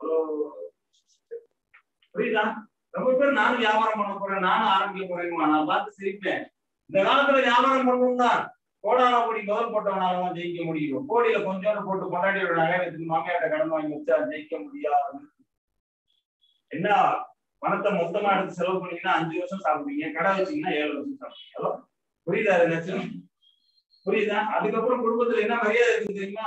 [SPEAKER 1] புரியுதா ரொம்ப பேர் நானும் வியாபாரம் பண்ண போறேன் நானும் ஆரம்பிக்க போறேன் நான் பார்த்து சிரிப்பேன் இந்த காலத்துல வியாபாரம் பண்ணணும்னா கோடான கோடி முதல் போட்டவனால தான் ஜெயிக்க முடியும் கோடியில கொஞ்சோண்டு போட்டு கொண்டாடியோட நகரத்துக்கு மாமியார்ட்ட கடன் வாங்கி வச்சா ஜெயிக்க முடியாது என்ன பணத்தை மொத்தமா எடுத்து செலவு பண்ணீங்கன்னா அஞ்சு வருஷம் சாப்பிடுவீங்க கடை வச்சீங்கன்னா ஏழு வருஷம் சாப்பிடுவீங்க ஹலோ புரியுதா அது லட்சம் புரியுதா அதுக்கப்புறம் குடும்பத்துல என்ன மரியாதை இருக்கு தெரியுமா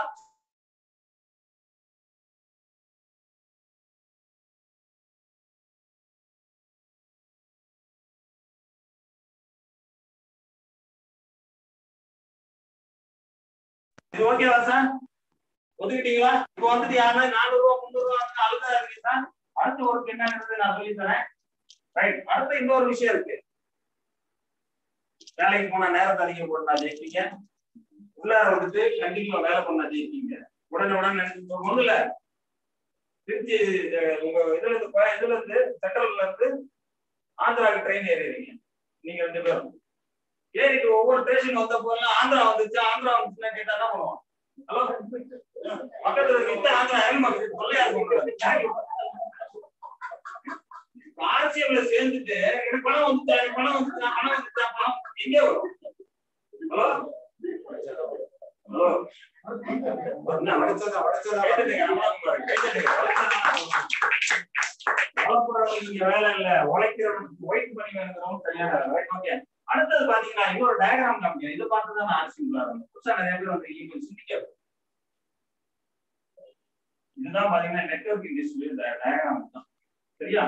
[SPEAKER 1] இது ஓகேவா சார் ஒத்துக்கிட்டீங்களா இப்போ வந்துட்டு யாருன்னா நானூறு ரூபா முந்நூறு ரூபா வந்து அழுதா இருக்கு சார் அடுத்த ஒர்க் என்னன்றது நான் சொல்லி தரேன் ரைட் அடுத்து இன்னொரு விஷயம் இருக்கு வேலைக்கு போனா நேரத்தை அதிகம் போட்டா ஜெயிப்பீங்க உள்ளார வந்துட்டு கண்டிப்பா வேலை பண்ணா ஜெயிப்பீங்க உடனே உடனே நினைச்சு ஒண்ணு இல்ல திருச்சி அஹ், உங்க இதுல இருந்து ப- இதுல இருந்து சென்ட்ரல்ல இருந்து ஆந்திராவுக்கு ட்ரெயின் ஏறிடுறீங்க நீங்க ரெண்டு பேரும் ஏறிட்டு ஒவ்வொரு ஸ்டேஷன் வந்த போதெல்லாம் ஆந்திரா வந்துச்சு ஆந்திரா வந்துச்சுன்னா கேட்டா என்ன பண்ணுவோம் ஹலோ பக்கத்துல இருக்க ஆந்திரா மக்கள் கொள்ளையா இருக்கும் ஆர்சிஎம்ல சேர்ந்துட்டு எனக்கு பணம் வந்துட்டா எனக்கு பணம் வந்துட்டா பணம் வந்துட்டா பணம் எங்க வரும் ஹலோ ஹலோ என்ன வடச்சதா வடச்சதா கேட்டுட்டீங்க கேட்டுட்டீங்க கவலைப்படுறவங்க இங்க வேலை இல்ல உழைக்கிறவனுக்கு ஒயிட் பண்ணி வேணுங்கிறவங்க சரியான ரைட் ஓகே அடுத்தது பாத்தீங்கன்னா இன்னொரு டயக்ராம் காமிக்கிறேன் இதை பார்த்து தான் நான் ஆர்சிங்களா இருந்தேன் புதுசா நிறைய பேர் வந்து கொஞ்சம் சிந்திக்க இதுதான் பாத்தீங்கன்னா நெட்வொர்க் இண்டஸ்ட்ரி டயக்ராம் தான் சரியா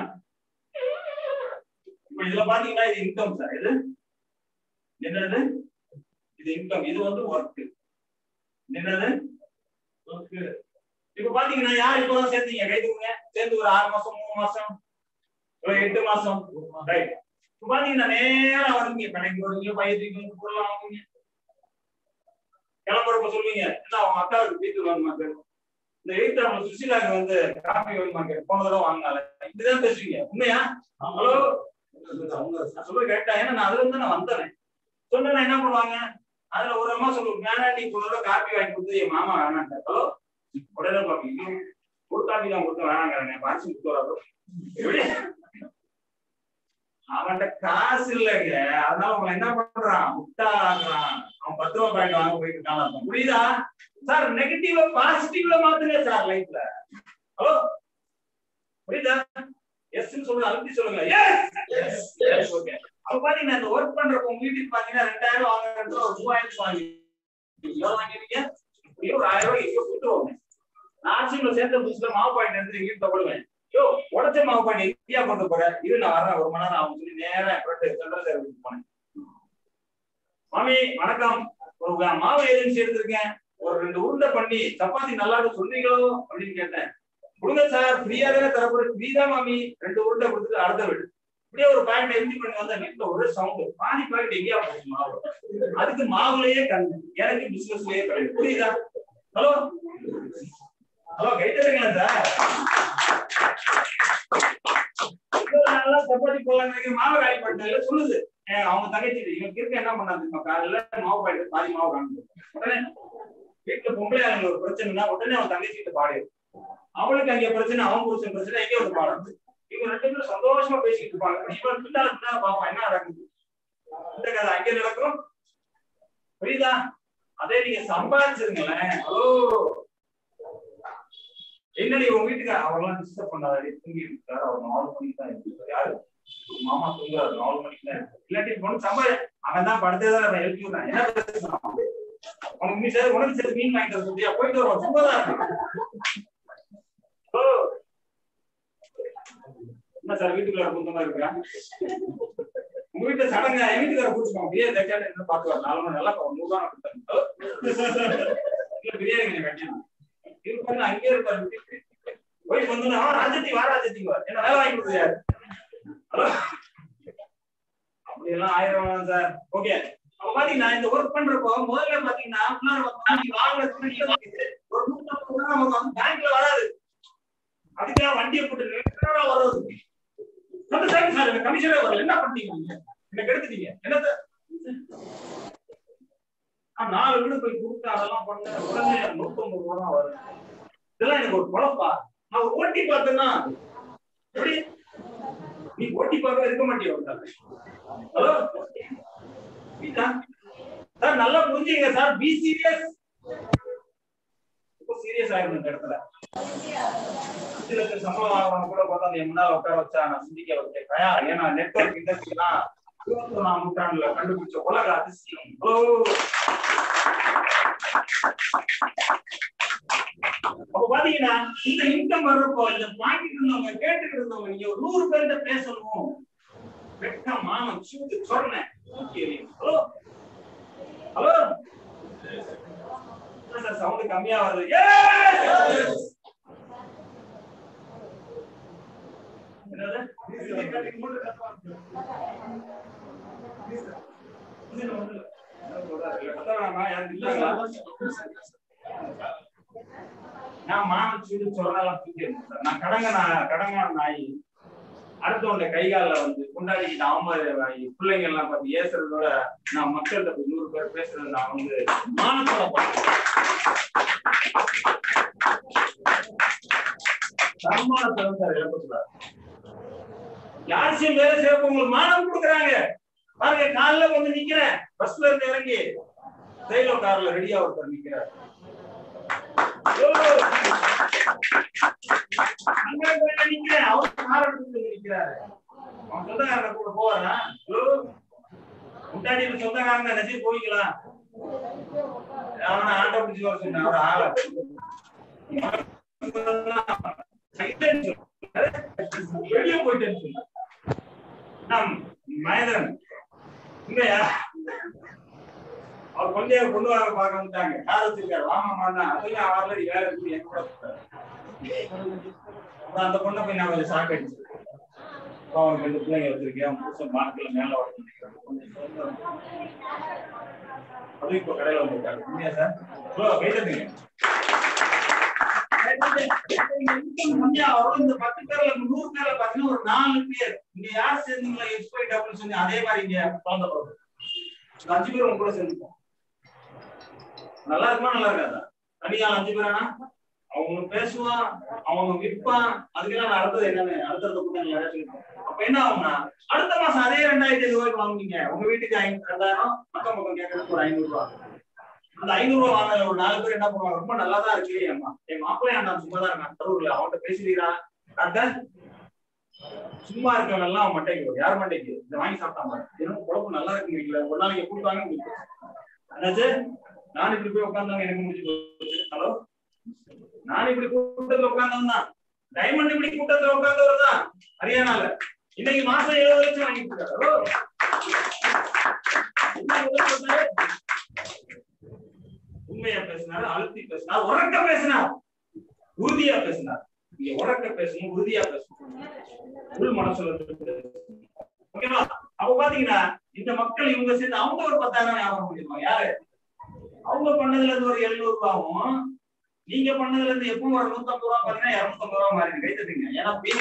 [SPEAKER 1] இப்ப இதுல பாத்தீங்கன்னா இது இன்கம் சார் இது என்னது இது இன்கம் இது வந்து ஒர்க் என்னது ஒர்க் இப்ப பாத்தீங்கன்னா யார் இப்பதான் சேர்த்தீங்க கை தூக்குங்க சேர்ந்து ஒரு ஆறு மாசம் மூணு மாசம் ஒரு எட்டு மாசம் ரைட் இப்ப பாத்தீங்கன்னா நேரா வருவீங்க கடைக்கு வருவீங்க பையத்துக்கு வந்து பொருள் வாங்குவீங்க கிளம்புறப்ப சொல்லுவீங்க என்ன அவங்க அக்காவுக்கு வீட்டு வாங்க இந்த எயிட் நம்ம சுசிலாக்கு வந்து காபி வாங்க மாட்டேன் போன தடவை வாங்கினால இதுதான் பேசுவீங்க உண்மையா ஹலோ நான் சொல்ல கேட்டேன் ஏன்னா நான் அதுல இருந்து நான் வந்தேன் சொன்னா என்ன பண்ணுவாங்க அதுல ஒரு அம்மா சொல்லுவாங்க வேணாம் நீ போன தடவை காப்பி வாங்கி கொடுத்து என் மாமா வேணான்ட்டார் ஹலோ உடனே பாப்பீங்க ஒரு காப்பி தான் கொடுத்து வேணாங்கிறாங்க பாரிசு கொடுத்து வராது எப்படி அவன்கிட்ட காசு இல்லைங்க அதனால அவன் என்ன பண்றான் முட்டாளாக்குறான் அவன் பத்து ரூபாய் பாக்கெட் வாங்க போயிட்டு இருக்கான் அர்த்தம். புரியுதா சார் நெகட்டிவ் பாசிட்டிவ்ல மாத்துங்க சார் லைஃப்ல ஹலோ புரியுதா எஸ் சொல்லுங்க அழுத்தி சொல்லுங்க எஸ் எஸ் ஓகே அப்ப பாத்தீங்கன்னா இந்த ஒர்க் பண்றப்ப உங்க வீட்டுக்கு பாத்தீங்கன்னா ரெண்டாயிரம் வாங்குறது ஒரு மூவாயிரம் வாங்கி எவ்வளவு வாங்கிருக்கீங்க எப்படியோ ஒரு ஆயிரம் ரூபாய் எங்கேயோ கொடுத்துருவாங்க நான் ஆட்சியில சேர்ந்த புதுசுல மாவு பாயிண்ட் எடுத்து எங்கேயும் தப்படுவேன் யோ உடச்ச மாவு பாயிண்ட் எங்கேயா கொண்டு போற இரு நான் வரேன் ஒரு மணி நேரம் ஆகும் சொல்லி நேரா சென்ட்ரல் சர்வீஸ் போனேன் மாமி வணக்கம் ஒரு மாவு ஏஜென்சி எடுத்திருக்கேன் ஒரு ரெண்டு உருண்டை பண்ணி சப்பாத்தி நல்லா இருக்கு சொல்றீங்களோ அப்படின்னு கேட்டேன் கொடுங்க சார் ஃப்ரீயா தானே தரப்போற ஃப்ரீ தான் மாமி ரெண்டு உருண்டை கொடுத்துட்டு அடுத்த வீடு இப்படியே ஒரு பாக்கெட் எம்டி பண்ணி வந்தா வீட்டுல ஒரே சவுண்ட் பாதி பாக்கெட் எங்கேயா போச்சு மாவு அதுக்கு மாவுலயே கண்ணு எனக்கு பிசினஸ்லயே கிடையாது புரியுதா ஹலோ ஹலோ கைத்தறீங்களா சார் இன்னொரு நாள்லாம் சப்பாத்தி போடலாம் மாவு காலி பண்ணிட்டாங்க சொல்லுது ஏன் அவங்க தங்கச்சி இவங்க இருக்க என்ன பண்ணாங்க காலையில மாவு பாக்கெட் பாதி மாவு காணுது உடனே வீட்டுல பொம்பளை ஆளுங்க ஒரு பிரச்சனைனா உடனே அவன் தங்கச்சி கிட்ட பாடிடும் அவளுக்கு அங்க பிரச்சனை அவன் புருஷன் பிரச்சனை எங்கே ஒரு பாடம் இவங்க ரெண்டு பேரும் சந்தோஷமா பேசிட்டு இருப்பாங்க இவன் பின்னால பின்னால பாப்பான் என்ன நடக்குது இந்த கதை அங்கே நடக்கும் புரியுதா அதே நீங்க சம்பாதிச்சிருங்களேன் ஹலோ என்னடி உங்க வீட்டுக்கு அவரெல்லாம் டிஸ்டர்ப் பண்ணாதே தூங்கிட்டு இருக்காரு அவர் நாலு மணிக்கு தான் இருக்காரு யாரு மாமா தூங்குறாரு நாலு மணிக்கு தான் இருக்கு. இல்லாட்டி பொண்ணு சம்பாதி அவன் தான் படுத்தே தான் நான் எழுப்பி விடுறேன் என்ன பேசுறான் உனக்கு நீ சரி உனக்கு சரி மீன் வாங்கிட்டு வர சொல்லியா போயிட்டு வருவோம் சும்மா தான் இருக்கு. ஓ. என்ன சார் வீட்டுக்குள்ள குந்தமா இருக்கா உங்க வீட்டுல சடங்க என் வீட்டுக்கார கூட்டுக்கோங்க பிரியாணி தைக்காத என்ன பாத்துக்கலாம் நாலு மணி நல்லா நூறு ரூபா கொடுத்தாங்க இல்ல பிரியாணி கொஞ்சம் கட்டிடணும் இருப்பாங்க அங்கேயே இருப்பாரு போய் வந்து ஆ ராஜத்தி வா ராஜத்தி வா என்ன வேலை வாங்கி கொடுத்தது யாரு ஹலோ அப்படி எல்லாம் ஆயிரம் வேணாம் சார் ஓகே அப்ப பாத்தீங்கன்னா இந்த ஒர்க் பண்றப்போ முதல்ல பாத்தீங்கன்னா முன்னாடி வந்து நீங்க வாங்குறது நீங்க வாங்குறது ஒரு நூத்தம்பது ரூபா நமக்கு வந்து பேங்க்ல வராது அதுக்காக வண்டியை போட்டு நிறுத்தினா வர்றது சொல்லுங்க சார் சார் எனக்கு கமிஷனே வரல என்ன பண்ணீங்க நீங்க என்ன கெடுத்துட்டீங்க என்ன சார்
[SPEAKER 7] நான் நாலு வீடு போய் கொடுத்து அதெல்லாம் பண்ண உடனே நூத்தம்பது ரூபா தான் வரும் இதெல்லாம் எனக்கு ஒரு குழப்பா நான் ஒரு ஓட்டி பார்த்தேன்னா எப்படி நீ ஓட்டி பார்க்க இருக்க மாட்டியோ ஹலோ சார் நல்லா புரிஞ்சுங்க சார் பி சீரியஸ் ரொம்ப சீரியஸ் ஆயிரும் இந்த இடத்துல அஞ்சு லட்சம் சம்பளம் வாங்குறவங்க கூட பார்த்தா அந்த முன்னால உட்கார வச்சா நான் சிந்திக்க வச்சேன் கயா ஏன்னா நெட்வொர்க் இண்டஸ்ட்ரிலாம் இருபத்தி ஒண்ணாம் நூற்றாண்டுல கண்டுபிடிச்ச உலக அதிசயம் ஓ அப்ப பாத்தீங்கன்னா இந்த இன்கம் வர்றப்போ இந்த வாங்கிட்டு இருந்தவங்க கேட்டுட்டு இருந்தவங்க நீங்க ஒரு நூறு பேர்கிட்ட பேசணும் வெட்கம் மானம் சூடு சொன்னேன் ஹலோ ஹலோ சார் சவுண்ட் கம்மியா வருது Yes! என்னது? நான் மானம் சூடு சொல்றதெல்லாம் தூக்கி நான் கடங்க நான் கடங்கான நாய் அடுத்தவங்க கை காலில் வந்து கொண்டாடிக்கிட்டு அவமாரி பிள்ளைங்க எல்லாம் பார்த்து ஏசுறதோட நான் மக்கள்கிட்ட போய் நூறு பேர் பேசுறது நான் வந்து மானத்தோட பார்க்கிறேன் தன்மானத்தை வந்து சார் இழப்பக்கூடாது யாருக்கும் வேலை செய்யப்ப உங்களுக்கு மானம் கொடுக்குறாங்க பாருங்க காலைல வந்து நிக்கிறேன் பஸ்ல இருந்து இறங்கி சைலோ கார்ல ரெடியா ஒருத்தர் நிக்கிறார் ஐயோ! அங்க போய் நிக்கிறேன் அவர் கார் எடுத்து நிக்கிறாரு அவன் சொந்தக்காரனை கூட போவாரா ஐயோ! முன்னாடி இருக்க சொந்தக்காரங்க நெசி போய்க்கலாம் அவனை ஆட்டோ பிடிச்சு வர சொன்ன அவர் ஆள வெளியே போயிட்டேன்னு சொன்ன நம் மயதன் இல்லையா அவர் கொஞ்சம் கொண்டு வர பார்க்க வந்துட்டாங்க யார் வச்சிருக்காரு வாமா மாண்ணா அதையும் ஆல்ரெடி வேலை இருக்கு என் கூட இருக்காரு. அப்புறம் அந்த பொண்ணை போய் நான் கொஞ்சம் ஷாக் அடிச்சு அவன் ரெண்டு பிள்ளைங்க வச்சிருக்கேன் புதுசம் மார்க்கில் மேல வச்சிருக்கேன் அதுவும் இப்போ கடையில் வந்துருக்காரு இல்லையா சார் ப்ரோ கைதட்டுங்க கம்மியா வரும் இந்த பத்து பேர்ல நூறு பேர்ல பாத்தீங்கன்னா ஒரு நாலு பேர் இங்க யார் சேர்ந்தீங்களா எக்ஸ்பைட் அப்படின்னு சொல்லி அதே மாதிரி இங்க குழந்தை பிறகு இந்த அஞ்சு பேர் உங்க கூட சேர்ந்துப்போம் நல்லா இருக்குமா நல்லா இருக்காதா தனியால் அஞ்சு பேரானா அவங்க பேசுவான் அவங்க விற்பான் அதுக்கெல்லாம் நான் அடுத்தது என்னன்னு அடுத்தது கூட நீங்க நிறைய சொல்லிருக்கோம். அப்ப என்ன ஆகும்னா அடுத்த மாசம் அதே ரெண்டாயிரத்தி ஐநூறு ரூபாய்க்கு வாங்குவீங்க உங்க வீட்டுக்கு ஐநூறு ரெண்டாயிரம் பக்கம் பக்கம் கேட்கறதுக்கு ஒரு ஐநூறு ரூபாய் அந்த ஐநூறு ரூபாய் வாங்க ஒரு நாலு பேர் என்ன பண்ணுவாங்க ரொம்ப நல்லா தான் இருக்கு என் மா- என் மாப்பிள்ளை அண்ணா சும்மா தான் இருக்கான் தரூர்ல அவன்கிட்ட பேசுறீரா அத்த சும்மா இருக்கவங்க எல்லாம் அவன் மட்டைக்கு வரும். யார் மட்டைக்கு இதை வாங்கி சாப்பிட்டான் பாரு. எனக்கு குழம்பு நல்லா இருக்குங்கிறீங்களா ஒரு நாளைக்கு கூட்டுவாங்க உங்களுக்கு என்னாச்சு நான் இப்படி போய் உட்கார்ந்தவங்க எனக்கு முடிஞ்சு போச்சு ஹலோ நான் இப்படி கூட்டத்துல உட்கார்ந்தவன் தான் டைமண்ட் இப்படி கூட்டத்துல உட்கார்ந்தவர் தான் ஹரியானால இன்னைக்கு மாசம் எழுபது லட்சம் வாங்கிட்டு இருக்காரு ஹலோ என்ன எவ்வளவு சொன்னாரு? உண்மையா பேசினாரு அழுத்தி பேசினார் உறக்க பேசினார் உறுதியா பேசினார் நீங்க உறக்க பேசணும் உறுதியா பேசணும் உள் மனசுல இருந்து பேசணும். ஓகேவா அப்ப பாத்தீங்கன்னா இந்த மக்கள் இவங்க சேர்ந்து அவங்க ஒரு பத்தாயிரம் வியாபாரம் பண்ணிருப்பாங்க யாரு அவங்க பண்ணதுல இருந்து ஒரு எழுநூறு ரூபாவும் நீங்க பண்ணதுல இருந்து எப்பவும் ஒரு நூத்தம்பது ரூபா பாத்தீங்கன்னா இருநூத்தம்பது ரூபா மாறி கை தட்டுங்க ஏன்னா பீஸ்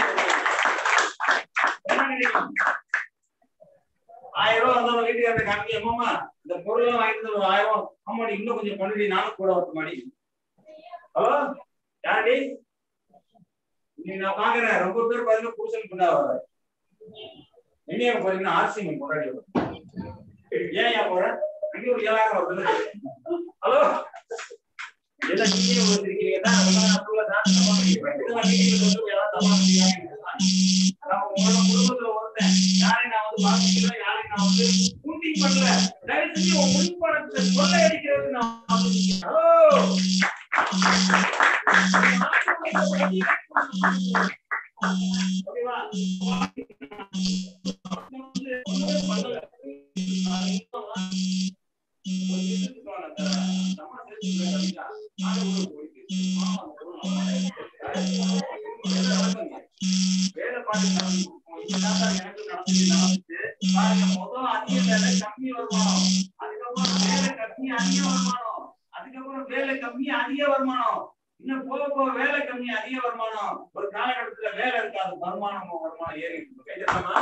[SPEAKER 7] என்ன நினைக்கிறீங்க? ஆயிரம் ரூபாய் வந்தவங்க வீட்டுக்கு காமிக்க அம்மா இந்த பொருள் எல்லாம் வாங்கிட்டு வந்து ஒரு ஆயிரம் ஆமாடி இன்னும் கொஞ்சம் பண்ணுடி நானும் கூட வரட்டு மாடி ஹலோ யாரடி இன்னைக்கு நான் பாக்குறேன் ரொம்ப பேர் பாத்தீங்கன்னா புருஷன் கொண்டா வர என்னைய பாத்தீங்கன்னா ஆர்சிங்க கொண்டாடி வரும். ஏன் ஏன் போற அங்கே ஒரு ஏழாயிரம் வருது ஹலோ எல்லாம் நீங்க வந்திருக்கீங்கன்னா அதெல்லாம் நடுவுல நான் தப்பா பண்ணிக்கிறேன். இதெல்லாம் மீட்டிங்ல சொல்லி எல்லாம் தப்பா பண்ணிக்கிறாங்க. நான் உங்களோட குடும்பத்துல ஒருத்தன் யாரை நான் வந்து பாதிக்கல யாரை நான் வந்து ஊட்டி பண்ணல தயவு செஞ்சு உன் முன்பணத்தை கொள்ளை அடிக்கிறது நான் வந்து- ஹலோ ஓகேவா நான் வந்து ஒண்ணுமே பண்ணல. நான் இன்னும் ஒரு விஷயத்துக்கு வரேன். அந்த நம்ம சேர்த்து கவிதா, அது ஒரு போயிட்டு. ஆமா, வேலை பார்த்து நடந்துருக்கும். இதுதான் சார் எனக்கு நடந்துச்சு, நடந்துச்சு. பாருங்க, முதல்ல அதிக வேலை, கம்மி வருமானம். அதுக்கப்புறம் வேலை கம்மி, அதிக வருமானம். அதுக்கப்புறம் வேலை கம்மி, அதிக வருமானம். இன்னும் போக போக வேலை கம்மி அதிக வருமானம் ஒரு காலகட்டத்துல வேலை இருக்காது வருமானம் வருமானம் ஏறி இருக்கு. கேக்குதாம்மா?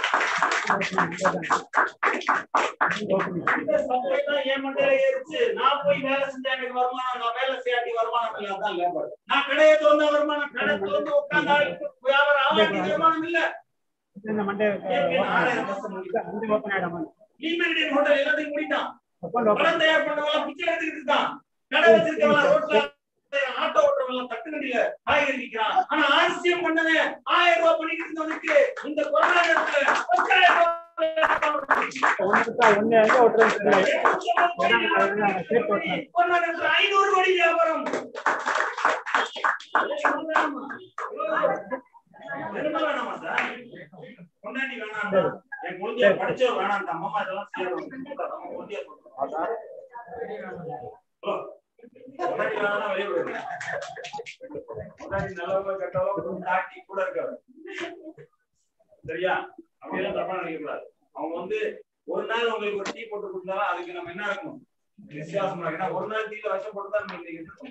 [SPEAKER 7] இந்த சம்பளம் தான் என் மண்டையில ஏறிச்சு. நான் போய் வேலை செஞ்சா எனக்கு வருமானம், நான் வேலை செய்யாட்டி வருமானம் இல்ல, அதான் labor. நான் கடையை திறந்தா வருமானம், கடை திறந்து உட்கார்ந்தா ஆளுக்கு வியாபாரம் ஆகாட்டி வருமானம் இல்ல. ஏற்கனவே ஆறாயிரம் வருஷம் முடிக்கும். லீமெரிடியன் ஹோட்டல் எல்லாத்தையும் மூடிட்டான். பணம் தயார் பண்ணவெல்லாம் பிச்சை எடுத்துக்கிட்டு இருக்கான். கடை வச்சிருக்கவன் ரோட்ல ஆட்டோ ஓட்டுறவன் தட்டு கண்டியில காய்கறி விற்கிறான். ஆனா ஆசியம் பண்ணவன் ஆயிரம் ரூபாய் பண்ணிக்கிட்டு இருந்தவனுக்கு இந்த கொரோனா நேரத்துல பத்தாயிரம் ரூபாய் கொரோனா நேரத்துல ஐநூறு கோடி வியாபாரம் வேணுமா வேணாமா சார் பொண்டாட்டி வேணாம்டா என் குழந்தைய படிச்ச வேணாம்டா அம்மா இதெல்லாம் செய்யணும் நம்ம குழந்தைய சொல்றோம் ஹலோ பொண்டாட்டி வேணாம்னா வெளியே போயிடுங்க பொண்டாட்டி நல்லவங்க கெட்டவங்க தாட்டி கூட இருக்காது சரியா அப்படியெல்லாம் தப்பா நினைக்க கூடாது அவங்க வந்து ஒரு நாள் உங்களுக்கு ஒரு டீ போட்டு கொடுத்தாலும் அதுக்கு நம்ம என்ன இருக்கணும் விசுவாசமா இருக்கு. ஏன்னா ஒரு நாள் டீல விஷம் போட்டு தான் நம்ம இன்னைக்கு இருக்கோம்.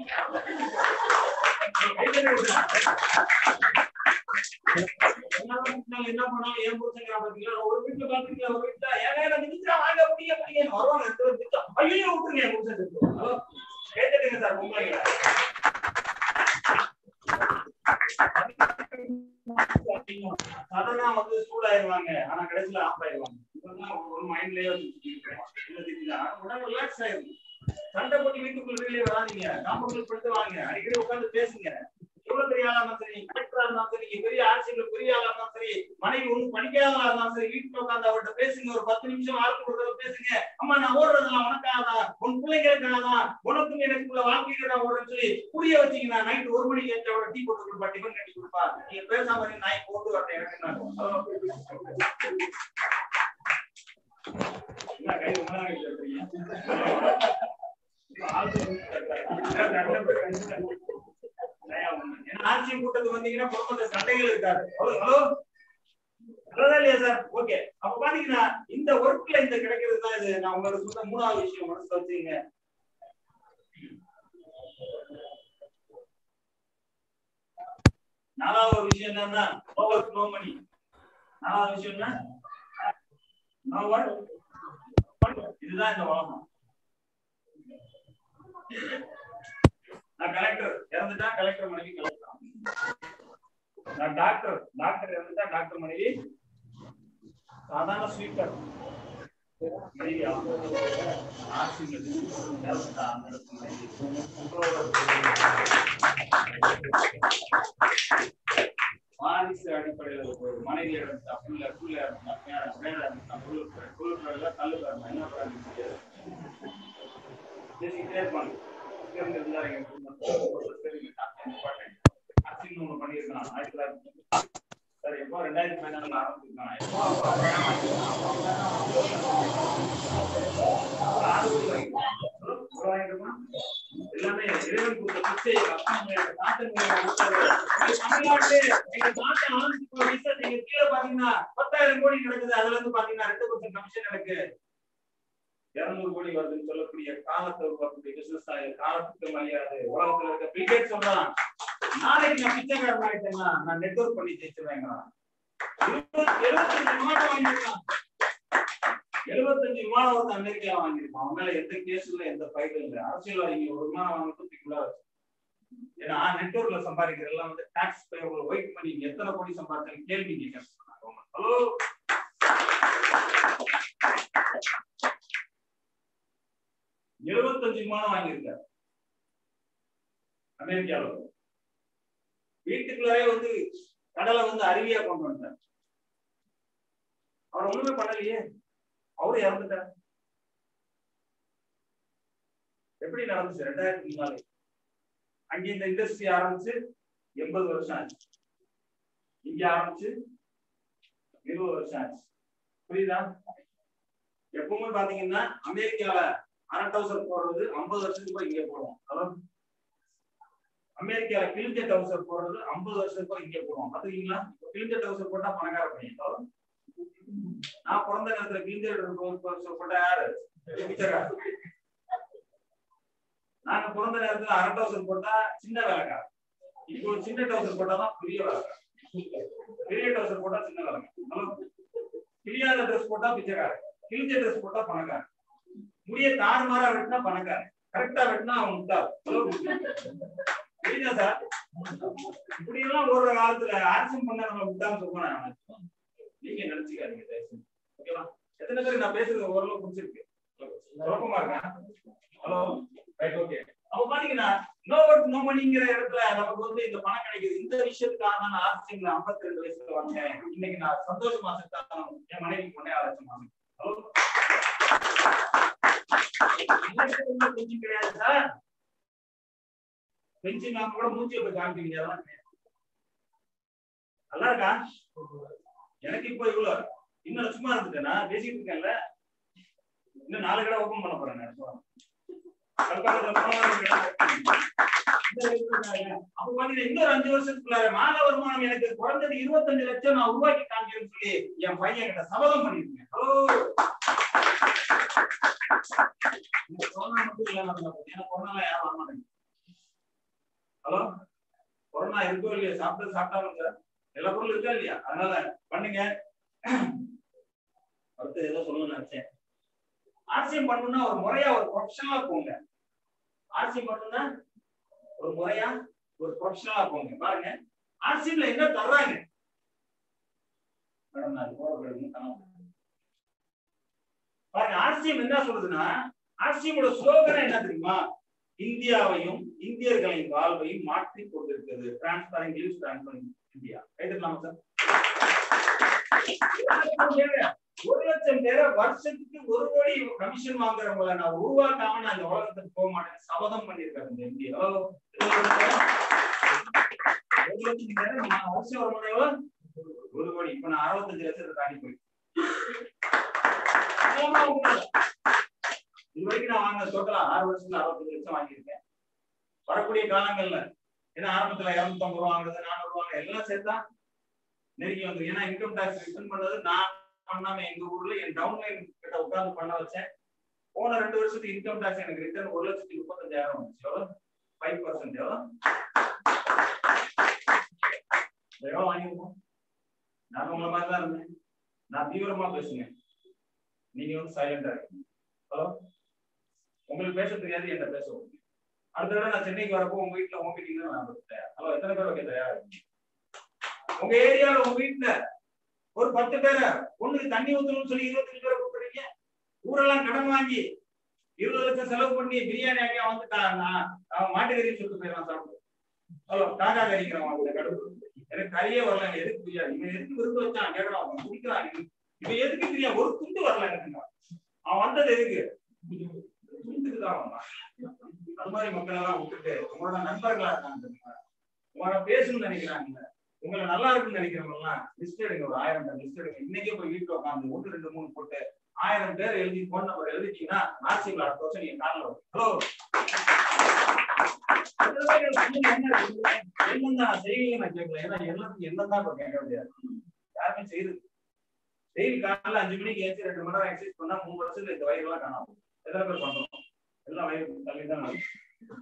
[SPEAKER 7] என்ன பண்ணாலும் ஏன் புரிச்சுங்கிறா பாத்தீங்களா ஒரு வீட்டுல பாத்தீங்களா ஒரு வீட்டுல ஏங்க என்ன மிதிச்சா வாங்க முடிய முடிய வருவாங்க ரெண்டு பேரும் திட்டா ஐயோ விட்டுருங்க என் புரிச்சு கேட்டுங்க சார் உங்களை சடனா வந்து சூடாயிருவாங்க ஆனா கடைசியில ஆஃப் ஆயிருவாங்க இப்பதான் ஒரு மைண்ட்லயே உடனே ரிலாக்ஸ் ஆயிரும் சண்டை போட்டு வீட்டுக்குள்ள வெளியே வராதீங்க காம்பவுண்ட் படுத்து வாங்க அடிக்கடி உட்கார்ந்து பேசுங்க எவ்வளவு பெரிய ஆளா இருந்தாலும் சரி கலெக்டரா இருந்தாலும் சரி பெரிய ஆட்சியில பெரிய ஆளா இருந்தாலும் சரி மனைவி ஒண்ணு படிக்காதவா இருந்தாலும் சரி வீட்டுல உட்கார்ந்து அவர்கிட்ட பேசுங்க ஒரு பத்து நிமிஷம் ஆளுக்கு ஒரு தடவை பேசுங்க அம்மா நான் ஓடுறதெல்லாம் உனக்காகதான் உன் பிள்ளைங்களுக்காகதான் உனக்கும் எனக்குள்ள வாழ்க்கைக்கு நான் ஓடுறேன்னு சொல்லி புரிய வச்சீங்கன்னா நைட் ஒரு மணிக்கு ஏற்ற அவட டீ போட்டு கொடுப்பா டிஃபன் கட்டி கொடுப்பா நீங்க பேசாம இருந்து நாய் போட்டு வரேன் எனக்கு என்ன என்ன கை ரொம்ப நாள் கேட்கறீங்க ஆட்சியம் கூட்டத்துக்கு வந்தீங்கன்னா குடும்பத்துல சண்டைகள் இருக்காது ஹலோ ஹலோ அதான் இல்லையா சார் ஓகே அப்ப பாத்தீங்கன்னா இந்த ஒர்க்ல இந்த கிடைக்கிறது தான் இது நான் உங்களுக்கு சொன்ன மூணாவது விஷயம் மனசுல வச்சுங்க நாலாவது ஒரு விஷயம் என்னன்னா ஓவர் ஃப்ளோ மணி நாலாவது விஷயம் என்ன No what? இதுதான் இந்த உலகம் நான் கலெக்டர் இறந்துட்டா கலெக்டர் மனைவி கலெக்டர் நான் டாக்டர் டாக்டர் இறந்துட்டா டாக்டர் மனைவி சாதாரண ஸ்வீப்பர் மனைவி அவங்க ஆக்சிஜன் இறந்துட்டா அந்த இடத்துல மனைவி. வாரிசு அடிப்படையில் ஒரு மனைவி இறந்துட்டா புள்ள புள்ள இறந்துட்டா பேர பேர இறந்துட்டா புழு புழு பேர்ல கல்லு பேர் என்ன பண்ண முடியாது பேசிக்கிட்டே இருப்பாங்க இருந்து இருந்தாரு எங்க குடும்பத்துல சரிங்க டாக்டர் இம்பார்ட்டன்ட் அக்சின் ஒண்ணு பண்ணியிருக்கான் ஆயிரத்தி தொள்ளாயிரத்தி சரி எப்போ ரெண்டாயிரத்தி பதினாலுல ஆரம்பிச்சிருக்கான் எப்போ ஆறு கோடி வரைக்கும். எவ்வளவு வாங்கியிருக்கான்? எல்லாமே இறைவன் கொடுத்த பிச்சை அப்பா அம்மா தாத்தன் கொடுத்தது எங்க தமிழ்நாட்டு எங்க நாட்டை ஆரம்பிச்சு போற விஷயம் நீங்க கீழே பாத்தீங்கன்னா பத்தாயிரம் கோடி கிடைக்குது அதுல இருந்து பாத்தீங்கன்னா ரெண்டு பர்சன்ட் கமிஷன் எனக்கு இருநூறு கோடி வருதுன்னு சொல்லக்கூடிய காலத்தை உருவாக்கக்கூடிய பிசினஸ் காலத்துக்கு மரியாதை உலகத்துல இருக்க பில்கேட் சொல்றான் நாளைக்கு நான் பிச்சைக்காரன் ஆயிட்டேன்னா நான் நெட்வொர்க் பண்ணி ஜெயிச்சிருவேங்கிறான் எழுபத்தஞ்சு விமானம் வாங்கியிருக்கான் எழுபத்தஞ்சு விமானம் வந்து அமெரிக்கா வாங்கியிருக்கான் அவன் மேல எந்த கேஸ் இல்ல எந்த ஃபைலும் இல்ல அரசியல்வாதிங்க ஒரு விமானம் வாங்கிட்டு தூக்கிக்குள்ள ஏன்னா நெட்வொர்க்ல சம்பாதிக்கிற எல்லாம் வந்து டாக்ஸ் பேயபிள் ஒயிட் பண்ணி எத்தனை கோடி சம்பாதிச்சாலும் கேள்வி கேட்க ஹலோ எழுபத்தஞ்சு விமானம் வாங்கியிருக்காரு அமெரிக்காவில் வீட்டுக்குள்ளே வந்து கடலை வந்து அருவியா கொண்டு வந்தார் அவர் ஒண்ணுமே பண்ணலையே அவரு இறந்துட்டார் எப்படி நடந்துச்சு ரெண்டாயிரத்தி மூணாலு அங்க இந்த இண்டஸ்ட்ரி ஆரம்பிச்சு எண்பது வருஷம் ஆச்சு இங்க ஆரம்பிச்சு இருபது வருஷம் ஆச்சு புரியுதா எப்பவுமே பாத்தீங்கன்னா அமெரிக்கால அரை டவுசர் போடுறது ஐம்பது வருஷத்துக்கு போய் இங்க போடுவோம் அதாவது அமெரிக்கால கிழிஞ்ச டவுசர் போடுறது ஐம்பது வருஷத்துக்கு போய் இங்க போடுவோம் பாத்துக்கீங்களா இப்ப கிழிஞ்ச டவுசர் போட்டா பணக்கார பையன் அதாவது நான் பிறந்த காலத்துல கிழிஞ்ச டவுசர் போட்டா யாரு பிச்சைக்காரன். நாங்க நான் பிறந்த நேரத்துல அரை டவுசர் போட்டா சின்ன வேலைக்காரன் இப்போ ஒரு சின்ன டவுசர் போட்டாதான் பெரிய வேலைக்காரன் பெரிய டவுசர் போட்டா சின்ன வேலைக்காரன் ஹலோ கிழியாத ட்ரெஸ் போட்டா பிச்சைக்காரன் கிழிஞ்ச ட்ரெஸ் போட்டா பணக்காரன் முடிய தாறுமாறா வெட்டினா பணக்காரன் கரெக்டா வெட்டினா அவன் முட்டாள் ஹலோ புரியுதா சார் இப்படி எல்லாம் ஒரு காலத்துல ஆக்சன் பண்ண நம்ம முட்டான்னு சொல்லுவோம் நான் நினைச்சேன். நீங்க நினைச்சுக்காதீங்க தயவு செஞ்சு. ஓகேவா எத்தனை பேர் நான் பேசுறது ஓரளவு புடிச்சிருக்கு குழப்பமா இருக்கா ஹலோ ரைட் ஓகே அப்ப பாத்தீங்கன்னா நோ ஒர்க் நோ மணிங்கிற இடத்துல நமக்கு வந்து இந்த பணம் கிடைக்குது இந்த விஷயத்துக்காக தான் நான் ஆர்சிங்ல ஐம்பத்தி ரெண்டு வயசுல வந்தேன் இன்னைக்கு நான் சந்தோஷமா செத்தான் என் மனைவிக்கு ஒன்னே ஆலோசனை பண்ணேன் ஹலோ பென்ஷன் கிடையாது சார் பென்ஷன் நாம கூட மூஞ்சியை போய் காமிப்பீங்க அதெல்லாம் கிடையாது. நல்லா இருக்கா எனக்கு இப்போ இவ்வளவு இன்னும் சும்மா இருந்துட்டேனா பேசிட்டு இருக்கேன்ல இன்னும் நாலு கடை ஓபன் பண்ண போறேன் நான். கல்பாக்கத்துல மூணாவது கடை இந்த வயசுல அப்ப பாத்தீங்கன்னா இன்னொரு அஞ்சு வருஷத்துக்குள்ளார மாத வருமானம் எனக்கு குறைஞ்சது இருபத்தஞ்சு லட்சம் நான் உருவாக்கி காமிக்கிறேன்னு சொல்லி என் பையன் கிட்ட சபதம் பண்ணிருக்கேன் ஹலோ இந்த கொரோனா மட்டும் இல்ல நம்ம ஏன்னா கொரோனா யாரும் வர மாட்டாங்க ஹலோ கொரோனா இருக்கோ இல்லையா சாப்பிட்டு சாப்பிட்டாலும் சார் எல்லா பொருளும் இருக்கா இல்லையா அதனால பண்ணுங்க அடுத்து ஏதோ சொல்லணும்னு நினைச்சேன் ஆர்சிஎம் பண்ணணும்னா ஒரு முறையா ஒரு ப்ரொஃபஷனலா போங்க ஆர்சிஎம் பண்ணணும்னா ஒரு முறையா ஒரு ப்ரொஃபஷனலா போங்க பாருங்க ஆர்சிஎம்ல என்ன தர்றாங்க மேடம் நான் அது போட போயிடுங்க கனவு. பாருங்க ஆர்சிஎம் என்ன சொல்றதுன்னா ஆர்சிஎமோட ஸ்லோகன் என்ன தெரியுமா இந்தியாவையும் இந்தியர்களின் வாழ்வையும் மாற்றி கொண்டிருக்கிறது டிரான்ஸ்பரிங் லீவ்ஸ் டிரான்ஸ்பரிங் இந்தியா ரைட்டுக்கலாமா சார் ஒரு லட்சம் பேரை வருஷத்துக்கு ஒரு கோடி கமிஷன் வாங்குறவங்கள நான் உருவாக்காம நான் இந்த உலகத்துக்கு போக மாட்டேன் சபதம் பண்ணிருக்காரு இந்த இந்தியா எவ்வளவு? ஒரு லட்சம் பேரை நான் வருஷம் வருமானம் எவ்வளவு? ஒரு கோடி இப்ப நான் அறுபத்தஞ்சு லட்சத்தை தாண்டி போய் இது வரைக்கும் நான் வாங்கின டோட்டலா ஆறு வருஷத்துல அறுபத்தஞ்சு லட்சம் வாங்கியிருக்கேன் வரக்கூடிய காலங்கள்ல ஏன்னா ஆரம்பத்துல இருநூத்தி ஐம்பது ரூபா வாங்குறது நானூறு ரூபா எல்லாம் சேர்த்தா நெருங்கி வந்து ஏன்னா இன்கம் டாக்ஸ் ரிட்டர்ன் பண்ணது நான் பண்ணாம எங்க ஊர்ல என் டவுன்லைன் கிட்ட உட்கார்ந்து பண்ண வச்சேன் போன ரெண்டு வருஷத்துக்கு இன்கம் டாக்ஸ் எனக்கு ரிட்டர்ன் ஒரு லட்சத்தி முப்பத்தஞ்சாயிரம் வந்துச்சு எவ்வளவு ஃபைவ் பர்சன்ட் எவ்வளவு எவ்வளவு வாங்கிருக்கோம் நான் உங்களை மாதிரி தான் இருந்தேன் நான் தீவிரமா பேசுங்க நீங்க வந்து சைலண்டா இருக்கீங்க ஹலோ உங்களுக்கு பேச தெரியாது என்ன பேச விடுங்க. அடுத்த தடவை நான் சென்னைக்கு வரப்போ உங்க வீட்டுல உங்க மீட்டிங் தான் நான் வைப்பேன். ஹலோ எத்தனை பேர் வைக்க தயாரா இருக்கீங்க? உங்க ஏரியால உங்க வீட்டுல ஒரு பத்து பேரை ஒண்ணுக்கு தண்ணி ஊத்தணும்னு சொல்லி இருபத்தஞ்சு பேரை கூப்பிடுறீங்க ஊரெல்லாம் கடன் வாங்கி இருபது லட்சம் செலவு பண்ணி பிரியாணி ஆகியா வந்து கா- நான் அவன் மாட்டுக்கறி சொல்லிட்டு போயிடலாம் சாப்பிட்டு ஹலோ காக்கா கறிக்கிறவன் அந்த கடுப்பு எனக்கு கறியே வரல எனக்கு எதுக்கு தெரியாது இவன் எதுக்கு விருந்து வச்சான் கேட்கறான் அவன் குடிக்கிறான் இவன் இவன் எதுக்கு தெரியாது ஒரு துண்டு வரல எனக்கு அவன் வந்தது எதுக்கு துண்டுக்கு தான் வந்தான் அது மாதிரி மக்கள் எல்லாம் விட்டுட்டு உங்களோட நண்பர்களா இருக்காங்க தெரியுமா? உங்களோட பேசணும்னு நினைக்கிறாங்க உங்களை நல்லா இருக்குன்னு நினைக்கிறவங்க எல்லாம் லிஸ்ட் எடுங்க ஒரு ஆயிரம் பேர் லிஸ்ட் எடுங்க இன்னைக்கே போய் வீட்டுல உட்காந்து ஒன்று ரெண்டு மூணு போட்டு ஆயிரம் பேர் எழுதி போன் நம்பர் எழுதிட்டீங்கன்னா ஆர்சிபிள் அடுத்த வருஷம் நீங்க காலில் வரும் ஹலோ என்னதான் செய்வீங்க நான் கேட்கல ஏன்னா எல்லாத்துக்கும் என்னதான் இப்ப கேட்க முடியாது யாருமே செய்யுது டெய்லி காலைல அஞ்சு மணிக்கு ஏற்றி ரெண்டு மணி நேரம் எக்ஸசைஸ் பண்ணா மூணு வருஷத்துல இந்த வயிறுலாம் காணாம எத்தனை பேர் பண்றோம் எல்லாம் வயிறு தள்ளி தான் நடக்கும்.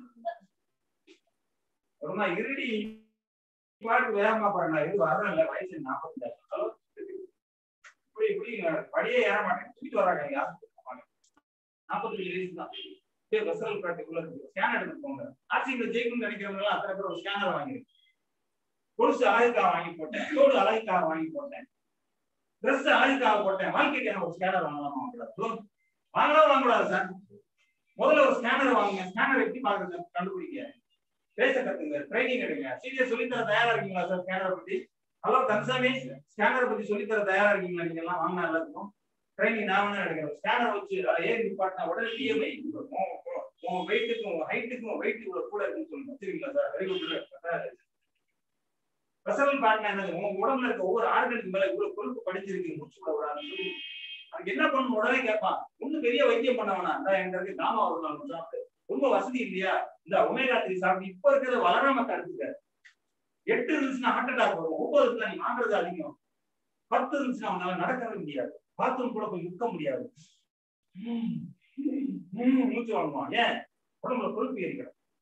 [SPEAKER 7] ஒரு நாள் இருடி பாட்டு வேகமா பாருங்க இது வரல இல்ல வயசு நாற்பத்தஞ்சு ஹலோ இப்படி இப்படி படியே ஏற மாட்டேன் தூக்கிட்டு வராங்க யாரும் நாற்பத்தஞ்சு வயசு தான் வெசல் பிராக்டிக்குள்ள இருக்கு ஸ்கேன் எடுத்து போங்க ஆர்சிபில ஜெயிக்கணும்னு நினைக்கிறவங்க எல்லாம் அத்தனை பேர் ஒரு ஸ்கேனர் வாங்கிருக்கு கொலுசு அழகுக்காக வாங்கி போட்டேன் தோடு அழகுக்காக வாங்கி போட்டேன் ட்ரெஸ் அழகுக்காக போட்டேன் வாழ்க்கைக்கு எனக்கு ஒரு ஸ்கேனர் வாங்கலாம் வாங்கக்கூடாது வாங்கலாம் வாங்கக்கூடாது சார் முதல்ல ஒரு ஸ்கேனர் வாங்குங்க ஸ்கேனர் எப்படி பாக்குறது கண்டுபிடிக்க பேச கத்துங்க ட்ரைனிங் எடுங்க சீரியஸ் சொல்லி தர தயாரா இருக்கீங்களா சார் ஸ்கேனரை பத்தி ஹலோ கன்சாமி ஸ்கேனரை பத்தி சொல்லி தர தயாரா இருக்கீங்களா நீங்க எல்லாம் வாங்கினா எல்லாத்துக்கும் ட்ரைனிங் நான் வேணா எடுக்கிறேன் ஸ்கேனர் வச்சு அதை ஏறி நிப்பாட்டினா உடனே டிஎம்ஐ உங்க வெயிட்டுக்கும் உங்க ஹைட்டுக்கும் வெயிட் இவ்வளவு கூட இருக்குன்னு சொல்லுங்க சரிங்களா சார் வெரி குட் ஸ்பெஷல் பேட்னா என்னது உங்க உடம்புல இருக்க ஒவ்வொரு ஆர்கனுக்கு மேல இவ்வளவு கொழுப்பு படிச்சிருக்கு முடிச்சு விட விடாதுன்னு சொல்லி அதுக்கு என்ன பண்ணணும் உடனே கேட்பான் ஒண்ணு பெரிய வைத்தியம் பண்ண வேணாம் இந்த எங்க இருக்கு காமா ஒரு நாள் சாப்பிட்டு ரொம்ப வசதி இல்லையா இந்த ஒமேகா த்ரீ சாப்பிட்டு இப்ப இருக்கிறத வளராம தடுத்துக்க எட்டு இருந்துச்சுன்னா ஹார்ட் அட்டாக் வரும் ஒன்பது இருந்தா நீ வாங்குறது அதிகம் பத்து இருந்துச்சுன்னா அவனால நடக்கவே முடியாது பாத்ரூம் கூட போய் நிற்க முடியாது ம், ம், மூச்சு வாங்குவான் ஏன் உடம்புல கொழுப்பு ஏறிக்கிறோம்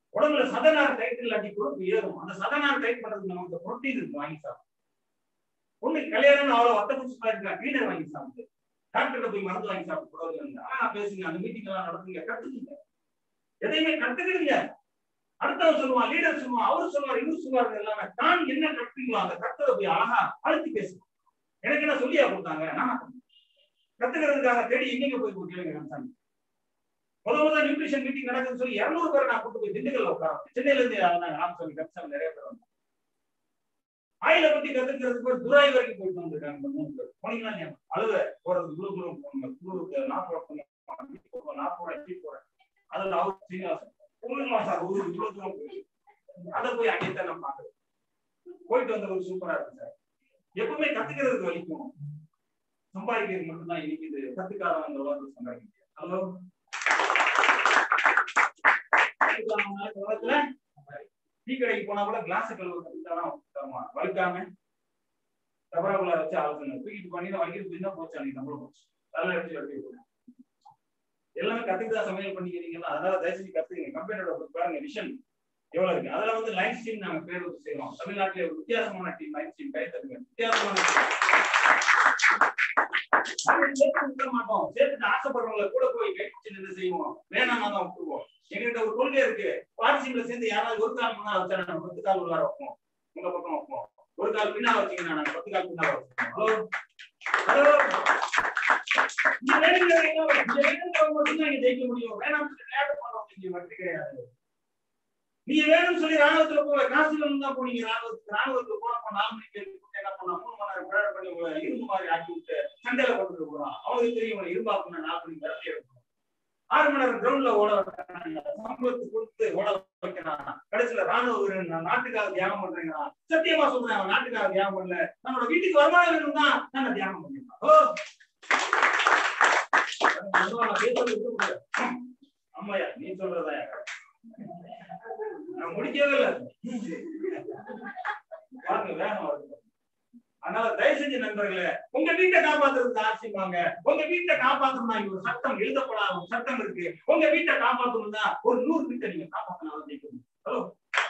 [SPEAKER 7] உடம்புல சதனார் டைட் இல்லாட்டி கொழுப்பு ஏறும் அந்த சதனார் டைட் பண்றதுக்கு நமக்கு புரோட்டீன் இருக்கு வாங்கி சாப்பிடும் பொண்ணு கல்யாணம் அவ்வளவு வட்ட புதுசா இருக்கா கிளீனர் வாங்கி சாப்பிட்டு டாக்டர்கிட்ட போய் மருந்து வாங்கி சாப்பிட்டு கூடாது ஆனா பேசுங்க அந்த மீட்டிங் எல்லாம் நடத்துங்க கத்துக்குங்க எதையுமே கத்துக்கிறீங்க அடுத்தவன் சொல்லுவான் லீடர் சொல்லுவான் அவரு சொல்லுவார் இவரு சொல்லுவாரு எல்லாமே தான் என்ன கத்துறீங்களோ அந்த கத்துறத போய் அழகா அழுத்தி பேசணும் எனக்கு என்ன சொல்லியா கொடுத்தாங்க நான் கத்துக்கிறதுக்காக தேடி எங்கெங்க போய் கேளுங்க கம்சாமி முத முத நியூட்ரிஷன் மீட்டிங் நடக்குதுன்னு சொல்லி இருநூறு பேரை நான் கூட்டு போய் திண்டுக்கல்ல உட்கார சென்னையில இருந்து ராமசாமி கம்சாமி நிறைய பேர் வந்தாங்க ஆயில பத்தி கத்துக்கிறதுக்கு ஒரு துராய் வரைக்கும் போயிட்டு வந்திருக்காங்க இந்த மூணு பேர் போனீங்களா இல்லையா அழுவ போறது குழு குழு போகணும் குழுவுக்கு நாற்பது போகணும் நாற்பது ரூபாய் சீட் போறேன் அதுல அவர் சீனிவாசன் உங்களுக்கு சார் ஒரு இவ்வளவு தூரம் போயிருக்கு அதை போய் அங்கே தான் நம்ம பாக்குறோம் போயிட்டு வந்தவர் சூப்பரா இருக்கு சார் எப்பவுமே கத்துக்கிறதுக்கு வலிக்கும் சம்பாதிக்கிறது மட்டும்தான் இனிக்குது கத்துக்காதவங்க அந்த உலகத்துல சம்பாதிக்க முடியாது ஹலோ உலகத்துல டீ கடைக்கு போனா கூட கிளாஸ் கழுவு கத்துக்கலாம் தருமா வலிக்காம டபராக்குள்ள வச்சு ஆலோசனை தூக்கிட்டு பண்ணி தான் வலிக்கிறது போய் தான் போச்சு அன்னைக்கு நம்மளும் போச்சு அதெல்லாம் எடுத்து எடுத்து போச்சு எல்லாமே கத்துக்கிட்டா சமையல் பண்ணிக்கிறீங்களா அதனால தயவுசெய்து கத்துக்கங்க கம்பெனியோட பாருங்க விஷன் எவ்வளவு இருக்கு அதுல வந்து லைன்ஸ் டீம் நாங்க பேர் வச்சு செய்யறோம் தமிழ்நாட்டிலே ஒரு வித்தியாசமான டீம் லைன்ஸ் டீம் கை தருங்க வித்தியாசமான team. சேர்த்து விட மாட்டோம் சேர்த்துட்டு ஆசைப்படுறவங்களை கூட போய் கை பிடிச்சு நின்று செய்வோம் வேணாம் தான் விட்டுருவோம் எங்ககிட்ட ஒரு கொள்கை இருக்கு பார்ட்டிசிபிள் சேர்ந்து யாராவது ஒரு கால் முன்னால வச்சா நாங்க பத்து கால் உள்ளார வைப்போம் உங்க பக்கம் வைப்போம் ஒரு கால் பின்னால வச்சீங்கன்னா நாங்க பத்து கால் பின்னால வைப்போம் ஹலோ ஹலோ நீ வேணுங்கிறவங்க நீ வேணுங்கிறவங்க மட்டும்தான் இங்க ஜெயிக்க முடியும் வேணாம்னு சொல்லி விளையாட்டு பண்றவங்க இங்க வெற்றி கிடையாது நீங்க வேணும்னு சொல்லி ராணுவத்துல போக காசு வேணும் தான் போனீங்க ராணுவத்துக்கு ராணுவத்துக்கு போனப்ப நாலு மணிக்கு எழுப்பி என்ன பண்ணா மூணு மணி நேரம் பிரயாணம் பண்ணி உங்களை இரும்பு மாதிரி ஆக்கி விட்டு சண்டையில கொண்டு போறான் அவங்களுக்கு தெரியும் உங்களை இரும்பாக்குன நாலு மணிக்கு விரட்டி எடுக்கணும் ஆறு மணி நேரம் கிரவுண்ட்ல ஓட வைக்கிறாங்க சம்பளத்துக்கு கொடுத்து ஓட வைக்கிறான் கடைசியில ராணுவ வீரன் நான் நாட்டுக்காக தியாகம் பண்றேங்க சத்தியமா சொல்றேன் அவன் நாட்டுக்காக தியாகம் பண்ணல நம்மளோட வீட்டுக்கு வருமானம் வேணும் தான் நாங்க தியாகம் பண்ணிருக்கோம் ஓ நான் பேசுறது விட்டுக்கூடாது. அம்மாயா நீ சொல்றதா நான் முடிக்கவே இல்லை பாருங்க வேகம் வருது அதனால தயவு செஞ்சு நண்பர்களே உங்க வீட்டை காப்பாத்துறதுக்கு ஆசைப்பாங்க உங்க வீட்டை காப்பாத்தணும்னா இங்க ஒரு சட்டம் எழுதப்படாத ஒரு சட்டம் இருக்கு உங்க வீட்டை காப்பாத்தணும்னா ஒரு நூறு வீட்டை நீங்க காப்பாத்தினாலும் ஜெயிக்கணும் ஹலோ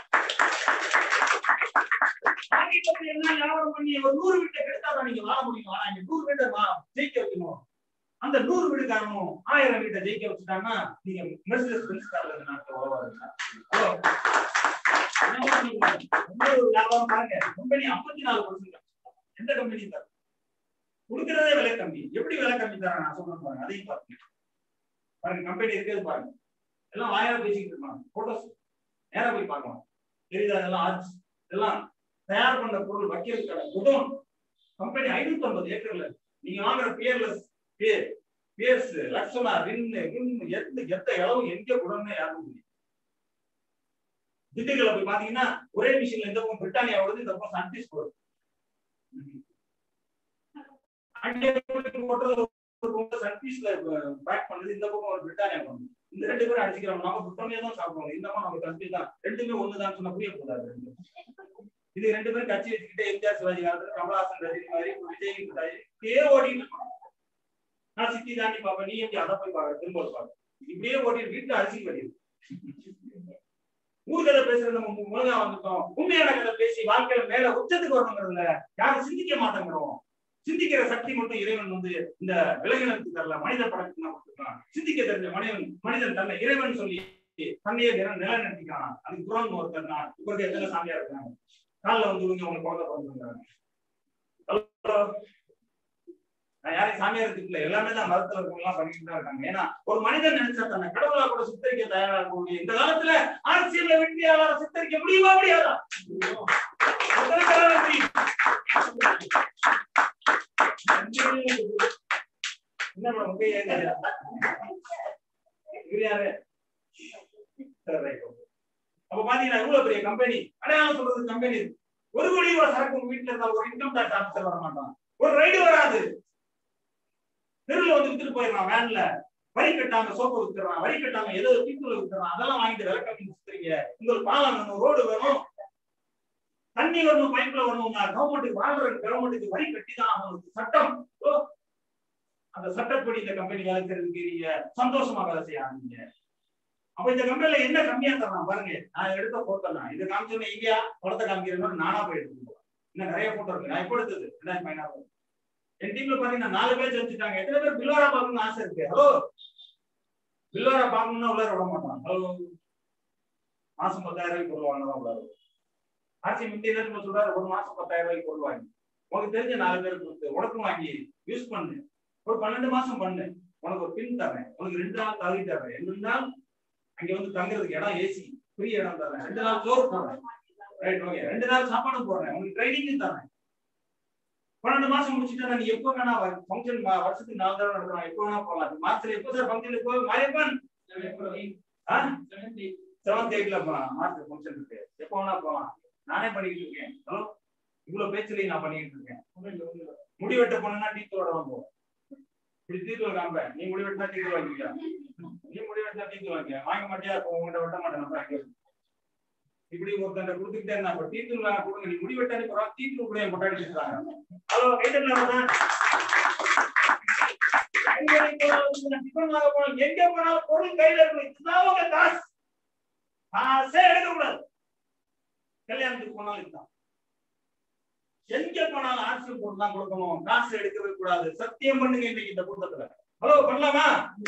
[SPEAKER 7] ஆங்கிலத்துல என்ன வியாபாரம் பண்ணி ஒரு நூறு வீட்டை கெடுத்தாதான் நீங்க வாழ முடியும் ஆனா இங்க நூறு வீட்டை வா- ஜெயிக்க வைக்கணும் அந்த நூறு வீடுக்காரனும் ஆயிரம் வீட்டை ஜெயிக்க வச்சுட்டாங்கன்னா நீங்க மெர்சிடஸ் பென்ஸ் கார்ல இந்த நாட்டுல உறவாருங்க ஹலோ இன்னொரு வியாபாரம் பாருங்க கம்பெனி ஐம்பத்தி நாலு பர்சன்ட் எந்த கம்பெனி தான் கொடுக்கறதே விலை கம்மி எப்படி விலை கம்மி தரேன் நான் சொல்றேன் பாருங்க அதையும் பாருங்க பாருங்க கம்பெனி இருக்கிறது பாருங்க எல்லாம் வாயால பேசிக்கிட்டு இருப்பாங்க போட்டோஸ் நேரா போய் பார்க்கலாம் தெரியுதா இதெல்லாம் ஆர்ட்ஸ் இதெல்லாம் தயார் பண்ண பொருள் வைக்கிறதுக்கான குடோன் கம்பெனி ஐநூத்தி ஐம்பது ஏக்கர்ல இருக்கு. நீங்க வாங்குற பியர்லெஸ் பியர் பியர்ஸ் லக்ஷனா ரின்னு கின்னு எந்த எந்த இளவும் எங்க குடோன்னு யாருக்கும் தெரியும் திண்டுக்கல்ல போய் பாத்தீங்கன்னா ஒரே மிஷின்ல இந்த பக்கம் பிரிட்டானியா வருது இந்த பக்கம் சன்டிஸ் போகுது அங்கே போய் போட்டது ஒரு சன்டிஸ்ல பேக் பண்ணுது இந்த பக்கம் ஒரு பிரிட்டானியா பண்ணுது இந்த ரெண்டு பேரும் அடிச்சுக்கிறோம் நம்ம பிரிட்டானியா தான் சாப்பிடுவோம் இந்த மாதிரி நம்ம சன்டிஸ் தான் ரெண்டுமே ஒண்ணுதான் சொன்னா புரிய கூடாது ரெண்டு இது ரெண்டு பேரும் கட்சி வச்சுக்கிட்டு எம்ஜிஆர் சிவாஜி காலத்துல கமலஹாசன் ரஜினி மாதிரி விஜய் ராஜ் இப்படியே ஓடிட்டு இருப்பாங்க. நான் சித்தி தாண்டி பாப்பேன் நீ எப்படி அதை போய் பாக்க திரும்ப பாக்க இப்படியே ஓட்டிட்டு வீட்டுல அரிசி கட்டிடு ஊர்கதை பேசுறது நம்ம மு- முழுகா வந்துட்டோம் உண்மையான கதை பேசி வாழ்க்கையில மேல உச்சத்துக்கு வரணுங்கிறதுல யாரும் சிந்திக்க மாட்டேங்கிறோம் சிந்திக்கிற சக்தி மட்டும் இறைவன் வந்து இந்த விலங்கினத்துக்கு தரல மனித படத்துக்கு தான் கொடுத்துருக்கான் சிந்திக்க தெரிஞ்ச மனிதன் மனிதன் தன்னை இறைவன் சொல்லி தன்னையே நில நிலைநிறுத்திக்கிறான் அதுக்கு குரல் ஒருத்தர் தான் இப்ப எத்தனை சாமியா இருக்காங்க காலில் வந்து இவங்க அவங்க குழந்தை பிறந்துருக்காங்க நான் யாரையும் சாமியார் திட்டல எல்லாமே தான் மதத்துல இருக்கவங்க எல்லாம் பண்ணிட்டு தான் இருக்காங்க ஏன்னா ஒரு மனிதன் நினைச்சா தன்னை கடவுளா கூட சித்தரிக்க தயாரா இருக்கக்கூடிய இந்த காலத்துல அரசியல்ல வெற்றியாளர் சித்தரிக்க முடியுமா முடியாதா எத்தனை பேரால முடியும்? என்ன மேடம் உங்க ஏங்க இவர் யாரு சரி, right, okay. அப்ப பாத்தீங்கன்னா இவ்வளவு பெரிய கம்பெனி அடையாளம் சொல்றது கம்பெனி ஒரு கோடி ரூபாய் சரக்கு உங்க வீட்டுல இருந்தா ஒரு இன்கம் டாக்ஸ் ஆபீசர் வர மாட்டான் ஒரு ரைடு வராது தெருவில் வந்து வித்துட்டு போயிடறான் வேன்ல வரி கட்டாம சோப்பு வித்துறான் வரி கட்டாம ஏதோ பீப்புள் வித்துறான் அதெல்லாம் வாங்கிட்டு விலை கம்மி வித்துறீங்க உங்களுக்கு பாலம் வேணும் ரோடு வேணும் தண்ணி வரணும் பைப்ல வரணும்னா கவர்மெண்ட்டுக்கு வாழ்ற கவர்மெண்ட்டுக்கு வரி கட்டி தான் ஆகணும் சட்டம் ஓ, அந்த சட்டப்படி இந்த கம்பெனி வேலை செய்யறதுக்கு நீங்க சந்தோஷமா வேலை செய்ய ஆரம்பிங்க அப்ப இந்த கம்பெனில என்ன கம்மியா தரலாம் பாருங்க நான் எடுத்த போட்டோ தான் இது காமிச்சோன்னு இங்கேயா படத்தை காமிக்கிறேன் நானா போய் எடுத்துட்டு போவேன் இன்னும் நிறைய போட்டோ இருக்கு நான் இப்போ எடுத்தது ரெண்டாயிரத்தி பதினாறு என் டீம்ல பாத்தீங்கன்னா நாலு பேர் செஞ்சுட்டாங்க எத்தனை பேர் பில்வாரா பார்க்கணும்னு ஆசை இருக்கு ஹலோ பில்வாரா பார்க்கணும்னா உள்ளார விட மாட்டான் ஹலோ மாசம் பத்தாயிரம் ரூபாய்க்கு பொருள் வாங்கினா உள்ளார ஆட்சி முந்தைய நேரத்துல சொல்றாரு ஒரு மாசம் பத்தாயிரம் ரூபாய்க்கு பொருள் வாங்கி உனக்கு தெரிஞ்ச நாலு பேர் கொடுத்து உனக்கும் வாங்கி யூஸ் பண்ணு ஒரு பன்னெண்டு மாசம் பண்ணு உனக்கு ஒரு பின் தரேன் உனக்கு ரெண்டு நாள் தகுதி தரேன் ரெண்டு நாள் அங்க வந்து தங்குறதுக்கு இடம் ஏசி ஃப்ரீ இடம் தரேன் ரெண்டு நாள் சோறு தரேன் ரைட் ஓகே ரெண்டு நாள் சாப்பாடு போடுறேன் உனக்கு ட்ரைனிங்கும் தரேன் பன்னெண்டு மாசம் முடிச்சுட்டா நீ எப்போ வேணா ஃபங்க்ஷன் வருஷத்துக்கு நாலு தடவை நடத்தலாம் எப்போ வேணா போகலாம் மார்ச்ல எப்போ சார் ஃபங்க்ஷன் எப்போ மாரியப்பன் செவன்த் எயிட்ல மார்ச் ஃபங்க்ஷன் இருக்கு எப்போ வேணா போகலாம் நானே பண்ணிக்கிட்டு இருக்கேன் ஹலோ இவ்வளவு பேச்சுலயும் நான் பண்ணிக்கிட்டு இருக்கேன் முடி வெட்ட போனா டீத்தோட தான் போவோம் இப்படி தீர்வு காம்ப நீ முடி வெட்டினா தீர்வு வாங்கிக்க நீ முடி வெட்டினா தீர்வு வாங்கிக்க வாங்க மாட்டியா இப்போ உங்கள்கிட்ட வெட்ட மாட்டேன் நம்ம அங்கே இப்படி ஒருத்தன் கொடுத்துக்கிட்டே இருந்தா இப்ப தீர்த்து வாங்க கொடுங்க நீ முடி வெட்டாடி போறோம் தீர்த்து கூட என் கொண்டாடி இருக்காங்க ஹலோ கைத்தட்டலாம் எங்க போனாலும் பொருள் கையில இருக்கும் இதுதான் உங்க காசு காசே எடுக்க கூடாது கல்யாணத்துக்கு போனாலும் இதுதான் எங்க போனாலும் ஆட்சியம் பொருள் தான் கொடுக்கணும் காசு எடுக்கவே கூடாது சத்தியம் பண்ணுங்க இன்னைக்கு இந்த கூட்டத்துல ஹலோ பண்ணலாமா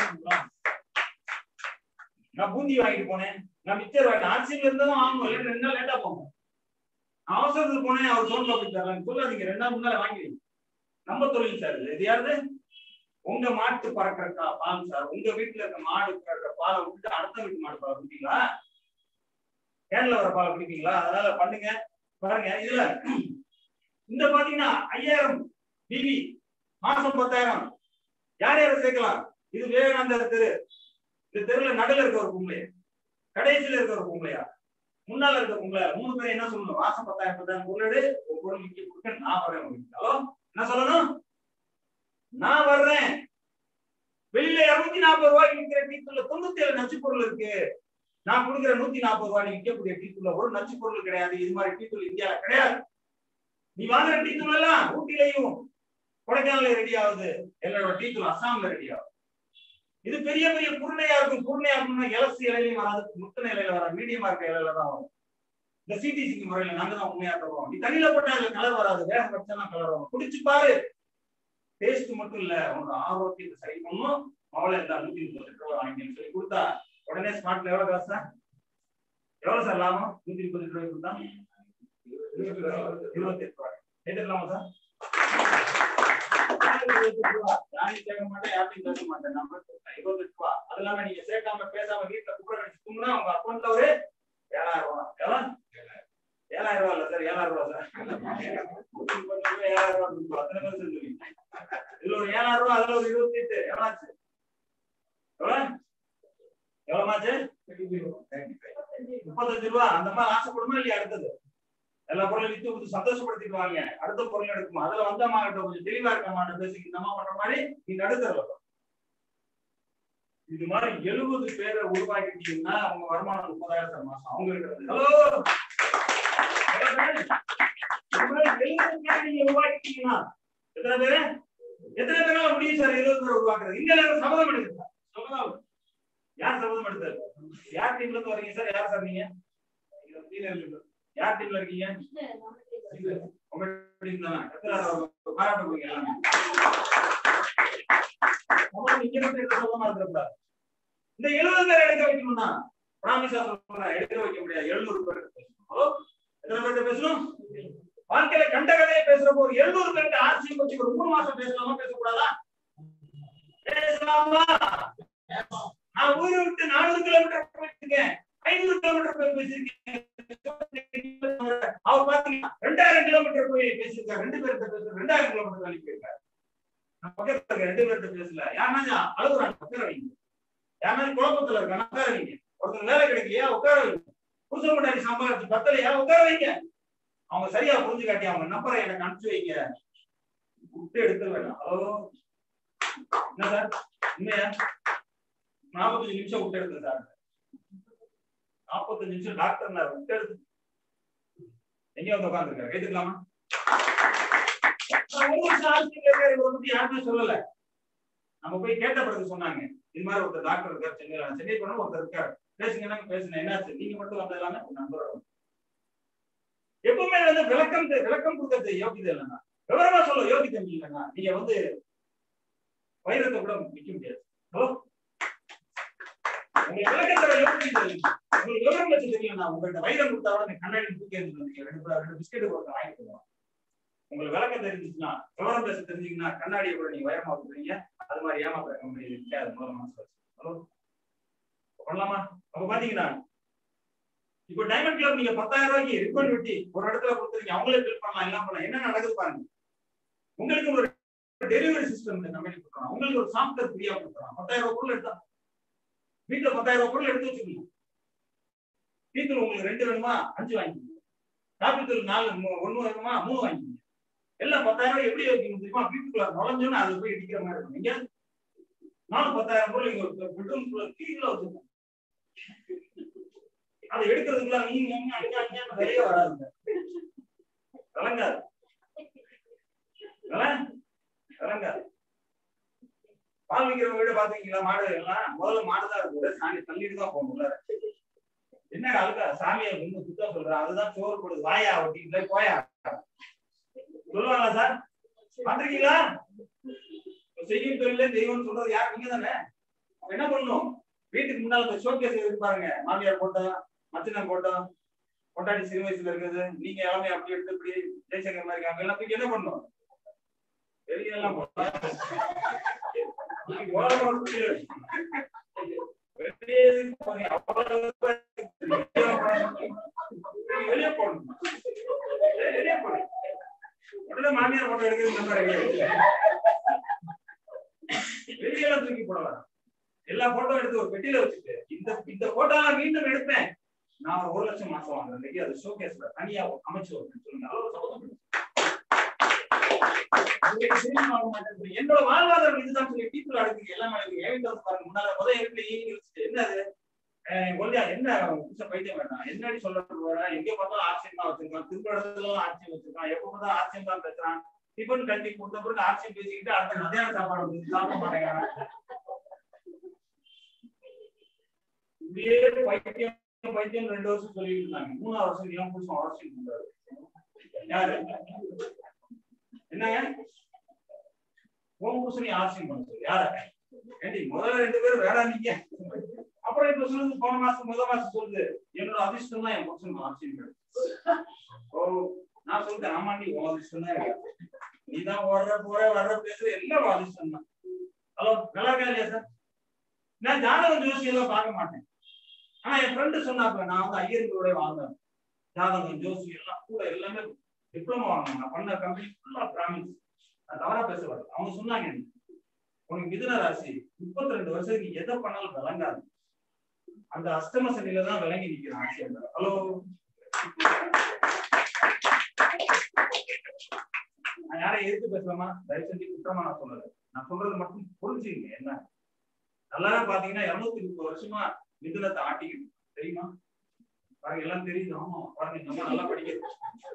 [SPEAKER 7] நான் பூந்தி வாங்கிட்டு போனேன் நான் மிச்சர் வாங்கிட்டேன் ஆட்சியில் இருந்ததும் வாங்கணும் இல்லை ரெண்டு நாள் லேட்டா போங்க நான் அவசரத்துக்கு போனேன் அவர் சோன் காப்பி தரலாம் சொல்லாதீங்க ரெண்டு நாள் முன்னால வாங்கிடுங்க நம்ம தொழில் சார் இது இது யாருது உங்க மாட்டு பறக்கிற கா- பால் சார் உங்க வீட்டுல இருக்க மாடு பறக்கிற பாலை விட்டுட்டு அடுத்த வீட்டு மாடு பாலை குடிப்பீங்களா கேன்ல வர பாலை குடிப்பீங்களா அதனால பண்ணுங்க பாருங்க இதுல இந்த பாத்தீங்கன்னா ஐயாயிரம் பிபி மாசம் பத்தாயிரம் யார் யாரை சேர்க்கலாம் இது விவேகானந்தர் தெரு இந்த தெருல நடுல இருக்க ஒரு பொம்பளையா கடைசியில இருக்க ஒரு பொம்பளையா முன்னால இருக்க பொம்பளையா மூணு பேரும் என்ன சொல்லணும் மாசம் பத்தாயிரம் பத்தாயிரம் பொருள் ஒரு பொருள் இங்க கொடுக்க நான் வரேன் உங்களுக்கு ஹலோ என்ன சொல்லணும் நான் வர்றேன் வெளியில இருநூத்தி நாற்பது ரூபாய்க்கு விற்கிற டீத்துல தொண்ணூத்தி ஏழு நச்சு பொருள் இருக்கு நான் கொடுக்குற நூத்தி நாற்பது ரூபாய்க்கு விற்கக்கூடிய டீத்துல ஒரு நச்சு பொருள் கிடையாது இது மாதிரி டீத்தூள் இந்தியால கிடையாது நீ வாங்குற டீத்தூள் எல்லாம் ஊட்டிலையும் கொடைக்கானல ரெடி ஆகுது என்னோட டீத்தூள் அசாம்ல ரெடி ஆகுது இது பெரிய பெரிய குருணையா இருக்கும் குருணையா இருக்கும்னா இலசு இலையிலையும் வராது முத்தனை இலையில வராது மீடியமா இருக்க இலையில தான் வரும் இந்த சிடிசிக்கு முறையில நாங்க தான் உண்மையா தருவோம் நீ தண்ணியில போட்டா அதுல கலர் வராது வேக வச்சா கலர் வரும் குடிச்சு பாரு டேஸ்ட் மட்டும் இல்ல உனக்கு ஆரோக்கியத்தை சரி பண்ணும் அவளை இந்த நூத்தி முப்பத்தி ரூபாய் வாங்கின்னு சொல்லி கொடுத்தா உடனே ஸ்மார்ட்ல எவ்வளவு காசு சார் எவ்வளவு சார் லாபம் நூத்தி முப்பத்தி ரூபாய் கொடுத்தா இருபத்தி எட்டு ரூபாய் எடுத்துக்கலாமா சார் யாரையும் கேட்க மாட்டேன் யார்ட்டையும் பேச மாட்டேன் நம்ம இருபத்தெட்டு ரூபா அது இல்லாம நீங்க சேர்க்காம பேசாம வீட்டுல குப்பை கடிச்சு தூங்குனா உங்க அக்கௌண்ட்ல ஒரு ஏழாயிரம் ரூபாய் எவ்வளவு ஏழாயிரம் ரூபாய் இல்ல சார் ஏழாயிரம் ரூபாய் சார் நூத்தி முப்பது ரூபாய் ஏழாயிரம் ரூபாய் கொடுப்போம். அத்தனை பேர் சொல்லுவீங்க இதுல ஒரு ஏழாயிரம் ரூபாய் அதுல ஒரு இருபத்தி எட்டு எவ்வளவு எவ்வளவு எவ்வளவுமாச்சு முப்பத்தஞ்சு ரூபா அந்த மாதிரி ஆசைப்படுமா இல்லையா அடுத்தது எல்லா பொருளும் வித்து கொடுத்து சந்தோஷப்படுத்திட்டு வாங்க அடுத்த பொருள் எடுக்குமா அதுல வந்த மாட்ட கொஞ்சம் தெளிவா இருக்க மாட்ட பேசி இந்த அம்மா பண்ற மாதிரி நீ நடுத்தரல இது மாதிரி எழுபது பேரை உருவாக்கிட்டீங்கன்னா அவங்க வருமானம் முப்பதாயிரம் சார் மாசம் அவங்க இருக்கிறது ஹலோ நீங்க உருவாக்கிட்டீங்கன்னா எத்தனை பேரு எத்தனை பேரால முடியும் சார் இருபது பேர் உருவாக்குறது இங்க எல்லாரும் சபதம் எடுங்க சார் சபதம் யார் சபதம் எடுத்தாரு யார் டீம்ல இருந்து வரீங்க சார் யார் சார் நீங்க யார் டீம்ல இருக்கீங்க உங்க டீம் தானே எத்தனை பேர் பாராட்ட போறீங்க எல்லாமே அவங்க இங்க இருந்து எடுத்து சபதமா இருக்கக்கூடாது இந்த எழுபது பேர் எடுக்க வைக்கணும்னா பிராமிசா சொல்றேன் எடுக்க வைக்க முடியாது எழுநூறு பேர் பேசணும் ஹலோ எத்தனை பேர்கிட்ட பேசணும் வாழ்க்கையில கண்ட கதையை பேசுறப்போ ஒரு எழுநூறு பேர்கிட்ட ஆட்சியை பற்றி ஒரு மூணு மாசம் பேசலாமா பேசக்கூடாதா பேசலாமா நான் ஊரை விட்டு நானூறு கிலோமீட்டர் போயிருக்கேன் ஐநூறு கிலோமீட்டர் போய் பேசியிருக்கேன் அவர் பாத்தீங்கன்னா ரெண்டாயிரம் கிலோமீட்டர் போய் பேசியிருக்காரு ரெண்டு பேர்கிட்ட பேச ரெண்டாயிரம் கிலோமீட்டர் அனுப்பி போயிருக்காரு நான் பக்கத்துல இருக்க ரெண்டு பேர்கிட்ட பேசல யாருன்னா அழுகுறாங்க உட்கார வைங்க யாருன்னா குழப்பத்துல இருக்காங்க உட்கார வைங்க ஒருத்தர் வேலை கிடைக்கலையா உட்கார வைங்க புதுசு முன்னாடி சம்பாதிச்சு பத்தலையா உட்கார வைங்க அவங்க சரியா புரிஞ்சு காட்டி அவங்க நம்பரை எனக்கு அனுப்பிச்சு வைங்க விட்டு எடுத்து வேண்டாம் ஹலோ என்ன சார் உண்மையா நாற்பத்தஞ்சு நிமிஷம் விட்டு எடுத்து சார் நாற்பத்தஞ்சு நிமிஷம் டாக்டர் நான் விட்டு எடுத்து எங்க வந்து உட்காந்துருக்காரு கேட்டுக்கலாமா நான் ஒரு வருஷம் ஆஸ்பத்திரியில இருக்காரு, இவரை பத்தி யாருமே சொல்லல நம்ம போய் கேட்ட பிறகு சொன்னாங்க இது மாதிரி ஒருத்தர் டாக்டர் இருக்கார் சென்னையில சென்னை போன ஒருத்தர் இருக்காரு பேசுங்கன்னா பேசுங்க என்னாச்சு நீங்க மட்டும் வந்ததால நம்பர் எப்பவுமே வந்து விளக்கம் தெ- விளக்கம் கொடுக்கறது யோகிதை இல்லைன்னா விவரமா சொல்ல யோகிதை இல்லைன்னா நீங்க வந்து வைரத்தை கூட விற்க முடியாது ஹலோ உங்களுக்கு விளக்கத்தை யோகிதை இல்லை. உங்களுக்கு விவரம் வச்சு தெரியலன்னா உங்கள்ட்ட வைரம் கொடுத்தா கூட நீங்க கண்ணாடி தூக்கி எறிஞ்சிருவீங்க. ரெண்டு ப- ரெண்டு பிஸ்கெட் ஒருத்தர் வாங்கி தருவான் உங்களுக்கு விளக்கம் தெரிஞ்சுச்சுன்னா விவரம் பேச தெரிஞ்சீங்கன்னா கண்ணாடியை கூட நீங்க வைரமா கொடுக்குறீங்க அது மாதிரி ஏமாத்துற கம்பெனி இருக்கு அது மூலம் மனசு வச்சு ஹலோ பண்ணலாமா அப்ப பாத்தீங்கன்னா இப்போ டைமண்ட் கிளப் நீங்க பத்தாயிரம் ரூபாய்க்கு ரிப்பன் வெட்டி ஒரு இடத்துல கொடுத்துருக்கீங்க அவங்களே பில் பண்ணலாம் எல்லாம் பண்ணலாம் என்ன நடக்குது பாருங்க உங்களுக்கு ஒரு டெலிவரி சிஸ்டம் இந்த கம்பெனி கொடுக்குறாங்க உங்களுக்கு ஒரு சாஃப்ட்வேர் ஃப்ரீயா கொடுக்குறாங்க பத்தாயிரம் ரூபாய் பொருள் எடுத்தா வீட்டுல பத்தாயிரம் ரூபாய் பொருள் எடுத்து வச்சுக்கணும் டீத்தூள் உங்களுக்கு ரெண்டு வேணுமா அஞ்சு வாங்கிக்கோங்க காப்பி தூள் நாலு மூ- ஒண்ணு வேணுமா மூணு வாங்கிக்கோங்க எல்லாம் பத்தாயிரம் ரூபாய் எப்படி வைக்கணும் தெரியுமா வீட்டுக்குள்ள நுழைஞ்சோன்னு அது போய் இடிக்கிற மாதிரி இருக்கும் நீங்க நானும் பத்தாயிரம் பொருள் இங்க ஒரு பெட்ரூம்குள்ள கீழே வச்சிருக்கோம் அதை எடுக்கிறதுக்குள்ள நீங்க அங்க அங்க அங்க வெளியே வராதுங்க கலங்காது கல- கலங்காது பால் விக்கிற வீடு பாத்துக்கீங்களா மாடு எல்லாம் முதல்ல மாடுதான் இருக்கு சாணி தள்ளிட்டு தான் போகணும் உள்ளார. என்ன அழுக்கா சாமியை வந்து சுத்தம் சொல்ற அதுதான் சோறு போடுது வாயா ஒட்டிட்டு போயா சொல்லுவாங்களா சார் பாத்திருக்கீங்களா செய்யும் தொழிலே தெய்வம்னு சொல்றது யார் நீங்க தானே அப்ப என்ன பண்ணணும் வீட்டுக்கு முன்னால ஷோகேஸ் இருப்பாருங்க மாமியார் போட்டோம் மச்சனம் போட்டோம் பொட்டாட்டி சிறு வயசுல இருக்குது நீங்க எல்லாமே அப்படி எடுத்து இப்படி ஜெய்சங்கர் மாதிரி இருக்காங்க எல்லாம் தூக்கி என்ன பண்ணணும் வெளியெல்லாம் போட்டோம் ஓரமா விட்டு வெளியே போறீங்க. அவ்வளவு வெளியே போடணும் வெளியே போடணும் உடனே மாமியார் போட்டோ எடுக்கிறது நம்ம ரெடி வெளியில தூக்கி போடலாம் எல்லா போட்டோ எடுத்து ஒரு பெட்டியில வச்சுட்டு இந்த இந்த போட்டோ மீண்டும் எடுப்பேன் நான் ஒரு ஒரு லட்சம் மாசம் வாங்குறேன் இன்னைக்கு அது ஷோகேஸ்ல தனியா அமைச்சு வைப்பேன் சொல்லுங்க அளவு சம்மதம் உங்களுக்கு தெரியுமா வாங்க மாட்டேங்குது. என்னோட வாழ்வாதாரம் இதுதான் சொல்லி பீப்புள் அடுக்கு எல்லாமே அடுக்கு ஏன் வந்து பாருங்க முன்னால முதல் வீட்டுல ஈவினிங் வச்சுட்டு என்னது அஹ் ஒல்லியா என்ன புதுசா பைத்தியம் வேண்டாம் என்னடி சொல்றது வர எங்க பார்த்தாலும் ஆட்சியம் தான் வச்சிருக்கான் திருப்படத்துல ஆட்சியம் வச்சிருக்கான் எப்ப பார்த்தா ஆட்சியம் தான் பேசுறான் டிஃபன் கட்டி கொடுத்த பிறகு ஆட்சியம் பேசிக்கிட்டு அடுத்த மத்தியான சாப்பாடு வந்து சாப்பிட மாட்டேங்கிறான் இப்படியே பைத்தியம் பைத்தியம் ரெண்டு வருஷம் சொல்லிட்டு இருந்தாங்க மூணாவது வருஷம் ஏன் புதுசம் அவசியம் பண்றாரு யாரு என்னங்க உன் புருஷனை ஆசியம் பண்ண சொல்லு யார ஏண்டி முதல்ல ரெண்டு பேரும் வேளாண்மைங்க அப்புறம் இப்ப சொல்லுது போன மாசம் முதல் மாசம் சொல்லுது என்னோட அதிர்ஷ்டம் தான் என் புருஷனுக்கு ஆசியம் கிடையாது ஓ நான் சொல்றேன் ஆமாண்டி உன் அதிர்ஷ்டம் தான் எனக்கு நீ தான் வர்ற போற வர்ற பேசுற எல்லாம் உன் அதிர்ஷ்டம் தான் ஹலோ நல்லா இருக்கா இல்லையா சார் நான் ஜாதகம் ஜோசி எல்லாம் பார்க்க மாட்டேன் ஆனா என் ஃப்ரெண்டு சொன்னாப்ல நான் வந்து ஐயர்களோட வாழ்ந்தேன் ஜாதகம் ஜோசி எல்லாம் கூட எல்லாமே டிப்ளமா வாங்கினேன் நான் பண்ண கம்பெனி ஃபுல்லா பிராமின்ஸ் நான் தவறா பேசுவாரு அவங்க சொன்னாங்க எனக்கு, உனக்கு மிதுன ராசி முப்பத்தி ரெண்டு வருஷத்துக்கு நீ எதை பண்ணாலும் விளங்காது அந்த அஷ்டம சனியில தான் விளங்கி நிக்கிற ஆட்சி ஹலோ நான் யாரை எதிர்த்து பேசலாமா தயவு செஞ்சு குற்றமா நான் சொல்லல நான் சொல்றது மட்டும் புரிஞ்சுங்க என்ன நல்லாவே பாத்தீங்கன்னா இருநூத்தி முப்பது வருஷமா மிதுனத்தை ஆட்டிக்கிட்டு தெரியுமா பாருங்க எல்லாம் தெரியுது ஆமா பாருங்க நம்ம நல்லா படிக்கிறது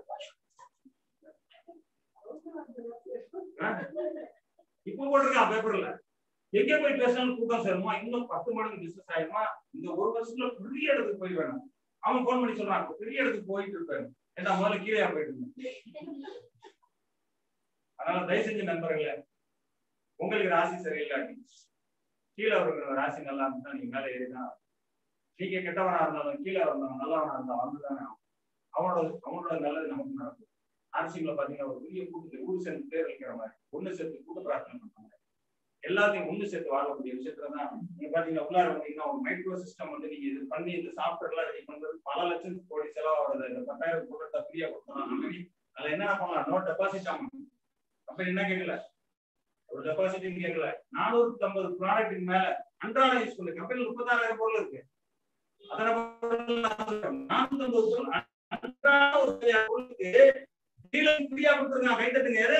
[SPEAKER 7] ஆ? இப்ப போட்டிருக்கான் பேப்பர்ல எங்க போய் பேசணும் கூட்டம் சேருமா இன்னும் பத்து மடங்கு பிசினஸ் ஆயிருமா இந்த ஒரு வருஷத்துல பெரிய இடத்துக்கு போய் வேணும் அவன் போன் பண்ணி சொல்றான் "இப்ப பெரிய இடத்துக்கு போயிட்டு இருப்பேன் ஏன்னா முதல்ல கீழே போயிட்டு இருந்தேன் அதனால தயவு செஞ்சு நண்பர்களே உங்களுக்கு ராசி சரியில்லாட்டி கீழே இருக்கிற ராசி நல்லா இருந்தா நீங்க மேல ஏறிதான் நீங்க கெட்டவனா இருந்தாலும் கீழே இருந்தாலும் நல்லவனா இருந்தாலும் வந்துதானே ஆகும். அவனோட அவனோட நல்லது நமக்கு நடக்கும் ஆர்சிங்களை பாத்தீங்கன்னா ஒரு பெரிய கூட்டத்தை ஊர் சேர்ந்து பேர் வைக்கிற மாதிரி ஒண்ணு சேர்த்து கூட்ட பிரார்த்தனை பண்ணுவாங்க எல்லாத்தையும் ஒண்ணு சேர்த்து வாழக்கூடிய விஷயத்துல தான் நீங்க பாத்தீங்கன்னா உள்ளார வந்தீங்கன்னா ஒரு மைக்ரோ சிஸ்டம் வந்து நீங்க இது பண்ணி இந்த சாஃப்ட்வேர் எல்லாம் ரெடி பண்றது பல லட்சம் கோடி செலவாகுது இந்த பத்தாயிரம் கூட்டத்தை ஃப்ரீயா கொடுத்தோம் கம்பெனி அதுல என்ன பண்ணலாம் நோ டெபாசிட் ஆகும் கம்பெனி என்ன கேட்கல ஒரு டெபாசிட் கேட்கல நானூத்தி ஐம்பது ப்ராடக்ட்டுக்கு மேல அன்றாட யூஸ் பண்ணு கம்பெனில முப்பத்தாறாயிரம் பொருள் இருக்கு அதனால நானூத்தி ஐம்பது பொருள் அன்றாட ஒரு பொருளுக்கு டீலர் ஃப்ரீயா கொடுத்துருக்கான் கை தட்டுங்க யாரு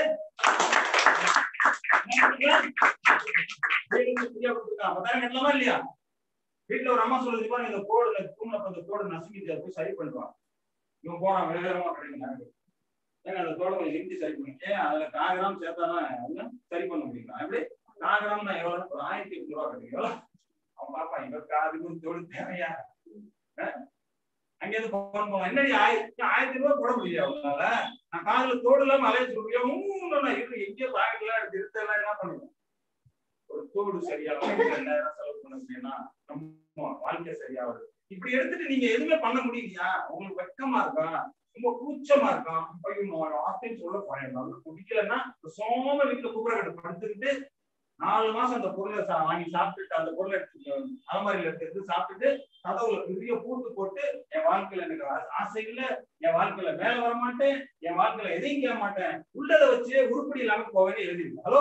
[SPEAKER 7] ஃப்ரீயா கொடுத்துருக்கான் பத்தாயிரம் கட்டலாமா இல்லையா வீட்டுல ஒரு அம்மா சொல்லுது பாருங்க இந்த கோடு தூண்ல அந்த கோடு நசுங்கிட்டு அதை போய் சரி பண்ணுவான் இவன் போறான் வேகமா கிடைக்கிறாங்க ஏங்க அந்த தோட கொஞ்சம் இருந்து சரி பண்ணி ஏன் அதுல காகிராம் சேர்த்தாதான் அதெல்லாம் சரி பண்ண முடியுங்களா எப்படி காகிரம்னா எவ்வளவு ஒரு ஆயிரத்தி எட்டு ரூபா கிடைக்கும் எவ்வளவு அவன் பாப்பான் இவ காதுக்கு ஒரு தொழில் தேவையா அஹ்? அங்கேருந்து போன் போவான் என்னடி ஆயிரத்தி ஆயிரத்தி ரூபாய் போட முடியாது அவங்களால நான் காதுல தோடு இல்லாம அலைய சொல்லுவேன் ஊன்னு இரு எங்கேயோ பாக்கெட்லாம் எடுத்து எடுத்தெல்லாம் என்ன பண்ணுவேன் ஒரு தோடு சரியாக ரெண்டாயிரம் செலவு பண்ண முடியும்னா நம்ம வாழ்க்கை சரியாகுது இப்படி எடுத்துட்டு நீங்க எதுவுமே பண்ண முடியலையா உங்களுக்கு வெக்கமா இருக்கா ரொம்ப கூச்சமா இருக்கான் ஐயோ ஆஸ்தின்னு சொல்ல போறேன் நல்லா பிடிக்கலன்னா சோம வீட்டுல குப்புற படுத்துக்கிட்டு நாலு மாசம் அந்த பொருளை சா- வாங்கி சாப்பிட்டுட்டு அந்த பொருளை எடுத்து அலமாரியில எடுத்து எடுத்து சாப்பிட்டுட்டு கதவுல பெரிய பூட்டு போட்டு என் வாழ்க்கையில எனக்கு ஆ- ஆசை இல்ல என் வாழ்க்கையில மேல வர மாட்டேன் என் வாழ்க்கையில எதையும் கேட்க மாட்டேன் உள்ளதை வச்சு உருப்படி இல்லாம போவேன்னு எழுதிருக்கு ஹலோ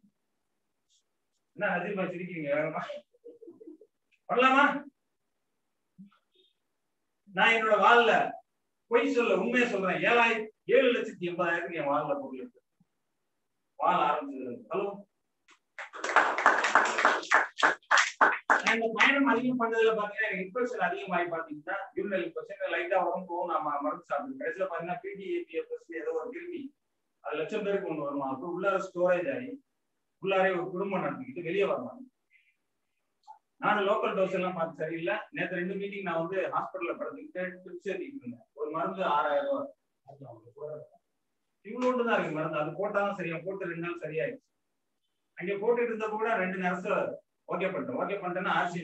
[SPEAKER 7] என்ன அதிகமா சிரிக்கிறீங்க வேகமா பண்ணலாமா நான் என்னோட வாழ்ல பொய் சொல்ல உண்மையை சொல்றேன் ஏழாயிரம் ஏழு லட்சத்தி எண்பதாயிரத்துக்கு என் வாழ்ல பொருள் இருக்கு வாழ ஆரம்பிச்சது ஹலோ நான் இந்த பயணம் அதிகம் பண்ணதுல பாத்தீங்கன்னா எனக்கு இன்ஃபெக்ஷன் அதிகமாகி பாத்தீங்கன்னா யூரினல் இன்ஃபெக்ஷன் லைட்டா உடம்பு போகும் நாம மருந்து சாப்பிடுவோம் கடைசியில பாத்தீங்கன்னா பிடிஏபிஎஃப்எஸ் ஏதோ ஒரு கிருமி அது லட்சம் பேருக்கு ஒண்ணு வருமா அப்போ உள்ளார ஸ்டோரேஜ் ஆகி உள்ளாரே ஒரு குடும்பம் நடத்திக்கிட்டு வெளியே வரலாம் நானும் லோக்கல் டோஸ் எல்லாம் பார்த்து சரியில்லை நேற்று ரெண்டு மீட்டிங் நான் வந்து ஹாஸ்பிட்டல்ல படுத்துக்கிட்டு ட்ரிப்ஸ் ஏற்றிக்கிட்டு இருந்தேன் ஒரு மருந்து ஆறாயிரம் ரூபாய் இவ்வளோண்டு தான் இருக்கு மருந்து அது போட்டாலும் சரியா போட்டு ரெண்டு நாள் சரியாயிடுச்சு அங்க போட்டுட்டு இருந்த கூட ரெண்டு நேரத்துல ஓகே பண்ணிட்டேன் ஓகே பண்ணிட்டேன்னா ஆர்சி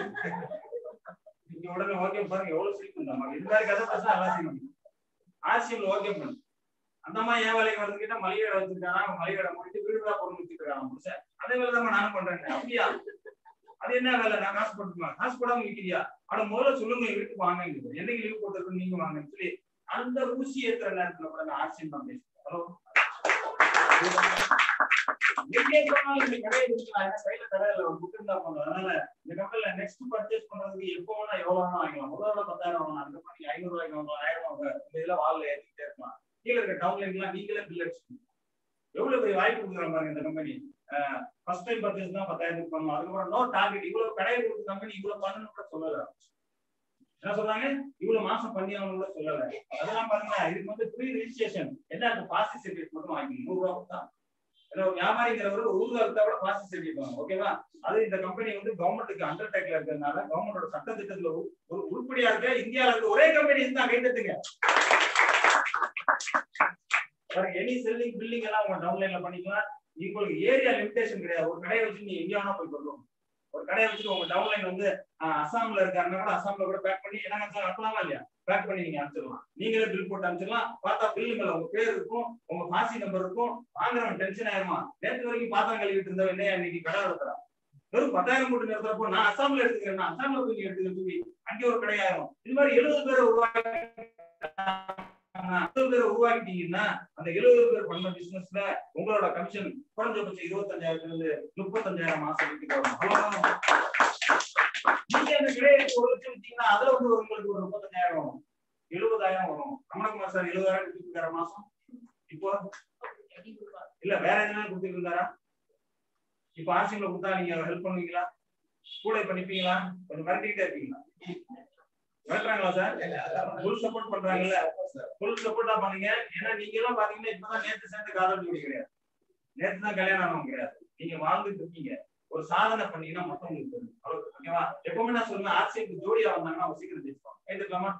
[SPEAKER 7] இங்க உடனே ஓகே பாருங்க எவ்வளவு சீக்கிரம் தான் இந்த மாதிரி கதை பேசா அவசியம் ஆர்சிஎம்ல ஓகே பண்ணு அந்த மாதிரி ஏன் வேலைக்கு வந்து கேட்டா மளிகை கடை வச்சிருக்கானா மளிகை கடை முடிச்சு வீடு தான் பொருள் வச்சுட்டு இருக்கான் புருஷன் அதே வேலை தான் நானும் பண்றேன் அப்படியா அது என்ன வேலை நான் காசு போட்டுமா காசு போடாம விற்கிறியா ஆனா முதல்ல சொல்லுங்க வீட்டுக்கு வாங்க என்னைக்கு லீவ் போட்டுருக்கு நீங்க வாங்கன்னு சொல்லி அந்த ஊசி ஏத்துற நேரத்துல கூட நான் ஆர்சிஎம் தான் பேசுறேன் ஹலோ எங்கே போனாலும் இந்த கடையை கொடுக்கலாம் ஏன்னா கையில கடையில ஒரு புக் இருந்தா போதும் அதனால இந்த கம்பெனில நெக்ஸ்ட் பர்ச்சேஸ் பண்றதுக்கு எப்போ வேணா எவ்வளவு வேணா வாங்கலாம் முதல்ல பத்தாயிரம் வாங்கலாம் அதுக்கப்புறம் நீங்க ஐநூறு ரூபாய்க்கு வாங்கலாம் ஆயிரம் வாங்க இந்த இதுல வால்ல ஏத்திக்கிட்டே இருக்கலாம் கீழே இருக்க டவுன்லைன் எல்லாம் நீங்களே பில் அடிச்சுக்கணும் எவ்வளவு பெரிய வாய்ப்பு கொடுக்குறாங்க பாருங்க இந்த கம்பெனி ஃபர்ஸ்ட் டைம் பர்ச்சேஸ் தான் பத்தாயிரத்துக்கு பண்ணணும் அதுக்கப்புறம் நோ டார்கெட் இவ்வளவு கடையை கொடுத்த கம்பெனி இவ்வளவு பண்ணணும் கூட சொல்லல என்ன சொல்றாங்க இவ்வளவு மாசம் பண்ணி அவங்க கூட சொல்லல அதெல்லாம் பாருங்க இதுக்கு வந்து ப்ரீ ரெஜிஸ்ட்ரேஷன் என்ன பாசி சர்டிஃபிகேட் மட்டும் வாங்கி நூறு ரூபா கொடுத்தா ஏன்னா ஒரு வியாபாரிங்கிறவர் ஒரு ஊர்ல இருந்தா கூட பாசி சர்டிஃபிகேட் வாங்க ஓகேவா அது இந்த கம்பெனி வந்து கவர்மெண்ட்டுக்கு அண்டர் டேக்ல இருக்கிறதுனால கவர்மெண்டோட சட்ட திட்டத்துல ஒரு ஒரு உருப்படியா இருக்க இந்தியால இருக்க ஒரே கம்பெனி இருந்தா கைத்தட்டுங்க பாருங்க எனி செல்லிங் பில்லிங் எல்லாம் உங்க டவுன்லைன்ல பண்ணிக்கலாம் உங்களுக்கு ஏரியா லிமிடேஷன் கிடையாது ஒரு கடையை வச்சு நீங்க எங்க வேணா போய் கொள்ளும் ஒரு கடையை வச்சுட்டு உங்க டவுன்லைன் வந்து ஆஹ், அஸ்ஸாம்ல இருக்காருன்னா கூட அஸ்ஸாம்ல கூட பேக் பண்ணி என்ன சார் அனுப்பலாமா இல்லையா பேக் பண்ணி நீங்க அனுப்பிச்சிடலாம் நீங்களே பில் போட்டு அனுப்பிச்சிடலாம் பார்த்தா பில்லு மேல உங்க பேர் இருக்கும் உங்க பாசி நம்பர் இருக்கும் வாங்குறவன் டென்ஷன் ஆயிருமா நேற்று வரைக்கும் பாத்திரம் கழுவிட்டு இருந்தவன் என்ன இன்னைக்கு கடை நடத்துறான் வெறும் பத்தாயிரம் போட்டு நிறுத்துறப்போ நான் அஸ்ஸாம்ல எடுத்துக்கிறேன் நான் அஸ்ஸாம்ல போய் நீங்க எடுத்துக்க சொல்லி அங்கே ஒரு கடையாயிரும் இது மாதிரி எழுபது பேரை உருவாக்கி அறுபது பேரை உருவாக்கிட்டீங்கன்னா அந்த எழுபது பேர் பண்ண பிசினஸ்ல உங்களோட கமிஷன் குறைஞ்சபட்சம் இருபத்தஞ்சாயிரத்துல இருந்து முப்பத்தஞ்சாயிரம் மாசம் வீட்டுக்கு வரும் அவ்வளவுதான். நீங்க அந்த கடையை ஒரு லட்சம் வச்சீங்கன்னா அதுல வந்து ஒரு உங்களுக்கு ஒரு முப்பத்தஞ்சாயிரம் வரும் எழுபதாயிரம் வரும் கமலகுமார் சார் எழுபதாயிரம் கொடுத்துருக்காரு மாசம் இப்போ இல்ல வேற எதுனா கொடுத்துட்டு இருந்தாரா இப்ப ஆர்சிஎம்ல கொடுத்தா நீங்க ஹெல்ப் பண்ணுவீங்களா கூட பண்ணிப்பீங்களா கொஞ்சம் மிரட்டிக்கிட்டே இருப்பீங்களா மிரட்டுறாங்களா சார் ஃபுல் சப்போர்ட் பண்றாங்கல்ல ஃபுல் சப்போர்ட்டா பண்ணுங்க ஏன்னா நீங்க எல்லாம் பாத்தீங்கன்னா இப்பதான் நேத்து சேர்ந்து காதல் ஜோடி கிடையாது நேத்து தான் கல்யாணம் ஆனவங்க கிடையாது நீங்க வாழ்ந்துட்டு இருக்கீங்க ஒரு சாதனை பண்ணீங்கன்னா மொத்தம் உங்களுக்கு தெரியும் அவ்வளவு ஓகேவா எப்பவுமே நான் சொல்லுவேன் ஆர்சிக்கு ஜோடியா வந்தாங்கன்னா அவங்க சீக்கிரம் ஜெயிச்சுப்பாங்க கேட்டுக்கலாமா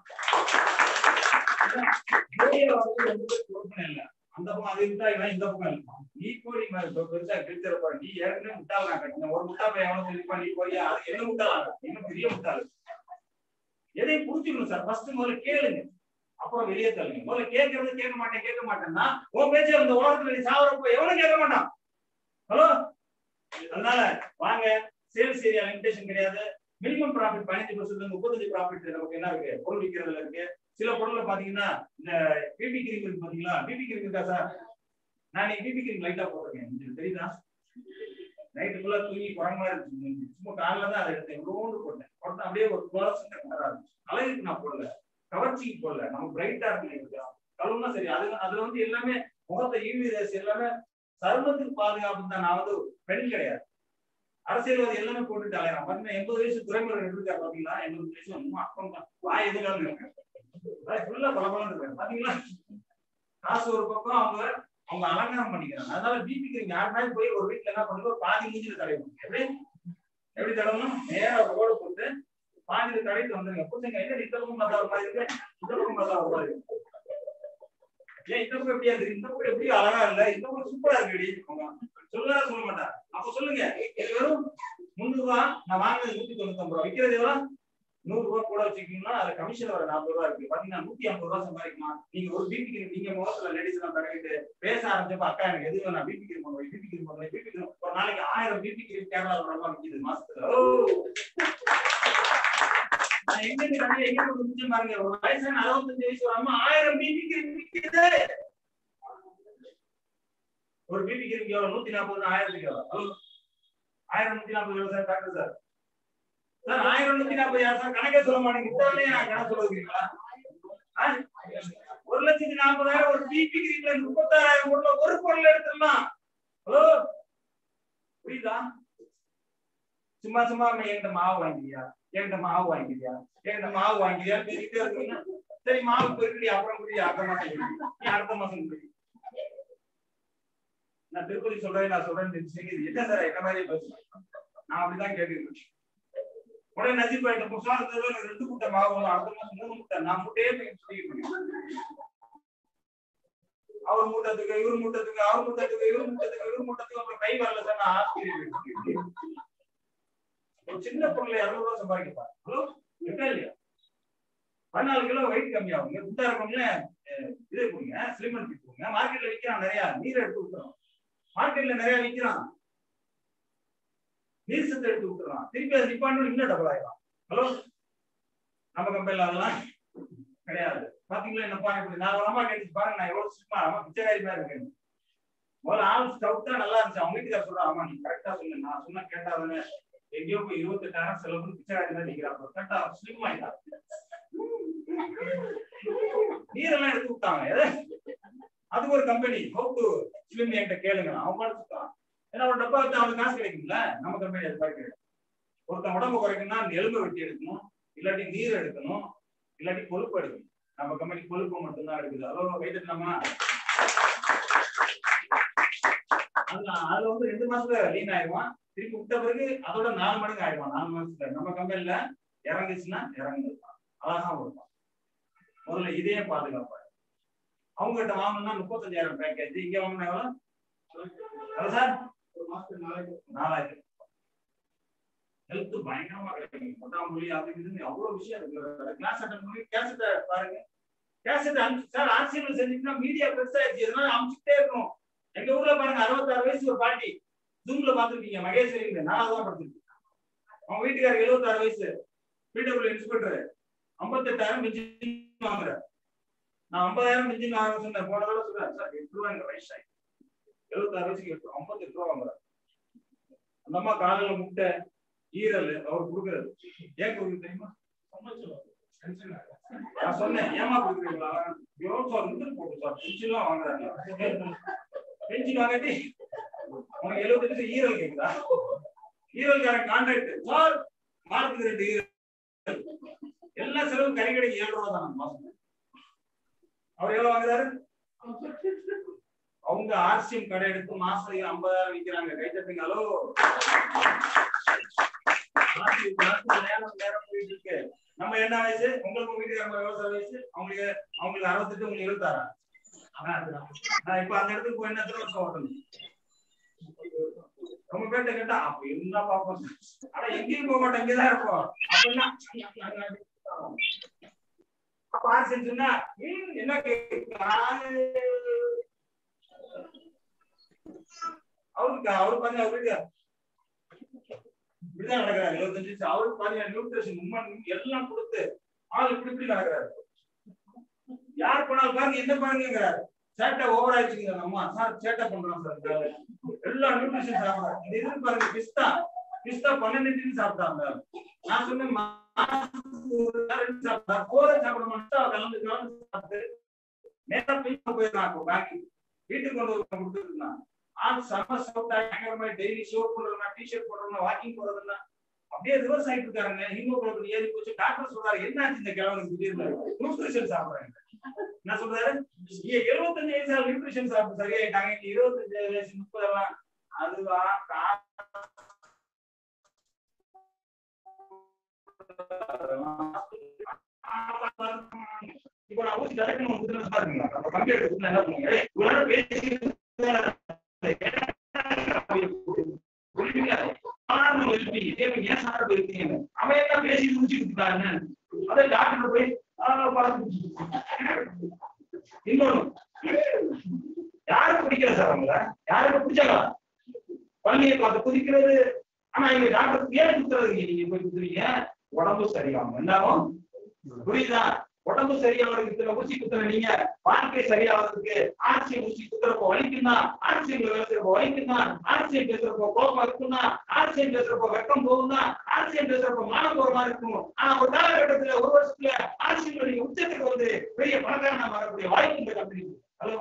[SPEAKER 7] ஜோடியா வந்து ரெண்டு பேருக்கு பிரச்சனை இல்ல அந்த பக்கம் அது இருந்தா இவன் இந்த பக்கம் இருப்பான் நீ போய் நீ இப்ப பெருசா கிழிச்சிருப்பா நீ ஏற்கனவே முட்டாள் நான் கட்டின ஒரு முட்டா பையன் எவனும் சொல்லிப்பா நீ போய் அது என்ன முட்டாள் இன்னும் பெரிய முட்டாள் எதையும் புரிஞ்சுக்கணும் சார் ஃபர்ஸ்ட் முதல்ல கேளுங்க அப்புறம் வெளியே தள்ளுங்க முதல்ல கேட்கறது கேட்க மாட்டேன் கேட்க மாட்டேன்னா உன் பேச்சு அந்த உலகத்துல நீ சாவறப்போ எவனும் கேட்க மாட்டான் ஹலோ அதனால வாங்க சேல்ஸ் ஏரியா லிமிடேஷன் கிடையாது மினிமம் ப்ராஃபிட் பதினஞ்சு பர்சன்ட் முப்பத்தஞ்சு ப்ராஃபிட் நமக்கு என்ன இருக்கு பொருள் விற்கிறதுல இருக்கு சில பொருள்ல பாத்தீங்கன்னா இந்த பிபி கிரீம் இருக்கு பாத்தீங்களா பிபி கிரீம் இருக்கா சார் நான் நீ பிபி கிரீம் லைட்டா போட்டிருக்கேன் உங்களுக்கு தெரியுதா நைட்டு ஃபுல்லா தூங்கி குரங்கமா இருக்கு சும்மா காலைல தான் அதை எடுத்தேன் இவ்வளோண்டு போட்டேன் போட்டேன் அப்படியே ஒரு குளோசன் வராது அழகுக்கு நான் போடல கவர்ச்சிக்கு போடல நம்ம பிரைட்டா இருக்கு கழுவுனா சரி அது அதுல வந்து எல்லாமே முகத்தை ஈவி ரேஸ் எல்லாமே சருமத்துக்கு பாதுகாப்பு தான் நான் வந்து பெண் கிடையாது அரசியல்வாதி எல்லாமே போட்டுட்டு அலையறான் பாத்தீங்கன்னா எண்பது வயசு துறைமுறை இருக்காரு பாத்தீங்களா எண்பது வயசு ஒன்னும் அப்பம் தான் வாய் எதுனாலும் இருக்கு ஃபுல்லா பலபலம் இருக்கு பாத்தீங்களா காசு ஒரு பக்கம் அவங்க அவங்க அலங்காரம் பண்ணிக்கிறாங்க அதனால பிபிக்கு யாருனாலும் போய் ஒரு வீட்டுல என்ன பண்ணுங்க பாதி மூஞ்சில தடவை எப்படி எப்படி தடவணும் நேரா ஒரு ரோடு போட்டு பாதியில தடவிட்டு வந்துருங்க புரிஞ்சுங்க என்ன இந்த பக்கம் பார்த்தா ஒரு மாதிரி இருக்கு இந்த பக்கம் பார்த்தா ஒரு மாதிரி இருக்கு ஏன் இந்த பக்கம் எப்படியா இருக்கு இந்த பக்கம் எப்படி அழகா இல்ல இந்த பக்கம் சூப்பரா இருக்கு சொல்லலாம் சொல்ல மாட்டேன் அப்ப சொல்லுங்க இது வெறும் முந்நூறு ரூபா நான் வாங்கினது நூத்தி தொண்ணூத்தி ஒன்பது ரூபா விற்கிறது எவ்வளவு நூறு ரூபாய் கூட வச்சுக்கிட்டீங்கன்னா அதுல கமிஷன் வர நாற்பது ரூபா இருக்கு பாத்தீங்கன்னா நூத்தி ஐம்பது ரூபா சம்பாதிக்கலாம் நீங்க ஒரு பிபி கிரீம் நீங்க முகத்துல லேடிஸ் எல்லாம் தடவிட்டு பேச ஆரம்பிச்சப்ப அக்கா எனக்கு எது வேணா பிபி கிரீம் பண்ணுவேன் பிபி கிரீம் பண்ணுவேன் பிபி கிரீம் ஒரு நாளைக்கு ஆயிரம் பிபி கிரீம் கேரளாவில் ரொம்ப விற்கிது மாசத்துல ஓ நான் எங்க இருந்து நிறைய எங்க இருந்து முடிச்சு பாருங்க ஒரு வயசான அறுபத்தஞ்சு வயசு ஒரு அம்மா ஆயிரம் பிபி கிரீம் விற்கிது ஒரு பிபி கிரீம் எவ்வளவு நூத்தி நாற்பது ஆயிரத்துக்கு எவ்வளவு ஆயிரம் நூத்தி நாற்பது எவ்வளவு சார் டாக்டர் சார் சார் ஆயிரம் நூத்தி நாற்பது யார் சார் கணக்கே சொல்ல மாட்டேங்க இத்தாலே நான் கணக்கு சொல்லுவீங்களா ஒரு லட்சத்தி நாற்பதாயிரம் ஒரு பிபி கிரீம்ல முப்பத்தாறாயிரம் உள்ள ஒரு பொருள் எடுத்துடலாம் ஹலோ புரியுதா சும்மா சும்மா அம்மா என்கிட்ட மாவு வாங்கிக்கிறியா என்கிட்ட மாவு வாங்கிக்கிறியா என்கிட்ட மாவு வாங்கிக்கிறியா பேசிக்கிட்டே இருக்கீங்க சரி மாவு போயிட்டு அப்புறம் குடி அடுத்த மாசம் குடி. நீ அடுத்த மாசம் குடி நான் திருப்பதி சொல்றேன் நான் சொல்றேன் இது என்ன சார் என்ன மாதிரி பேசுறேன் நான் அப்படிதான் கேட்டுருக்கேன் உடனே நஜீப் ஆயிட்ட புதுசாக எனக்கு ரெண்டு முட்டை மாவு வரும். அடுத்த மாசம் மூணு முட்டை நான் முட்டையே போய் சொல்லிட்டு அவர் மூட்டத்துக்கு இவர் மூட்டத்துக்கு அவர் மூட்டத்துக்கு இவர் மூட்டத்துக்கு இவர் மூட்டத்துக்கு அப்புறம் கை வரல சார் நான் ஆஸ்பத்திரி ஒரு சின்ன பொருளை இருநூறு ரூபா சம்பாதிக்கப்பா ஹலோ இருக்கா இல்லையா பதினாலு கிலோ வெயிட் கம்மியாகுங்க குட்டா இருக்கவங்கள இது கொடுங்க ஸ்லிமன் கொடுங்க மார்க்கெட்ல விற்கிறான் நிறைய நீர் எடுத்து விட்டுறோம் மார்க்கெட்ல நிறைய விற்கிறான் நீர் சத்து எடுத்து விட்டுறான் திருப்பி அது நிப்பாண்டு இன்னும் டபுள் ஆயிடும் ஹலோ நம்ம கம்பெனில அதெல்லாம் கிடையாது பாத்தீங்களா என்னப்பா இப்படி நான் ஒரு அம்மா கேட்டு பாருங்க நான் எவ்வளவு சும்மா அம்மா பிச்சைக்காரி மாதிரி இருக்கேன் முதல்ல ஆள் ஸ்டவுட்டா நல்லா இருந்துச்சு அவங்க வீட்டுக்கார சொல்றா ஆமா நீ கரெக்டா சொல்லு நான் சொன்னா கேட்டாதானே எங்கேயோ போய் இருபத்தெட்டாயிரம் செலவு பண்ணி பிச்சைக்காரி தான் நிக்கிறாங்க கரெக்டா ஸ்லிம் ஆயிட்டா நீரெல்லாம் எடுத்து விட்டாங்க எது? அதுக்கு ஒரு கம்பெனி ஹவு டு ஸ்லிம் என்கிட்ட கேளுங்க அவன் படிச்சுட்டான் ஏன்னா ஒரு டப்பா வச்சு அவனுக்கு காசு கிடைக்கும்ல நம்ம கம்பெனி அது மாதிரி கிடைக்கும் ஒருத்தன் உடம்பு குறைக்கணும்னா அந்த எலும்பு வெட்டி எடுக்கணும் இல்லாட்டி நீர் எடுக்கணும் இல்லாட்டி கொழுப்பு எடுக்கணும் நம்ம கம்பெனி கொழுப்பு மட்டும்தான் எடுக்குது அதோட வைத்துட்டோமா அதுல அதுல வந்து ரெண்டு மாசத்துல லீன் ஆயிடுவான் திருப்பி விட்ட பிறகு அதோட நாலு மடங்கு ஆயிடுவான் நாலு மாசத்துல நம்ம கம்பெனில இறங்குச்சுன்னா இறங்குதான் அழகா கொடுப்பான் முதல்ல இதே பாதுகாப்பாரு அவங்க கிட்ட வாங்கணும்னா முப்பத்தஞ்சாயிரம் பேக்கேஜ் இங்க வாங்கினா எவ்வளவு எவ்வளவு சார்
[SPEAKER 1] ஒரு மாசத்துக்கு நாளைக்கு
[SPEAKER 7] நாலாயிரம் ஹெல்த் பயங்கரமா கிடைக்கும் மொத்தம் மொழி அது இதுன்னு அவ்வளவு விஷயம் இருக்கு கிளாஸ் அட்டன் பண்ணி கேசட்டை பாருங்க கேசட் அனுப்பிச்சு சார் ஆர்சிஎல் செஞ்சுட்டுனா மீடியா பெருசாயிருச்சு இதனால அனுப்பிச்சுட்டே இருக்கணும் எங்க ஊர்ல பாருங்க அறுபத்தாறு வயசு ஒரு பாட்டி ஜூம்ல பாத்துருக்கீங்க மகேஸ்வரிங்க நான் அதான் படுத்திருக்கேன் அவங்க வீட்டுக்காரர் எழுபத்தாறு வயசு பிடபிள்யூ இன்ஸ்பெக்டர் ஐம்பத்தெட்டாயிரம் மிஞ்சி வாங்குற நான் ஐம்பதாயிரம் மிஞ்சி வாங்க சொன்னேன் போன தடவை சொல்றேன் சார் எட்டு ரூபா எங்க வயசாயி எழுபத்தாறு வயசுக்கு எட்டு ஐம்பத்தெட்டு ரூபா வாங்குறாரு அந்த அம்மா காலையில முட்டை ஈரல் அவர் கொடுக்குறது ஏன் கொடுக்குறது தெரியுமா நான் சொன்னேன் ஏமா கொடுக்குறீங்களா எவ்வளவு சார் இருந்து போட்டு சார் பென்ஷன்லாம் வாங்குறாங்க பென்ஷன் வாங்கிட்டு உனக்கு எழுபத்தெட்டு ஈரல் கேக்குதா ஈரல்காரன் கான்ட்ராக்ட் சார் மார்க்கு ரெண்டு ஈரல் எல்லா செலவும் கறி கடைக்கு ஏழு ரூபா தான் மாசம் அவர் எவ்வளவு வாங்குறாரு அவங்க ஆர்சிஎம் கடை எடுத்து மாசம் ஐம்பதாயிரம் விற்கிறாங்க கை தட்டுங்க ஹலோ நேரம் நேரம் போயிட்டு இருக்கு நம்ம என்ன வயசு உங்களுக்கு வீட்டுக்கு விவசாய வயசு அவங்களுக்கு அவங்களுக்கு அறுபத்தெட்டு உங்களுக்கு எழுபத்தாறா நான் இப்ப அந்த இடத்துக்கு போய் என்ன எத்தனை வருஷம் ஓட்டணும் ரொம்ப பேர்ட்ட கேட்டா அப்ப இருந்தா பாப்போம் ஆனா எங்கேயும் போக மாட்டோம் இங்கதான் இருப்போம் அப்படின்னா அப்ப ஆர்சிஎம் சொன்னா "ம், என்ன கேக்கு? அவருக்கு அவரு பாருங்க அவர் வீட்டு இப்படிதான் நடக்கிறாரு இருபத்தஞ்சு வயசு அவருக்கு பாருங்க நியூட்ரிஷன் உண்மை எல்லாம் கொடுத்து ஆள் இப்படி இப்படி நடக்கிறாரு யார் போனாலும் பாருங்க என்ன பாருங்கிறாரு சேட்டை ஓவர் ஆயிடுச்சுங்க அம்மா சார் சேட்டை பண்றோம் சார் இந்த ஆளு. எல்லா நியூட்ரிஷன் சாப்பிடுறாரு இந்த இது பாருங்க பிஸ்தா பிஸ்தா பன்னெண்டு டின் சாப்பிட்டாங்க நான் சொன்னேன் மாசத்துக்கு ஒரு நாள் ரெண்டு சாப்பிட்டா கோரை சாப்பிட மாட்டா கலந்து கலந்து சாப்பிட்டு நேரா போய் போயிடலாம் பேங்க் வீட்டுக்கு கொண்டு வந்து கொடுத்துருந்தான் ஆள் செம்ம சவுட்டா பயங்கர மாதிரி டெய்லி ஷோ பண்றதுனா டிஷர்ட் போடுறதுனா வாக்கிங் போறதுன்னா அப்படியே ரிவர்ஸ் ஆயிட்டு இருக்காருங்க ஹீமோகுளோபின் ஏறி போச்சு டாக்டர் சொல்றாரு என்ன ஆச்சு இந்த கிழவனுக்கு திடீர்னு நியூட்ரிஷன் சாப்பிடுறாங்க என்ன சொல்றாரு இங்க எழுபத்தஞ்சு வயசு நியூட்ரிஷன் சாப்பிட்டு சரியாயிட்டாங்க இங்க இருபத்தஞ்சு வயசு முப்பது எல்லாம் அதுவா கா- இப்போ நான் ஊசி direct நம்ம குத்துறது பாருங்க. நம்ம computer குத்துனா என்ன பண்ணுங்க? ஏய், இவ்வளவு நேரம் பேசிட்டு புரியுதுங்களா? சாதாரண ஒரு எழுப்பி, தேவன் ஏன் சாப்பிட போயிருக்கீங்க? அவன் என்ன பேசிட்டு முடிச்சு கொடுத்துட்டான்னு. அதே டாக்டர் போய் ஆ, பார்த்து இன்னொன்னு யாருக்கு பிடிக்கல சார் அவங்கள யாருக்கு பிடிச்சாங்களா பள்ளியை பார்த்து குதிக்கிறது ஆனா இங்க டாக்டர் ஏன் குத்துறதுங்க நீங்க போய் குத்துறீங்க உடம்பு சரியாகும் என்னாகும் புரியுதா உடம்பு சரியாகிறதுக்கு இத்தனை ஊசி குத்துற நீங்க வாழ்க்கை சரியாகிறதுக்கு ஆட்சியை ஊசி குத்துறப்போ வலிக்குன்னா ஆட்சியம் பேசுறப்போ வலிக்குன்னா ஆட்சியம் பேசுறப்போ கோபம் இருக்குன்னா ஆட்சியம் பேசுறப்போ வெக்கம் போகும்னா ஆட்சியம் பேசுறப்போ மானம் போற மாதிரி இருக்கும் ஆனா ஒரு காலகட்டத்துல ஒரு வருஷத்துல ஆட்சியம் நீங்க உச்சத்துக்கு வந்து பெரிய பணக்காரனா மாறக்கூடிய வாய்ப்பு இந்த கம்பெனி ஹலோ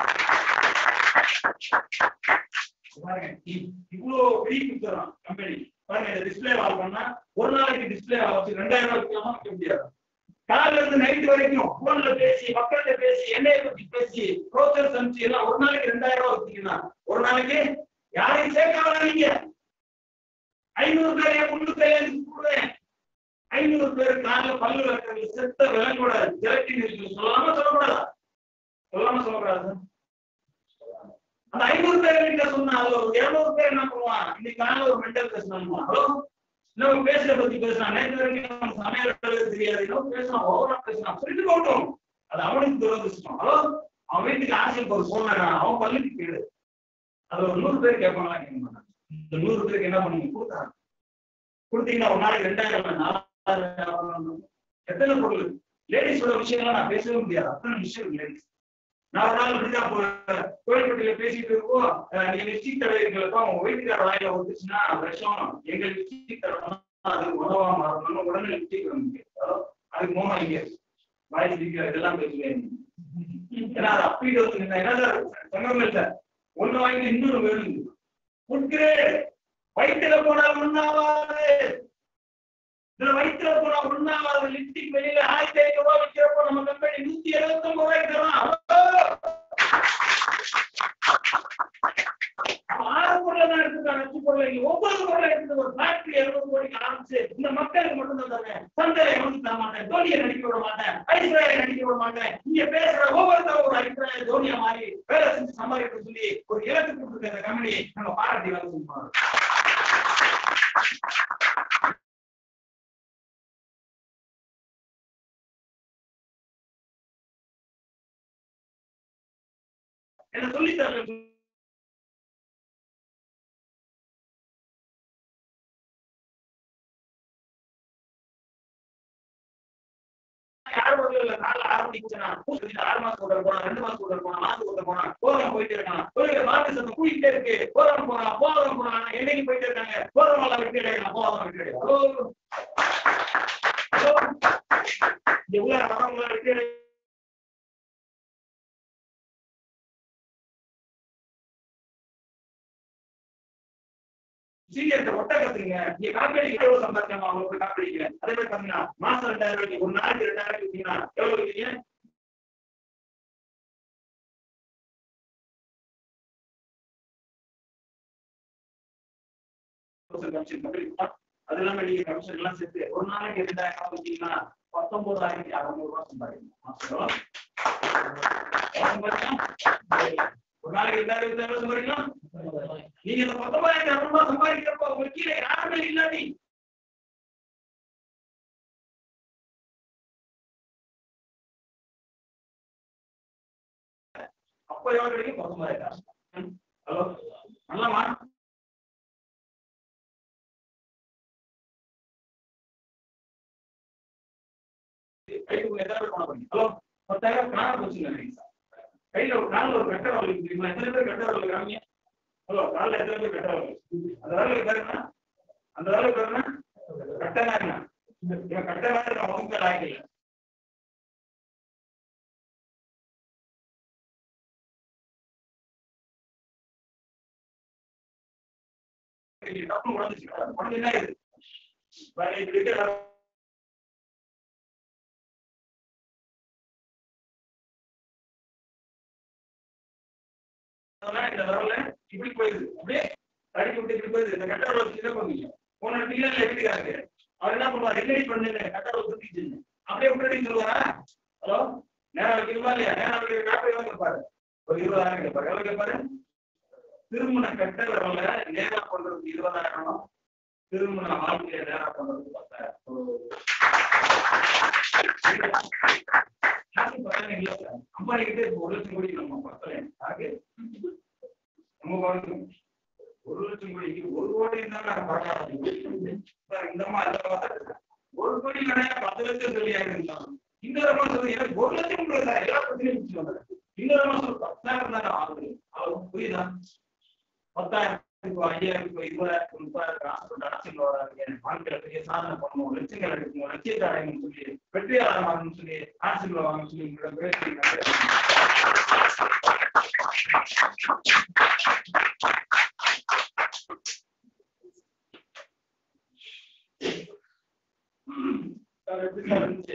[SPEAKER 7] பாருங்க இ- இவ்வளவு பெரிய குத்துறோம் கம்பெனி பாருங்க இந்த டிஸ்பிளே வால் பண்ணா ஒரு நாளைக்கு டிஸ்பிளே வச்சு ரெண்டாயிரம் ரூபாய்க்கு இல்லாம வைக்க முடியாது காலையில இருந்து நைட் வரைக்கும் போன்ல பேசி மக்கள்கிட்ட பேசி எண்ணெயை பத்தி பேசி ப்ரோச்சர்ஸ் அனுப்பிச்சு எல்லாம் ஒரு நாளைக்கு ரெண்டாயிரம் ரூபாய் வச்சீங்கன்னா ஒரு நாளைக்கு யாரையும் சேர்க்காம நீங்க ஐநூறு பேரைய முன்னூறு பேரைய கூடுவேன் ஐநூறு பேர் காலைல பல்லு வைக்கிறது செத்த விலங்கோட ஜெலட்டின் இருக்கு சொல்லாம சொல்லக்கூடாதா சொல்லாம சொல்லக்கூடாது அந்த ஐநூறு பேர் கிட்ட சொன்னா அதுல ஒரு இருநூறு பேர் என்ன பண்ணுவான் இன்னைக்கு காலையில ஒரு மென்டல் பேசணும் ஹலோ நம்ம பேசுற பத்தி பேசலாம் நேற்று வரைக்கும் நமக்கு சமையல் கழுவு தெரியாது இன்னும் பேசலாம் ஓவரா பேசலாம் சொல்லிட்டு போகட்டும் அது அவனுக்கு துரதிருஷ்டம் ஹலோ அவன் வீட்டுக்கு ஆசைக்கு ஒரு போனா அவன் பள்ளிக்கு கேடு அது ஒரு நூறு பேர் கேட்பாங்களா கேட்க மாட்டாங்க இந்த நூறு பேருக்கு என்ன பண்ணுங்க கொடுத்தாங்க கொடுத்தீங்கன்னா ஒரு நாளைக்கு ரெண்டாயிரம் நாலாயிரம் எத்தனை பொருள் லேடிஸோட விஷயம்லாம் நான் பேசவே முடியாது அத்தனை விஷயம் லேடிஸ் நான் ஒரு நாள் இப்படிதான் போறேன் கோயில்பட்டியில பேசிட்டு இருக்கோம் அஹ் நீங்க லிப்ஸ்டிக் தடவைகளுக்கும் அவங்க வீட்டுக்கார வாயில வந்துச்சுன்னா விஷம் எங்க லிப்ஸ்டிக் தடவை அது உணவா மாறணும் உடனே லிப்ஸ்டிக் வந்து அதுக்கு மோமா இங்க வாய் சிரிக்கிற இதெல்லாம் பேசுவேன் ஏன்னா அது அப்பீடு வந்து என்ன சார் சங்கம் இல்ல ஒண்ணு வாங்கி இன்னொரு வேணும் கொடுக்கிறேன் வயிற்றுல போனால் ஒண்ணாவாது இதுல வயிற்றுல போனா ஒண்ணாவாது லிப்ஸ்டிக் வெளியில ஆயிரத்தி ஐநூறு ரூபாய் விற்கிறப்போ நம்ம கம்பெனி நூத்தி எழுபத்தி ஒன்பது ரூபாய்க்கு தரோம் ஆறு பொருளை தான் எடுத்துட்டாங்க அஞ்சு பொருளை இங்க ஒன்பது பொருளை எடுத்து ஒரு ஃபேக்டரி எழுபது கோடிக்கு ஆரம்பிச்சு இந்த மக்களுக்கு மட்டும் தான் தருவேன் சந்தையை வந்து தர மாட்டேன் தோனியை நடிக்க விட மாட்டேன் ஐஸ்வர்யா நடிக்க விட மாட்டேன் இங்க பேசுற ஒவ்வொருத்தரும் ஒரு அபிப்பிராய தோனியா மாறி வேலை செஞ்சு சம்பாதிக்க சொல்லி ஒரு இலக்கு கொடுத்துருக்க இந்த கம்பெனி நம்ம பாராட்டி வேலை செஞ்சோம் என்ன சொல்லி தரல யார் வரல இல்ல நாலு ஆறு மணிக்கு போனா பூசை ஆறு மாசம் கூட போனா ரெண்டு மாசம் கூட போனா மாசம் கூட போனா போறவங்க போயிட்டே இருக்கான் கோயில பாட்டு சத்தம் கூட்டிட்டே இருக்கு போறவங்க போனா போறவங்க போனா என்னைக்கு போயிட்டே இருக்காங்க போறவங்க எல்லாம் விட்டு கிடையாது போறவங்க விட்டு கிடையாது ஹலோ ஹலோ எவ்வளவு வரவங்க விட்டு சீனியர்கிட்ட ஒட்ட கத்துங்க நீங்க காப்பீடு எவ்வளவு சம்பாதிக்காம அவங்களுக்கு காப்பீடிக்கல அதே மாதிரி பாத்தீங்கன்னா மாசம் ரெண்டாயிரம் ரூபாய்க்கு ஒரு நாளைக்கு ரெண்டாயிரம் ரூபாய்க்கு வித்தீங்கன்னா எவ்வளவு வித்தீங்க அது இல்லாம நீங்க கமிஷன் எல்லாம் சேர்த்து ஒரு நாளைக்கு ரெண்டாயிரம் ரூபாய் வச்சீங்கன்னா பத்தொன்பதாயிரத்தி அறுநூறு ரூபாய் சம்பாதிக்கணும் மாசம் ஒரு நாளைக்கு ரெண்டாயிரம் இருபதாயிரம் சம்பாதிக்கலாம் நீங்க இந்த பத்தொன்பதாயிரத்தி அறுநூறு ரூபாய் சம்பாதிக்கிறப்ப உங்களுக்கு கீழே யாருமே இல்லாட்டி அப்ப எவ்வளவு கிடைக்கும் பத்தொன்பதாயிரம் ஹலோ நல்லாமா கைக்கு எத்தனை பேர் போன ஹலோ பத்தாயிரம் காண போச்சுங்க கையில ஒரு காலில் ஒரு கட்டை வரல தெரியுமா எத்தனை பேர் கட்டை வரல காமிங்க ஹலோ காலில் எத்தனை பேர் கட்டை வரல அந்த வேலை பேருனா அந்த வேலை பேருனா கட்டை என்ன இவன் கட்டை வேலை நான் உங்க லாய்க்கல உடஞ்சிச்சு உடஞ்சுன்னா இது வேற இப்படி இருக்க
[SPEAKER 5] பார்த்தோம்னா இந்த விரல்ல இப்படி போயிருது அப்படியே தடுக்கி விட்டு இப்படி போயிருது இந்த கட்ட விரல் சின்ன பண்ணுங்க போன டீலர்ல எப்படிக்காரு அவர் என்ன பண்ணுவார் என்னடி பண்ணுங்க கட்ட விரல் சுத்திச்சுன்னு அப்படியே விட்டுடி சொல்லுவாரா ஹலோ நேரம் வைக்கணுமா இல்லையா நேரம் வைக்கிற காப்பை எவ்வளவு கேட்பாரு ஒரு இருபதாயிரம் கேட்பாரு எவ்வளவு கேட்பாரு திருமண கட்ட விரல்ல நேரா பண்றதுக்கு இருபதாயிரம் திருமண வாழ்க்கையை நேரா பண்றதுக்கு பத்தாயிரம் யாருக்கும் பத்தாயிரம் இல்ல சார் அம்பானி கிட்டே இப்போ ஒரு லட்சம் கோடி நம்ம பத்தல யாருக்கு நம்ம வாழ்க்கை ஒரு லட்சம் கோடிக்கு ஒரு கோடி இருந்தா நான் பார்க்கலாம் சார் இந்த மாதிரி ஒரு கோடி கிடையாது பத்து லட்சம் சொல்லி இருந்தாலும் இந்த ரமணன் சொல்லி எனக்கு ஒரு லட்சம் கூட சார் எல்லா பிரச்சனையும் முடிச்சு வந்தேன் இந்த ரமணன் சொல்லி பத்தாயிரம் தானே ஆகுது அவருக்கு புரியுதா பத்தாயிரம் இப்போ ஐயாயிரம் இப்போ இருபதாயிரம் முப்பதாயிரம் ஆசைப்பட்டு அரசியல் வராங்க வாழ்க்கையில பெரிய சாதனை பண்ணணும் லட்சங்கள் எடுக்கணும் லட்சியத்தை அடையணும்னு சொல்லி வெற்றியாளர் ஆகணும்னு சொல்லி அரசியல் வாங்கணும்னு சொல்லி உங்களிடம் பேசி சார் எப்படி சார் இருந்துச்சு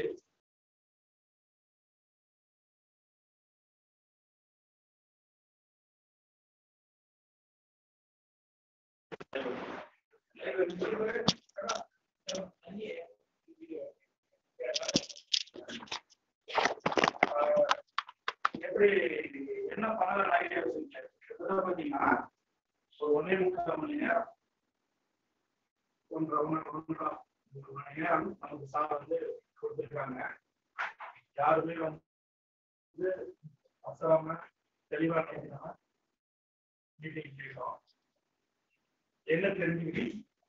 [SPEAKER 5] எப்படி என்ன பண்ணலாம் ஐடியா பாத்தீங்கன்னா ஒரு ஒன்னே முக்கால் மணி நேரம் ஒன்றரை மணி ஒன்றரை ஒரு மணி நேரம் நமக்கு சார் வந்து கொடுத்துருக்காங்க யாருமே வந்து அசராம தெளிவா கேட்கணும் மீட்டிங் கேட்கணும் என்ன தெரிஞ்சுக்கிட்டு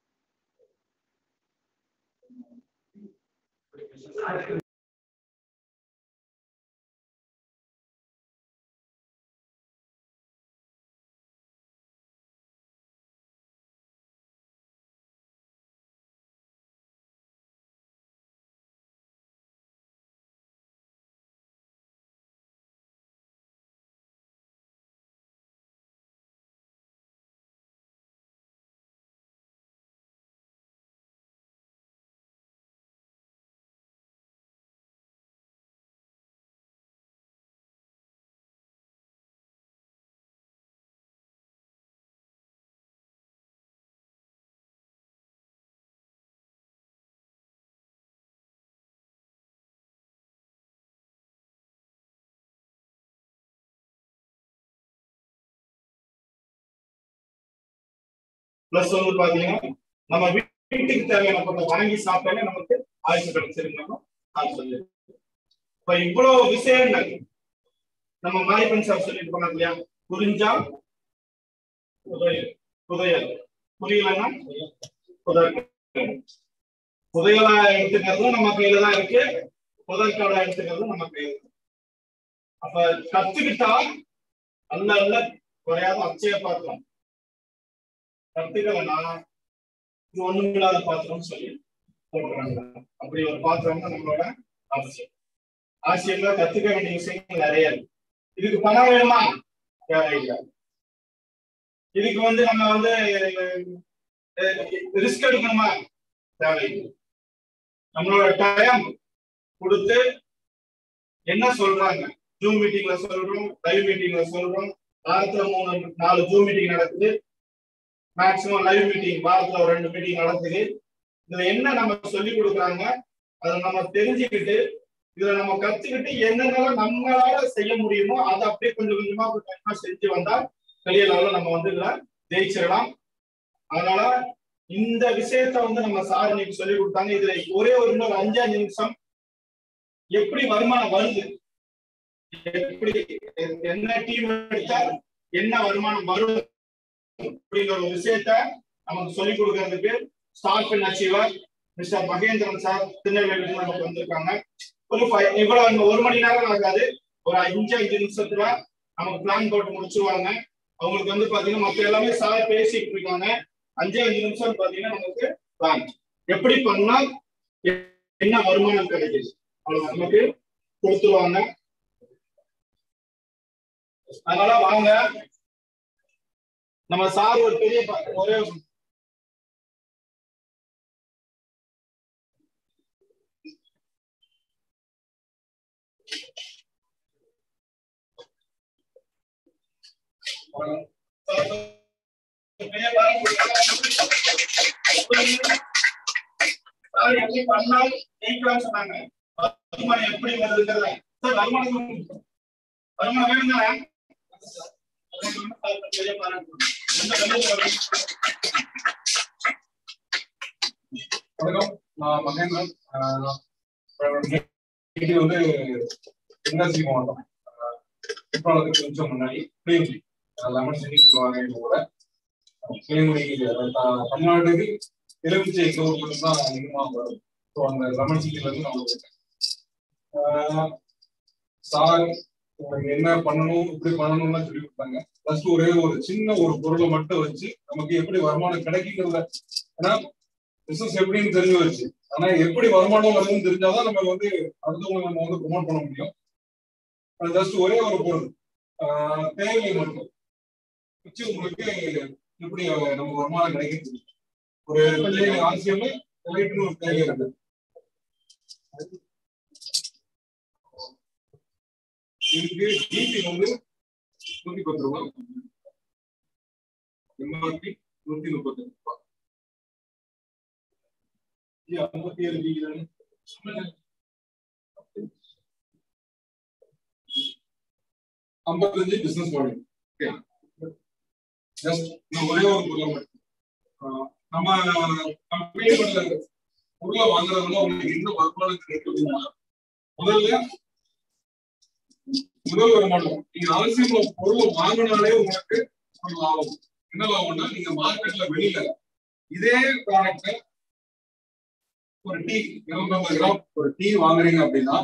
[SPEAKER 1] பிளஸ் வந்து பாத்தீங்கன்னா நம்ம வீட்டுக்கு தேவையான பொருளை வாங்கி சாப்பிட்டாலே நமக்கு ஆயுசு கிடைச்சிருக்கணும் நான் சொல்லு இப்ப இவ்வளவு விஷயங்கள் நம்ம மாரிப்பன் சார் சொல்லிட்டு போனாங்க இல்லையா புரிஞ்சா புதையல் புதையல் புரியலன்னா புதையல் புதையலா எடுத்துக்கிறதும் நம்ம கையில தான் இருக்கு புதைக்காடா எடுத்துக்கிறதும் நம்ம கையில இருக்கு அப்ப கத்துக்கிட்டா அல்ல அல்ல குறையாத அச்சய பாத்திரம் கத்துக்கலனா இது ஒண்ணும் இல்லாத பாத்திரம் சொல்லி போட்டுறாங்க அப்படி ஒரு பாத்திரம் தான் நம்மளோட அவசியம் ஆசியம்ல கத்துக்க வேண்டிய விஷயங்கள் நிறைய இருக்கு இதுக்கு பணம் வேணுமா தேவையில்லை இதுக்கு வந்து நம்ம வந்து ரிஸ்க் எடுக்கணுமா தேவையில்லை நம்மளோட டைம் கொடுத்து என்ன சொல்றாங்க ஜூம் மீட்டிங்ல சொல்றோம் லைவ் மீட்டிங்ல சொல்றோம் வாரத்துல மூணு நாலு ஜூம் மீட்டிங் நடக்குது மேக்சிமம் லைவ் மீட்டிங் வாரத்துல ஒரு ரெண்டு மீட்டிங் நடக்குது இதுல என்ன நம்ம சொல்லி கொடுக்குறாங்க அதை நம்ம தெரிஞ்சுக்கிட்டு இதுல நம்ம கத்துக்கிட்டு என்னென்னலாம் நம்மளால செய்ய முடியுமோ அதை அப்படியே கொஞ்சம் கொஞ்சமா கொஞ்சம் கொஞ்சமா செஞ்சு வந்தா பெரிய லெவலில் நம்ம வந்து இதுல ஜெயிச்சிடலாம் அதனால இந்த விஷயத்த வந்து நம்ம சார் இன்னைக்கு சொல்லி கொடுத்தாங்க இதுல ஒரே ஒரு இன்னொரு அஞ்சாஞ்சு நிமிஷம் எப்படி வருமானம் வருது எப்படி என்ன டீம் எடுத்தா என்ன வருமானம் வரும் அப்படிங்கிற ஒரு விஷயத்த நமக்கு சொல்லிக் கொடுக்கறதுக்கு start and achiever mister Mahendran sir திருநெல்வேலியிலிருந்து நமக்கு வந்திருக்காங்க ஒரு ஃபைவ் இவ்வளவு இந்த ஒரு மணி நேரம் ஆகாது ஒரு அஞ்சு அஞ்சு நிமிஷத்துல நமக்கு பிளான் போட்டு முடிச்சிருவாங்க அவங்களுக்கு வந்து பாத்தீங்கன்னா மத்த எல்லாமே சார் பேசிட்டு இருக்காங்க அஞ்சு அஞ்சு நிமிஷம் பாத்தீங்கன்னா நமக்கு பிளான் எப்படி பண்ணா என்ன வருமானம் கிடைக்குது அவ்வளவு நமக்கு கொடுத்துருவாங்க அதனால வாங்க நம்ம சார் ஒரு பெரிய ப- ஒரே ஒரு
[SPEAKER 5] சார் எப்படி பண்ணால் ஜெயிக்கலாம்னு சொன்னாங்க வருமானம் எப்படி வருதுங்கிறத சார் வருமானம் வருமானம் வேணுங்களா
[SPEAKER 8] வணக்கம் நான் மகேந்திரன் ஆஹ் இது வந்து தென்காசி மாவட்டம் ஆஹ் குற்றாலத்துக்கு கொஞ்சம் முன்னாடி புளியங்குடி லெமன் சிட்டி சொல்லுவாங்க எங்க கூட புளியங்குடி அஹ் த- தமிழ்நாட்டுக்கு எலுமிச்சை எங்க ஊர்ல தான் அதிகமாக வரும் ஸோ அந்த லெமன் சிட்டில இருந்து நான் வந்திருக்கேன் ஆஹ் சார் உங்களுக்கு என்ன பண்ணணும் இப்படி பண்ணணும்லாம் சொல்லி கொடுத்தாங்க ஃபர்ஸ்ட் ஒரே ஒரு சின்ன ஒரு பொருளை மட்டும் வச்சு நமக்கு எப்படி வருமானம் கிடைக்குங்கிறத ஏன்னா பிசினஸ் எப்படின்னு தெரிஞ்சு வச்சு ஆனா எப்படி வருமானம் வருதுன்னு தெரிஞ்சாதான் நம்ம வந்து அடுத்தவங்க நம்ம வந்து ப்ரொமோட் பண்ண முடியும் அது ஜஸ்ட் ஒரே ஒரு பொருள் ஆஹ் தேவை மட்டும் வச்சு உங்களுக்கு எப்படி நம்ம வருமானம் கிடைக்கும் தெரியும். ஒரு தேவை ஆசியம் லைட்னு ஒரு தேவை இருக்கு இதுக்கு டிபி வந்து நூத்தி பத்து ரூபாய் எம்ஆர்பி நூத்தி முப்பத்தி ரூபாய் ஐம்பத்தி ஏழு டிபி தானே ஐம்பத்தஞ்சு பிசினஸ் மாடல் ஓகே ஜஸ்ட் ஒரே ஒரு பொருளை மட்டும் ஆஹ் நம்ம கம்பெனியோட பொருளை வாங்குறதுல உங்களுக்கு என்ன வருமானம் கிடைக்குதுன்னா முதல்ல முதல் வருமானம் நீங்க அவசியம் ஒரு பொருளை வாங்கினாலே உங்களுக்கு ஒரு லாபம் என்ன லாபம்னா நீங்க மார்க்கெட்ல வெளியில இதே ப்ராடக்ட் ஒரு டீ இருநூத்தம்பது கிராம் ஒரு டீ வாங்குறீங்க அப்படின்னா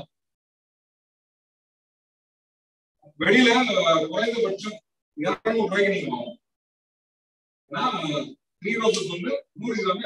[SPEAKER 8] வெளியில அஹ், குறைந்தபட்சம் இருநூறு ரூபாய்க்கு நீங்க வாங்கணும் ஏன்னா த்ரீ ரோசஸ் வந்து நூறு கிராமே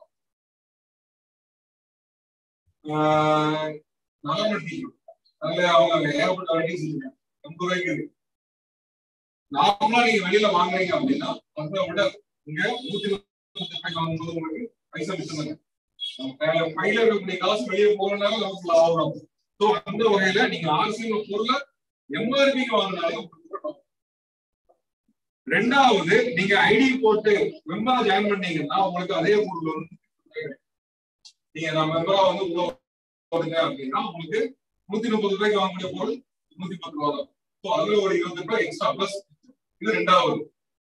[SPEAKER 8] நார்மல் டீ அதுல அவங்க ஏகப்பட்ட வெரைட்டிஸ் இருக்கு எண்பது ரூபாய்க்கு இருக்கு நார்மலா நீங்க வெளியில வாங்குறீங்க அப்படின்னா அதை விட இங்க நூத்தி முப்பது ரூபாய்க்கு வாங்கும்போது உங்களுக்கு பைசா மிச்சம் தானே நம்ம கையில இருக்கக்கூடிய காசு வெளியே போகணும்னாலும் நமக்கு லாபம் ஆகும் ஸோ அந்த வகையில நீங்க ஆர்சிஎம் பொருளை எம்ஆர்பிக்கு வாங்கினாலும் உங்களுக்கு லாபம். ரெண்டாவது நீங்க ஐடி போட்டு மெம்பரா ஜாயின் பண்ணீங்கன்னா உங்களுக்கு அதே பொருள் வந்து நீங்க நான் மெம்பரா வந்து உள்ள போடுங்க அப்படின்னா உங்களுக்கு நூத்தி முப்பது ரூபாய்க்கு வாங்கக்கூடிய பொருள் நூத்தி பத்து ரூபா தான் ஸோ அதுல ஒரு இருபது ரூபாய் எக்ஸ்ட்ரா பிளஸ் இது ரெண்டாவது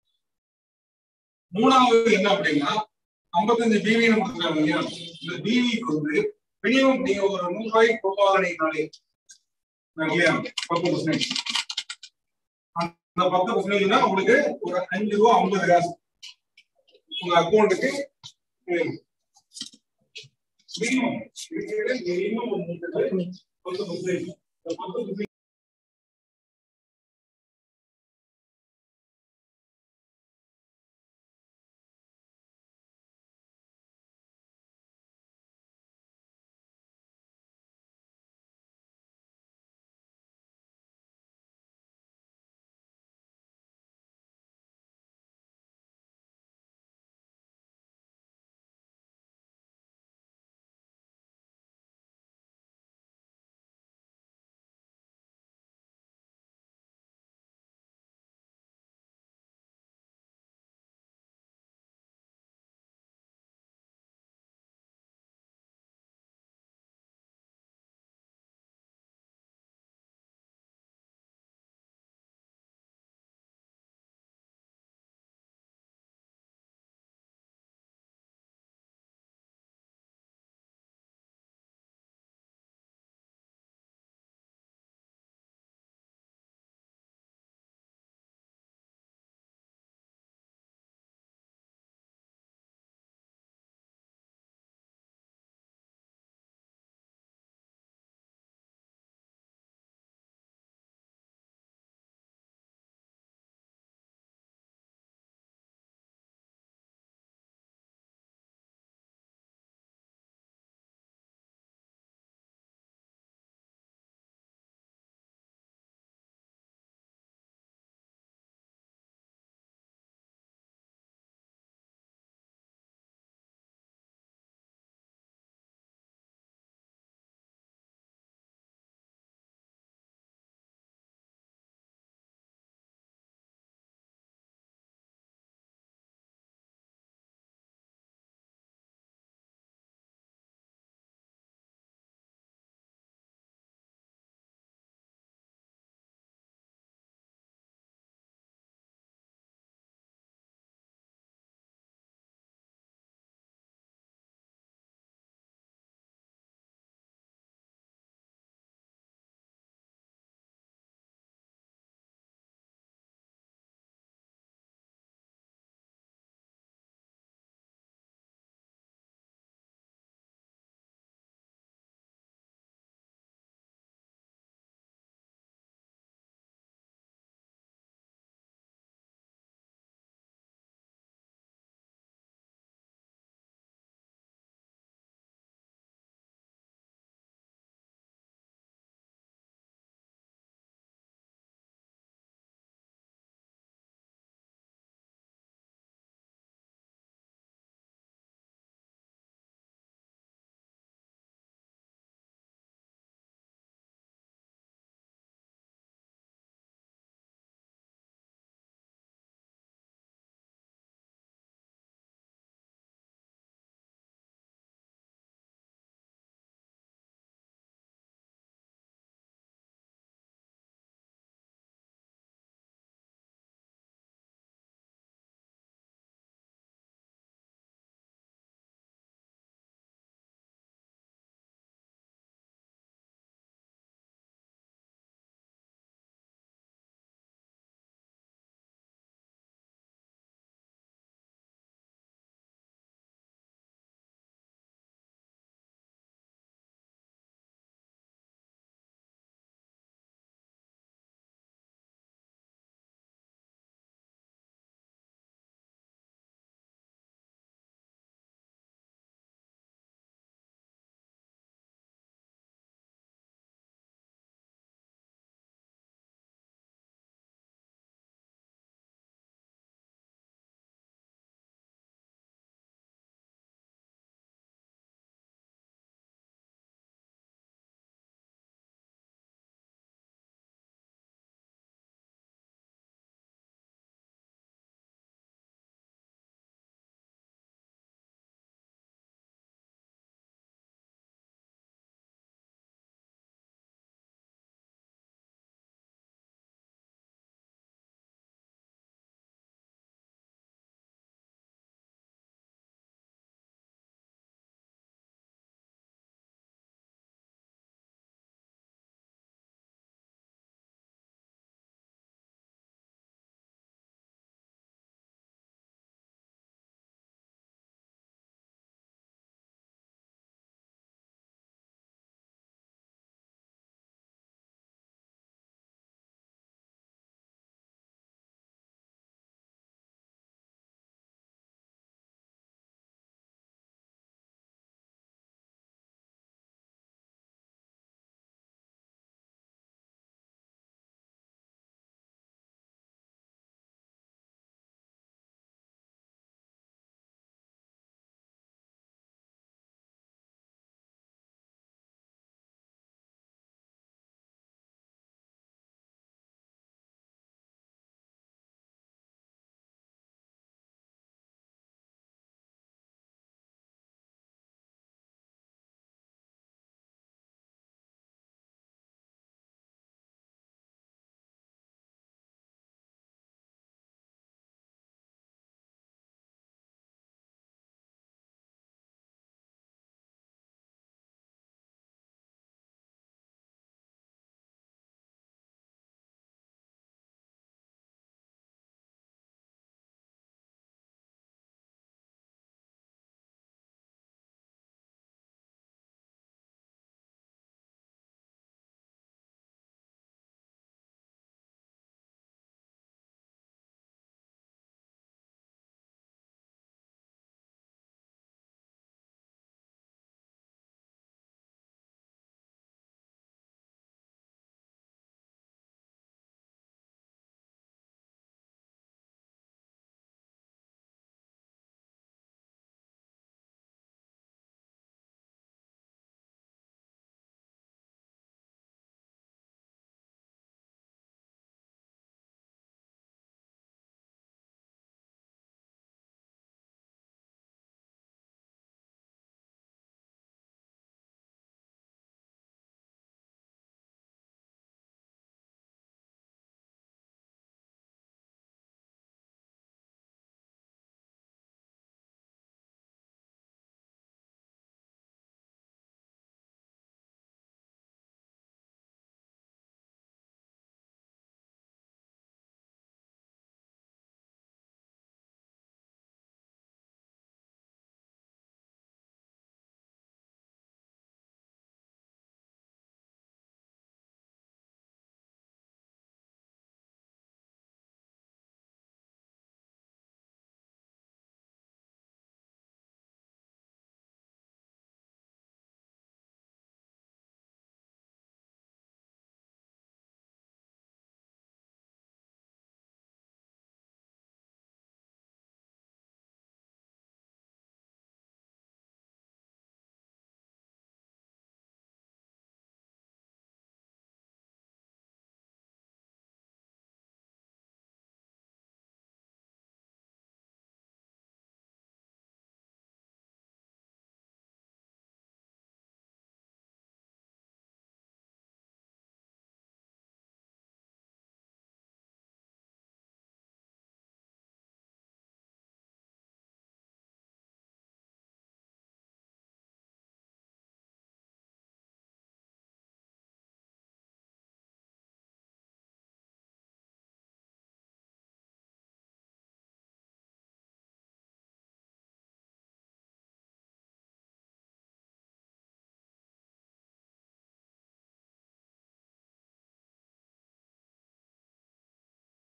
[SPEAKER 8] மூணாவது என்ன அப்படின்னா ஐம்பத்தஞ்சு பிவின்னு கொடுத்துருக்காங்க இல்லையா இந்த பிவிக்கு வந்து மினிமம் நீங்க ஒரு நூறு ரூபாய்க்கு பொருள் வாங்கினீங்கனாலே இல்லையா பத்து பர்சன்டேஜ் அந்த பத்து பர்சன்டேஜ்னா உங்களுக்கு ஒரு அஞ்சு ரூபா ஐம்பது காசு உங்க அக்கௌண்ட்டுக்கு மினிமம் மினிமம் பத்து பர்சன்டேஜ் பத்து